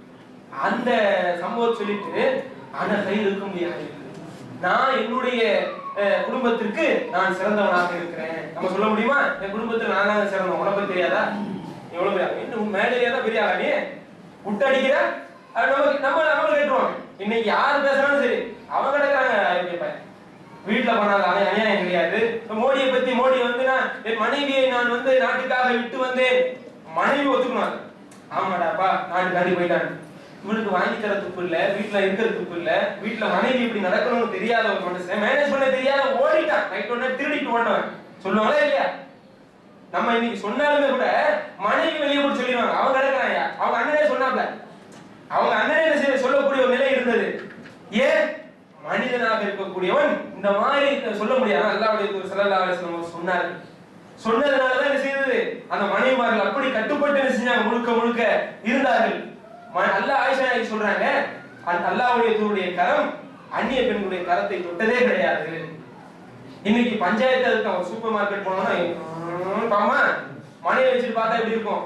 அந்த சம்பவம் சொல்லிட்டு ஆனா கையில் இருக்க முடியாது நான் என்னுடைய அஹ், குடும்பத்திற்கு நான் சிறந்தவனாக இருக்கிறேன் நம்ம சொல்ல முடியுமா என் குடும்பத்தில் நான் தான் சிறந்தவன் உனக்கு தெரியாதா எவ்வளவு பெரிய ஆளு? இன்னும் மேலேயே தான் பெரிய ஆளா நீ விட்டு அடிக்கிற அது நமக்கு நம்ம நம்ம கேட்டுருவாங்க இன்னைக்கு யார் பேசுறாலும் சரி அவங்க கிடக்குறாங்க இங்க பையன். வீட்டுல பண்ணாத அநியா- அநியாயம் கிடையாது இப்ப மோடியை பத்தி மோடி வந்து நான் என் மனைவியை நான் வந்து நாட்டுக்காக விட்டு வந்தேன் மனைவி ஒத்துக்கணும் அதை. ஆமாடாப்பா நாட்டுக்காண்டி போயிட்டான் இவனுக்கு வாங்கி தர துப்பு இல்ல வீட்டுல இருக்கிற துப்பு இல்ல வீட்டுல மனைவி இப்படி நடக்கணும்னு தெரியாத ஒரு மனுஷன் மேனேஜ் பண்ண தெரியாத ஓடிட்டான் நைட் ஒன்னு திருடிட்டு ஓடுனவன் சொல்லுவாங்களா இல்லையா நம்ம இன்னைக்கு சொன்னாலுமே கூட மனைவி வெளியே போட்டு சொல்லிடுவாங்க அவங்க கிடக்குறாங்க அவங்க அண்ணனே சொன்னாப்ல அவங்க அண்ணனே என்ன செய்ய சொல்லக்கூடிய ஒரு நிலை இருந்தது ஏன் மனிதனாக இருக்கக்கூடியவன் இந்த மாதிரி சொல்ல முடியாது அல்லாவுடைய தூதர் ஸல்லல்லாஹு அலைஹி வஸல்லம் சொன்னார் சொன்னதுனால தான் என்ன செய்தது அந்த மனைவிமார்கள் அப்படி கட்டுப்பட்டு என்ன செஞ்சாங்க முழுக்க முழுக்க இருந்தார்கள் ம- அல்லாஹ் ஆயிஷா நாயகி சொல்றாங்க அந்த அல்லாஹ்வுடைய தூருடைய கரம் அந்நிய பெண்களுடைய கரத்தை தொட்டதே கிடையாது இன்னைக்கு பஞ்சாயத்து இருக்க ஒரு சூப்பர் மார்க்கெட் போனோம்னா ம், பாமா மணியை வச்சுட்டு பார்த்தா எப்படி இருக்கும்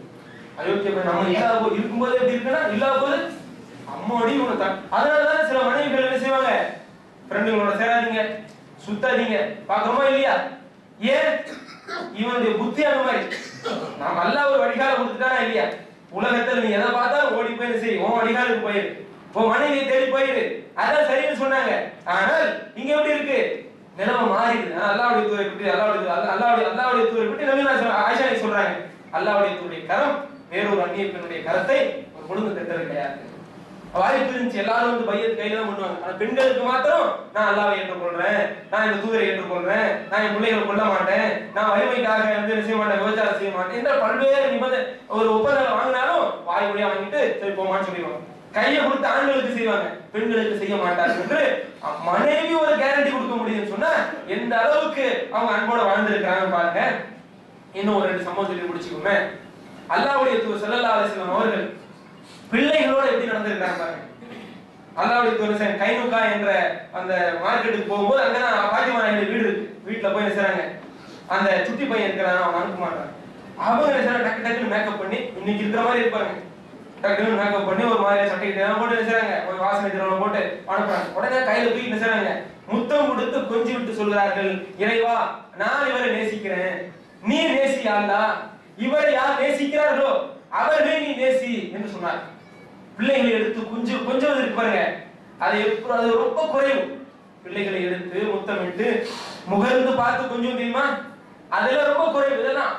அயோக்கிய நம்ம இல்லாத போது இருக்கும்போது எப்படி இருக்குன்னா இல்லாத போது அம்மாடி உன தான் அதனாலதான் சில மனைவிகள் என்ன செய்வாங்க ஃப்ரெண்டுங்களோட சேராதீங்க சுத்தாதீங்க பாக்குறோமா இல்லையா ஏன் இவனுடைய புத்தி அந்த மாதிரி நாம் நல்லா ஒரு வடிகால கொடுத்துட்டானா இல்லையா உலகத்துல நீ எதை பார்த்தாலும் ஓடி போய் செய் உன் வடிகாலுக்கு போயிரு உன் மனைவியை தேடி போயிரு அதான் சரின்னு சொன்னாங்க ஆனால் இங்க எப்படி இருக்கு நிலைமை மாறிடுது ஆனா, அல்லாஹ்வுடைய தூரை பற்றி அல்லாஹ்வுடைய தூ- அல்லா- அல்லாஹ்வுடைய அல்லாஹ்வுடைய தூரை பற்றி நவீன ஆயிஷா நாயகி சொல்றாங்க அல்லாஹ்வுடைய தூருடைய கரம் வேறொரு அந்நிய பெண்ணுடைய கரத்தை ஒரு முழுங்கு தட்டது கிடையாது வாய்ப்பு இருந்துச்சு எல்லாரும் வந்து பையத்து கையில தான் பண்ணுவாங்க ஆனா பெண்களுக்கு மாத்திரம் நான் அல்லாவை ஏற்றுக்கொள்றேன் நான் இந்த தூதரை ஏற்றுக்கொள்றேன் நான் என் பிள்ளைகளை கொல்ல மாட்டேன் நான் வலிமைக்காக வந்து என்ன செய்ய மாட்டேன் விபச்சாரம் செய்ய மாட்டேன் என்ற பல்வேறு நிபந்தனை ஒரு ஒப்பந்தம் வாங்கினாலும் வாய் வழியா வாங்கிட்டு சரி போமான்னு சொல்லிடுவாங்க கையை கொடுத்து ஆண்களுக்கு செய்வாங்க பெண்களுக்கு செய்ய மாட்டார்கள் என்று மனைவி ஒரு கேரண்டி கொடுக்க முடியும்னு சொன்னா எந்த அளவுக்கு அவங்க அன்போட வாழ்ந்திருக்கிறாங்க பாருங்க இன்னும் ஒரு ரெண்டு சம்பவம் சொல்லி முடிச்சுக்கோங்க அல்லாவுடைய தூர் செல்லல்லா அலிஸ்லாம் அவர்கள் பிள்ளைகளோட எப்படி நடந்திருக்காங்க பாருங்க அல்லாவுடைய தூர் கைனுக்கா என்ற அந்த மார்க்கெட்டுக்கு போகும்போது அங்கதான் பாத்திமா நாயுடு வீடு இருக்கு வீட்டுல போய் என்ன செய்றாங்க அந்த சுட்டி பையன் இருக்கிறான் அவன் அனுப்ப மாட்டான் அவங்க என்ன செய்றாங்க டக்கு டக்குன்னு மேக்கப் பண்ணி இன்னைக்கு இருக்கிற மாதிரி இருப்பாங்க டக்குன்னு மேக்கப் பண்ணி ஒரு மாதிரி சட்டை கிட்ட போட்டு என்ன செய்றாங்க ஒரு வாசனை திரவம் போட்டு அனுப்புறாங்க உடனே கையில தூக்கி என்ன செய்றாங்க முத்தம் கொடுத்து கொஞ்சி விட்டு சொல்கிறார்கள் இறைவா நான் இவரை நேசிக்கிறேன் நீ நேசி அல்லா இவரை யார் நேசிக்கிறார்களோ அவர்களை நீ நேசி என்று சொன்னார் பிள்ளைகளை எடுத்து கொஞ்சம் கொஞ்சம் இருக்கு பாருங்க அது எப்ப அது ரொம்ப குறைவு பிள்ளைகளை எடுத்து முத்தமிட்டு முகர்ந்து பார்த்து கொஞ்சம் தெரியுமா அதெல்லாம் ரொம்ப குறைவு இதெல்லாம்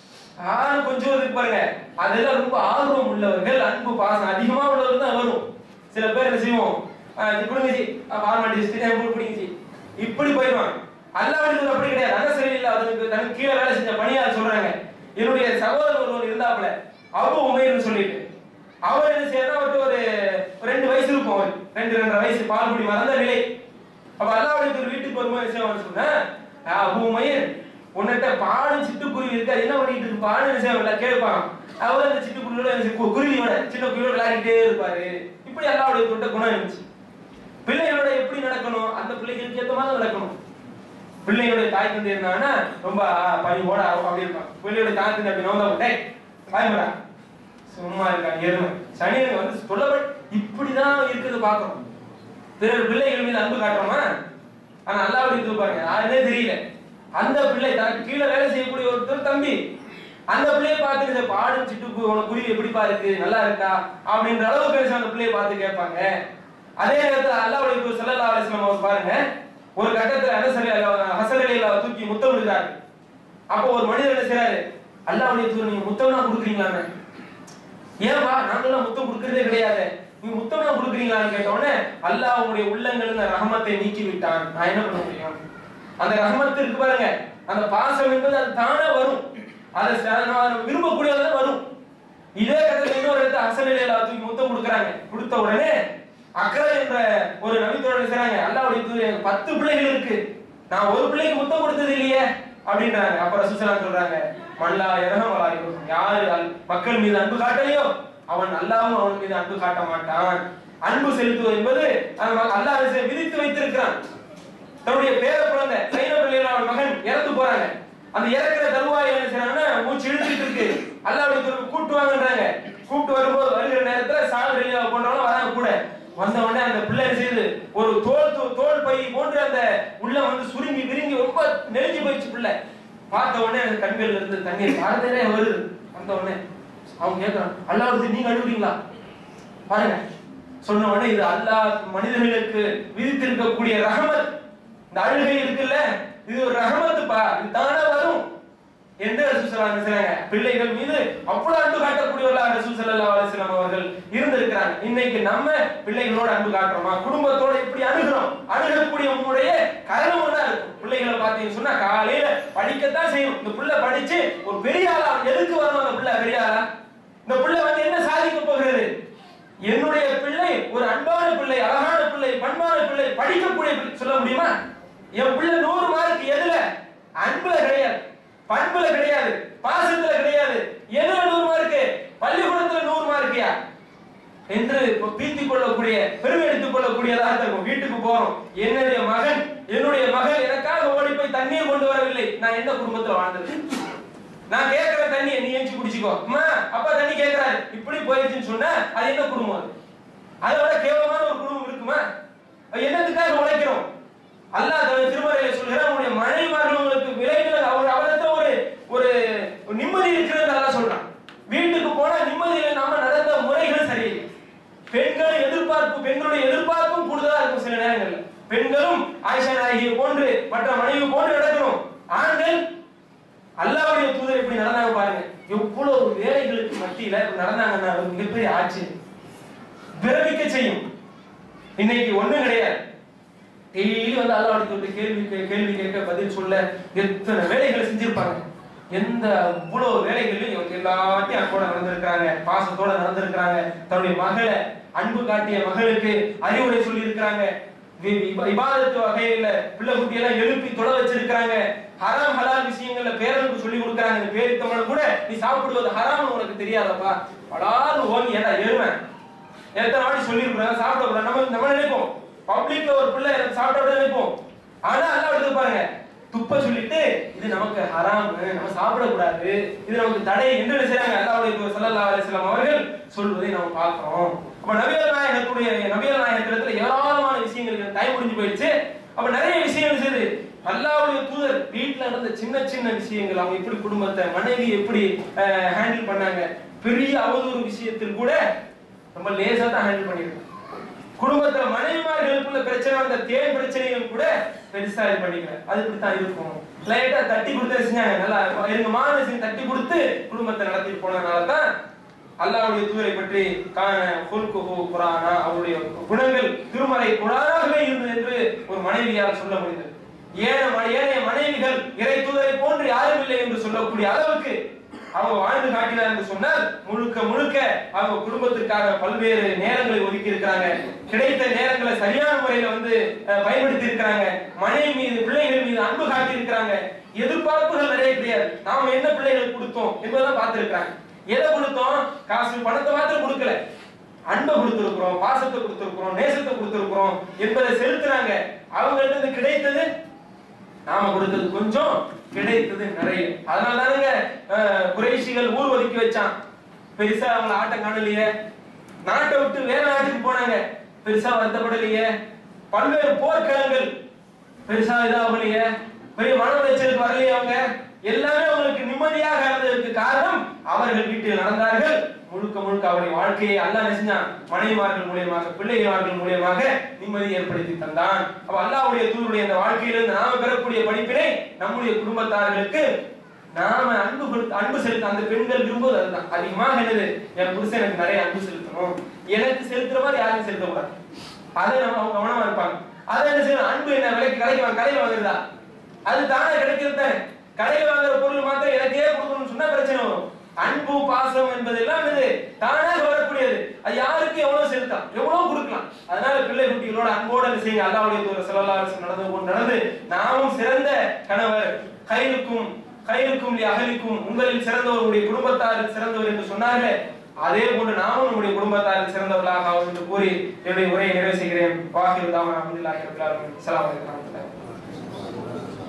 ஆறு கொஞ்சம் இருக்கு பாருங்க அதெல்லாம் ரொம்ப ஆர்வம் உள்ளவர்கள் அன்பு பாசம் அதிகமா உள்ளவர்கள் தான் வரும் சில பேர் என்ன செய்வோம் ஆஹ் இது கொடுங்க ஜி ஃபார்மாலிட்டி ஸ்டேட் பிடிங்க ஜி இப்படி போயிடுவாங்க அல்லாஹ் அப்படி கிடையாது அந்த சரியில்லை அதுக்கு தனக்கு கீழே வேலை செஞ்ச பணியாளர் சொல்றாங்க என்னுடைய சகோதரர் ஒருவர் இருந்தாப்புல அபு உமைர்னு சொல்லிட்டு அவர் என்ன செய்யறா அவருக்கு ஒரு ஒரு ரெண்டு வயசு இருக்கும் அவர் ரெண்டு ரெண்டரை வயசு பால் குடி மறந்த நிலை அப்ப அல்லாவுடைய ஒரு வீட்டுக்கு வரும்போது என்ன செய்வான்னு சொன்னேன் அபு உமைர் உன்னிட்ட பாடு சிட்டுக்குருவி இருக்கு அது என்ன பண்ணிட்டு இருக்கு பாடு என்ன செய்வாங்க கேட்பான் அவர் அந்த சிட்டுக்குருவியோட என்ன செய்ய- கு- குருவியோட சின்ன குருவியோட விளையாடிட்டே இருப்பாரு இப்படி அல்லாவுடைய தொட்ட குணம் இருந்துச்சு பிள்ளைகளோட எப்படி நடக்கணும் அந்த பிள்ளைகளுக்கு ஏத்த மாதிரி நடக்கணும் பிள்ளைகளுடைய தாய் தந்தை இருந்தாங்கன்னா ரொம்ப பணிவோட அப்படி இருப்பான் பிள்ளையோட தாய் தந்தை அப்படி நோந்தா டேய் பயமடா சும்மா இருக்காங்க எருமை சனியன் வந்து சொல்லப்பட் இப்படிதான் இருக்கிறது பாக்குறோம் பிறர் பிள்ளைகள் மீது அன்பு காட்டுறோமா ஆனா அல்லாவுடைய இது பாருங்க யாருன்னே தெரியல அந்த பிள்ளை தனக்கு கீழே வேலை செய்யக்கூடிய ஒருத்தர் தம்பி அந்த பிள்ளையை பார்த்து இந்த பாடும் சிட்டு உனக்கு குருவி எப்படிப்பா இருக்கு நல்லா இருக்கா அப்படின்ற அளவுக்கு பேச அந்த பிள்ளையை பார்த்து கேட்பாங்க அதே நேரத்துல அல்லாவுடைய தூதர் ஸல்லல்லாஹு அலைஹி வஸல்லம் அவர் பாருங்க ஒரு கட்டத்துல அனசரி ஹசன் அலியில தூக்கி முத்தம் விடுறாரு அப்போ ஒரு மனிதர் என்ன செய்றாரு அல்லாவுடைய தூதர் நீங்க முத்தம்லாம் கொடுக்குறீங்களான்னு ஏன்பா நாங்களாம் முத்தம் கொடுக்கறதே கிடையாது நீ முத்தம்லாம் கொடுக்குறீங்களான்னு கேட்ட உடனே அல்லாஹ் உங்களுடைய உள்ளங்கள் ரஹமத்தை நீக்கி விட்டான் நான் என்ன பண்ண முடியும் அந்த ரஹமத்து இருக்கு பாருங்க அந்த பாசம் என்பது அது தானே வரும் அதை ச- நான் விரும்பக்கூடியதான் வரும் இதே கட்டத்துல இன்னொரு இடத்துல ஹசன் அலியில தூக்கி முத்தம் கொடுக்குறாங்க கொடுத்த உடனே அக்ரா என்ற ஒரு நபித்தோட செய்றாங்க அல்லாவுடைய தூதர் எனக்கு பத்து பிள்ளைகள் இருக்கு நான் ஒரு பிள்ளைக்கு முத்தம் கொடுத்தது இல்லையே அப்படின்றாங்க அப்ப ரசூசலாம் சொல்றாங்க மல்லா இரகமலா இருக்கும் யாரு அல்- மக்கள் மீது அன்பு காட்டலையோ அவன் அல்லாவும் அவன் மீது அன்பு காட்ட மாட்டான் அன்பு செலுத்துவது என்பது அந்த அல்லாஹ் விதித்து வைத்திருக்கிறான் தன்னுடைய பேர குழந்தை சைனப் அவன் மகன் இறந்து போறாங்க அந்த இறக்குற தருவாய் என்ன செய்றாங்கன்னா மூச்சு இழுத்துட்டு இருக்கு அல்லாவுடைய தூதர் கூட்டு வாங்கன்றாங்க கூப்பிட்டு வரும்போது வருகிற நேரத்துல சால் ரலியா போன்றவங்க வராங்க கூட வந்த உடனே அந்த பிள்ளை என்ன செய்யுது ஒரு தோல் தோ- தோல் பை போன்று அந்த உள்ள வந்து சுருங்கி விருங்கி ரொம்ப நெருங்கி போயிடுச்சு பிள்ளை பார்த்த உடனே அந்த கண்கள்ல இருந்து தண்ணீர் பாரதே வருது வந்த உடனே அவங்க கேட்கறான் அல்லாவுடைய நீங்க அழுகுறீங்களா பாருங்க சொன்ன உடனே இது அல்லாஹ் மனிதர்களுக்கு விதித்திருக்கக்கூடிய ரஹமத் இந்த அழுகை இருக்குல்ல இது ஒரு ரஹமத்துப்பா இது தானே வரும் என்று ரசூல் ஸல்லல்லாஹு அலைஹி வஸல்லம் பிள்ளைகள் மீது அவ்வளவு அன்பு காட்டக்கூடியவர்களாக ரசூல் ஸல்லல்லாஹு அலைஹி வஸல்லம் அவர்கள் இருந்திருக்கிறாங்க இன்னைக்கு நம்ம பிள்ளைகளோட அன்பு காட்டுறோமா குடும்பத்தோட எப்படி அணுகிறோம் அணுகக்கூடிய உங்களுடைய கரணம் தான் இருக்கும் பிள்ளைகளை பார்த்தீங்கன்னு சொன்னா காலையில படிக்கத்தான் செய்யும் இந்த பிள்ளை படிச்சு ஒரு பெரிய ஆளா எதுக்கு வரணும் அந்த பிள்ளை பெரிய ஆளா இந்த பிள்ளை வந்து என்ன சாதிக்க போகிறது என்னுடைய பிள்ளை ஒரு அன்பான பிள்ளை அழகான பிள்ளை பண்பான பிள்ளை படிக்கக்கூடிய பிள்ளை சொல்ல முடியுமா என் பிள்ளை நூறு மார்க் எதுல அன்புல கிடையாது பண்புல கிடையாது பாசத்துல கிடையாது எதுல நூறு மார்க் பள்ளிக்கூடத்துல நூறு மார்க்கியா என்று இப்ப பீத்திக் கொள்ளக்கூடிய பெருமை எடுத்துக் கொள்ளக்கூடியதாக இருக்கும் வீட்டுக்கு போறோம் என்னுடைய மகன் என்னுடைய மகள் எனக்காக ஓடி நான் என்ன குடும்பத்துல வாழ்ந்திருக்கேன் நான் கேட்கிற தண்ணியை நீ ஏஞ்சி குடிச்சுக்கோ அம்மா அப்பா தண்ணி கேட்கிறாரு இப்படி போயிடுச்சுன்னு சொன்னா அது என்ன குடும்பம் அது அதை விட கேவலமான ஒரு குடும்பம் இருக்குமா அது என்னத்துக்காக உழைக்கிறோம் அல்லாஹ் தன் திருமறையில சொல்கிறார் உங்களுடைய மனைவிமார்கள் உங்களுக்கு விளைவில் அவர் அவரத்த ஒரு ஒரு ஒரு நிம்மதி இருக்கிறது நல்லா சொல்றான் வீட்டுக்கு போனா நிம்மதியில் நாம நடந்த முறைகள் சரியில்லை பெண்கள் எதிர்பார்ப்பு பெண்களுடைய எதிர்பார்ப்பும் கூடுதலா இருக்கும் சில நேரங்கள்ல பெண்களும் ஆயிஷா நாயகியை போன்று மற்ற மனைவி போன்று நடக்கணும் ஆண்கள் அல்லாவுடைய தூதர் எப்படி நடந்தாங்க பாருங்க எவ்வளவு வேலைகளுக்கு மத்தியில இப்படி நடந்தாங்கன்னா அது மிகப்பெரிய ஆச்சரியம் விரமிக்க செய்யும் இன்னைக்கு ஒண்ணும் கிடையாது டெய்லி வந்து அல்லாவுடைய தூதர் கேள்வி கே- கேள்வி கேட்க பதில் சொல்ல எத்தனை வேலைகளை செஞ்சிருப்பாங்க எந்த இவ்வளவு வேலைகளையும் இவங்க எல்லாத்தையும் அன்போட நடந்திருக்கிறாங்க பாசத்தோட நடந்திருக்கிறாங்க தன்னுடைய மகளை அன்பு காட்டிய மகளுக்கு அறிவுரை சொல்லி இருக்கிறாங்க இபாதத்து வகையில பிள்ளை குட்டி எல்லாம் எழுப்பி தொட வச்சிருக்காங்க ஹராம் ஹலால் விஷயங்கள்ல பேரனுக்கு சொல்லி கொடுக்குறாங்க இந்த பேரி தமிழ் கூட நீ சாப்பிடுவது ஹராம்னு உனக்கு தெரியாதப்பா பலாறு ஓங்கி ஏடா எருமை எத்தனை வாட்டி சொல்லியிருக்கிறாங்க சாப்பிடக்கூடாது நம்ம நம்ம நினைப்போம் பப்ளிக்ல ஒரு பிள்ளை எனக்கு சாப்பிட விட நினைப்போம் ஆனா அல்லா எடுத்து பாருங்க துப்ப சொல்லிட்டு இது நமக்கு ஹராம் நம்ம சாப்பிடக்கூடாது இது நமக்கு தடை என்று என்ன செய்றாங்க அல்லாவுடைய ஸல்லல்லாஹு அலைஹி வஸல்லம் அவர்கள் சொல்வதை நம்ம பார்க்கிறோம் அப்ப நபிகள் நாயகத்துடைய நபிகள் நாயகத்துல ஏராளமான விஷயங்கள் டைம் முடிஞ்சு போயிடுச்சு அப்ப நிறைய விஷயங்கள் செய்து அல்லாவுடைய தூதர் வீட்ல நடந்த சின்ன சின்ன விஷயங்கள் அவங்க எப்படி குடும்பத்தை மனைவி எப்படி ஹேண்டில் பண்ணாங்க பெரிய அவதூறு விஷயத்தில் கூட ரொம்ப லேசா தான் ஹேண்டில் பண்ணிருக்காங்க குடும்பத்துல மனைவிமார்களுக்குள்ள பிரச்சனை வந்த தேன் பிரச்சனைகள் கூட பெருசா இது பண்ணிக்கல அது இப்படித்தான் இருக்கும் லைட்டா தட்டி கொடுத்து செஞ்சாங்க நல்லா இருங்க மானசி தட்டி கொடுத்து குடும்பத்தை நடத்திட்டு போனதுனால தான் அல்லாஹ்வுடைய தூதரை பற்றி காண ஹுல்குஹு குரானா அவருடைய குணங்கள் திருமறை குரானாகவே இருந்தது என்று ஒரு மனைவியால் சொல்ல முடிந்தது ஏன ஏனைய மனைவிகள் இறை தூதரை போன்று யாரும் இல்லை என்று சொல்லக்கூடிய அளவுக்கு அவங்க வாழ்ந்து காட்டினார் என்று சொன்னால் முழுக்க முழுக்க அவங்க குடும்பத்திற்காக பல்வேறு நேரங்களை ஒதுக்கி இருக்கிறாங்க கிடைத்த நேரங்களை சரியான முறையில வந்து அஹ், பயன்படுத்தி இருக்கிறாங்க மனைவி மீது பிள்ளைகள் மீது அன்பு காட்டி இருக்கிறாங்க எதிர்பார்ப்புகள் நிறைய கிடையாது நாம என்ன பிள்ளைகளுக்கு கொடுத்தோம் என்பதெல்லாம் பார்த்திருக்கிறாங்க எதை கொடுத்தோம் காசு பணத்தை மாத்திரம் கொடுக்கல அன்பை கொடுத்திருக்கிறோம் பாசத்தை கொடுத்திருக்கிறோம் நேசத்தை கொடுத்திருக்கிறோம் என்பதை செலுத்துறாங்க அவங்கள்ட்ட இருந்து கிடைத்தது நாம கொடுத்தது கொஞ்சம் கிடைத்தது நிறைய அதனால தானுங்க அஹ், குறைஷிகள் ஊர் ஒதுக்கி வச்சான் பெருசா அவங்கள ஆட்டம் காணலையே நாட்டை விட்டு வேற நாட்டுக்கு போனாங்க பெருசா வருத்தப்படலையே பல்வேறு போர்க்களங்கள் பெருசா இதாகலையே பெரிய மன உளைச்சலுக்கு வரலையே அவங்க எல்லாமே அவங்களுக்கு நிம்மதியாக இருந்ததற்கு காரணம் அவர்கள் வீட்டில் நடந்தார்கள் முழுக்க முழுக்க அவருடைய வாழ்க்கையை அல்லாஹ் என்ன செஞ்சான் மனைவிமார்கள் மூலியமாக பிள்ளைமார்கள் மூலியமாக நிம்மதி ஏற்படுத்தி தந்தான் அப்ப அல்லாஹ்வுடைய தூதருடைய அந்த வாழ்க்கையிலிருந்து நாம பெறக்கூடிய படிப்பினை நம்முடைய குடும்பத்தார்களுக்கு நாம அன்பு கொடுத்து அன்பு செலுத்த அந்த பெண்கள் விரும்புவது அதுதான் அதிகமாக என்னது என் புருஷன் எனக்கு நிறைய அன்பு செலுத்தணும் எனக்கு செலுத்துற மாதிரி யாரும் செலுத்தக்கூடாது அதை நம்ம அவங்க கவனமா இருப்பாங்க அதை என்ன செய்யணும் அன்பு என்ன விலைக்கு கடைக்கு வாங்க கடையில் வாங்குறதா அது தானே கிடைக்கிறது தானே கடையில் வாங்குற பொருள் மாத்திரம் எனக்கே கொடுக்கணும்னு சொன்னா பிரச்சனை வரும் அன்பு பாசம் என்பதெல்லாம் இது தானாக வரக்கூடியது அது யாருக்கு எவ்வளவு செலுத்தலாம் எவ்வளவு கொடுக்கலாம் அதனால பிள்ளை குட்டிகளோட அன்போட என்ன செய்யுங்க அல்லாவுடைய தூர செல்லல்லாசம் நடந்து கொண்டு நடந்து நாமும் சிறந்த கணவர் கைலுக்கும் கைலுக்கும் அகலிக்கும் உங்களில் சிறந்தவருடைய குடும்பத்தாரில் சிறந்தவர் என்று சொன்னார்களே அதே போன்று நாமும் நம்முடைய குடும்பத்தாரில் சிறந்தவர்களாக ஆகும் என்று கூறி என்னுடைய உரையை நிறைவு செய்கிறேன் வாக்கில் தாமன் அஹமதுல்லாஹி ரபில் ஆலமீன் அஸ்ஸலாமு அலைக்கும் வரஹ்மத்துல்லாஹி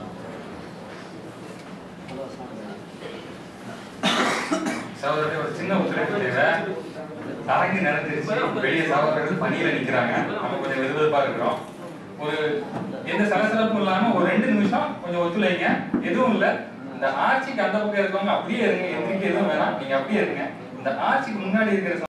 சகோதரர் ஒரு சின்ன ஒத்துழைப்பு தேவை அரங்கு நடந்துருச்சு வெளியே சகோதரர்கள் பணியில நிக்கிறாங்க நம்ம கொஞ்சம் வெதுவெதுப்பா இருக்கிறோம் ஒரு எந்த சலசலப்பும் இல்லாம ஒரு ரெண்டு நிமிஷம் கொஞ்சம் ஒத்துழைங்க எதுவும் இல்ல இந்த ஆட்சிக்கு அந்த பக்கம் இருக்கவங்க அப்படியே இருங்க எந்திரிக்க எதுவும் வேணாம் நீங்க அப்படியே இருங்க இந்த ஆட்சிக்கு முன்னாடி இருக்கிற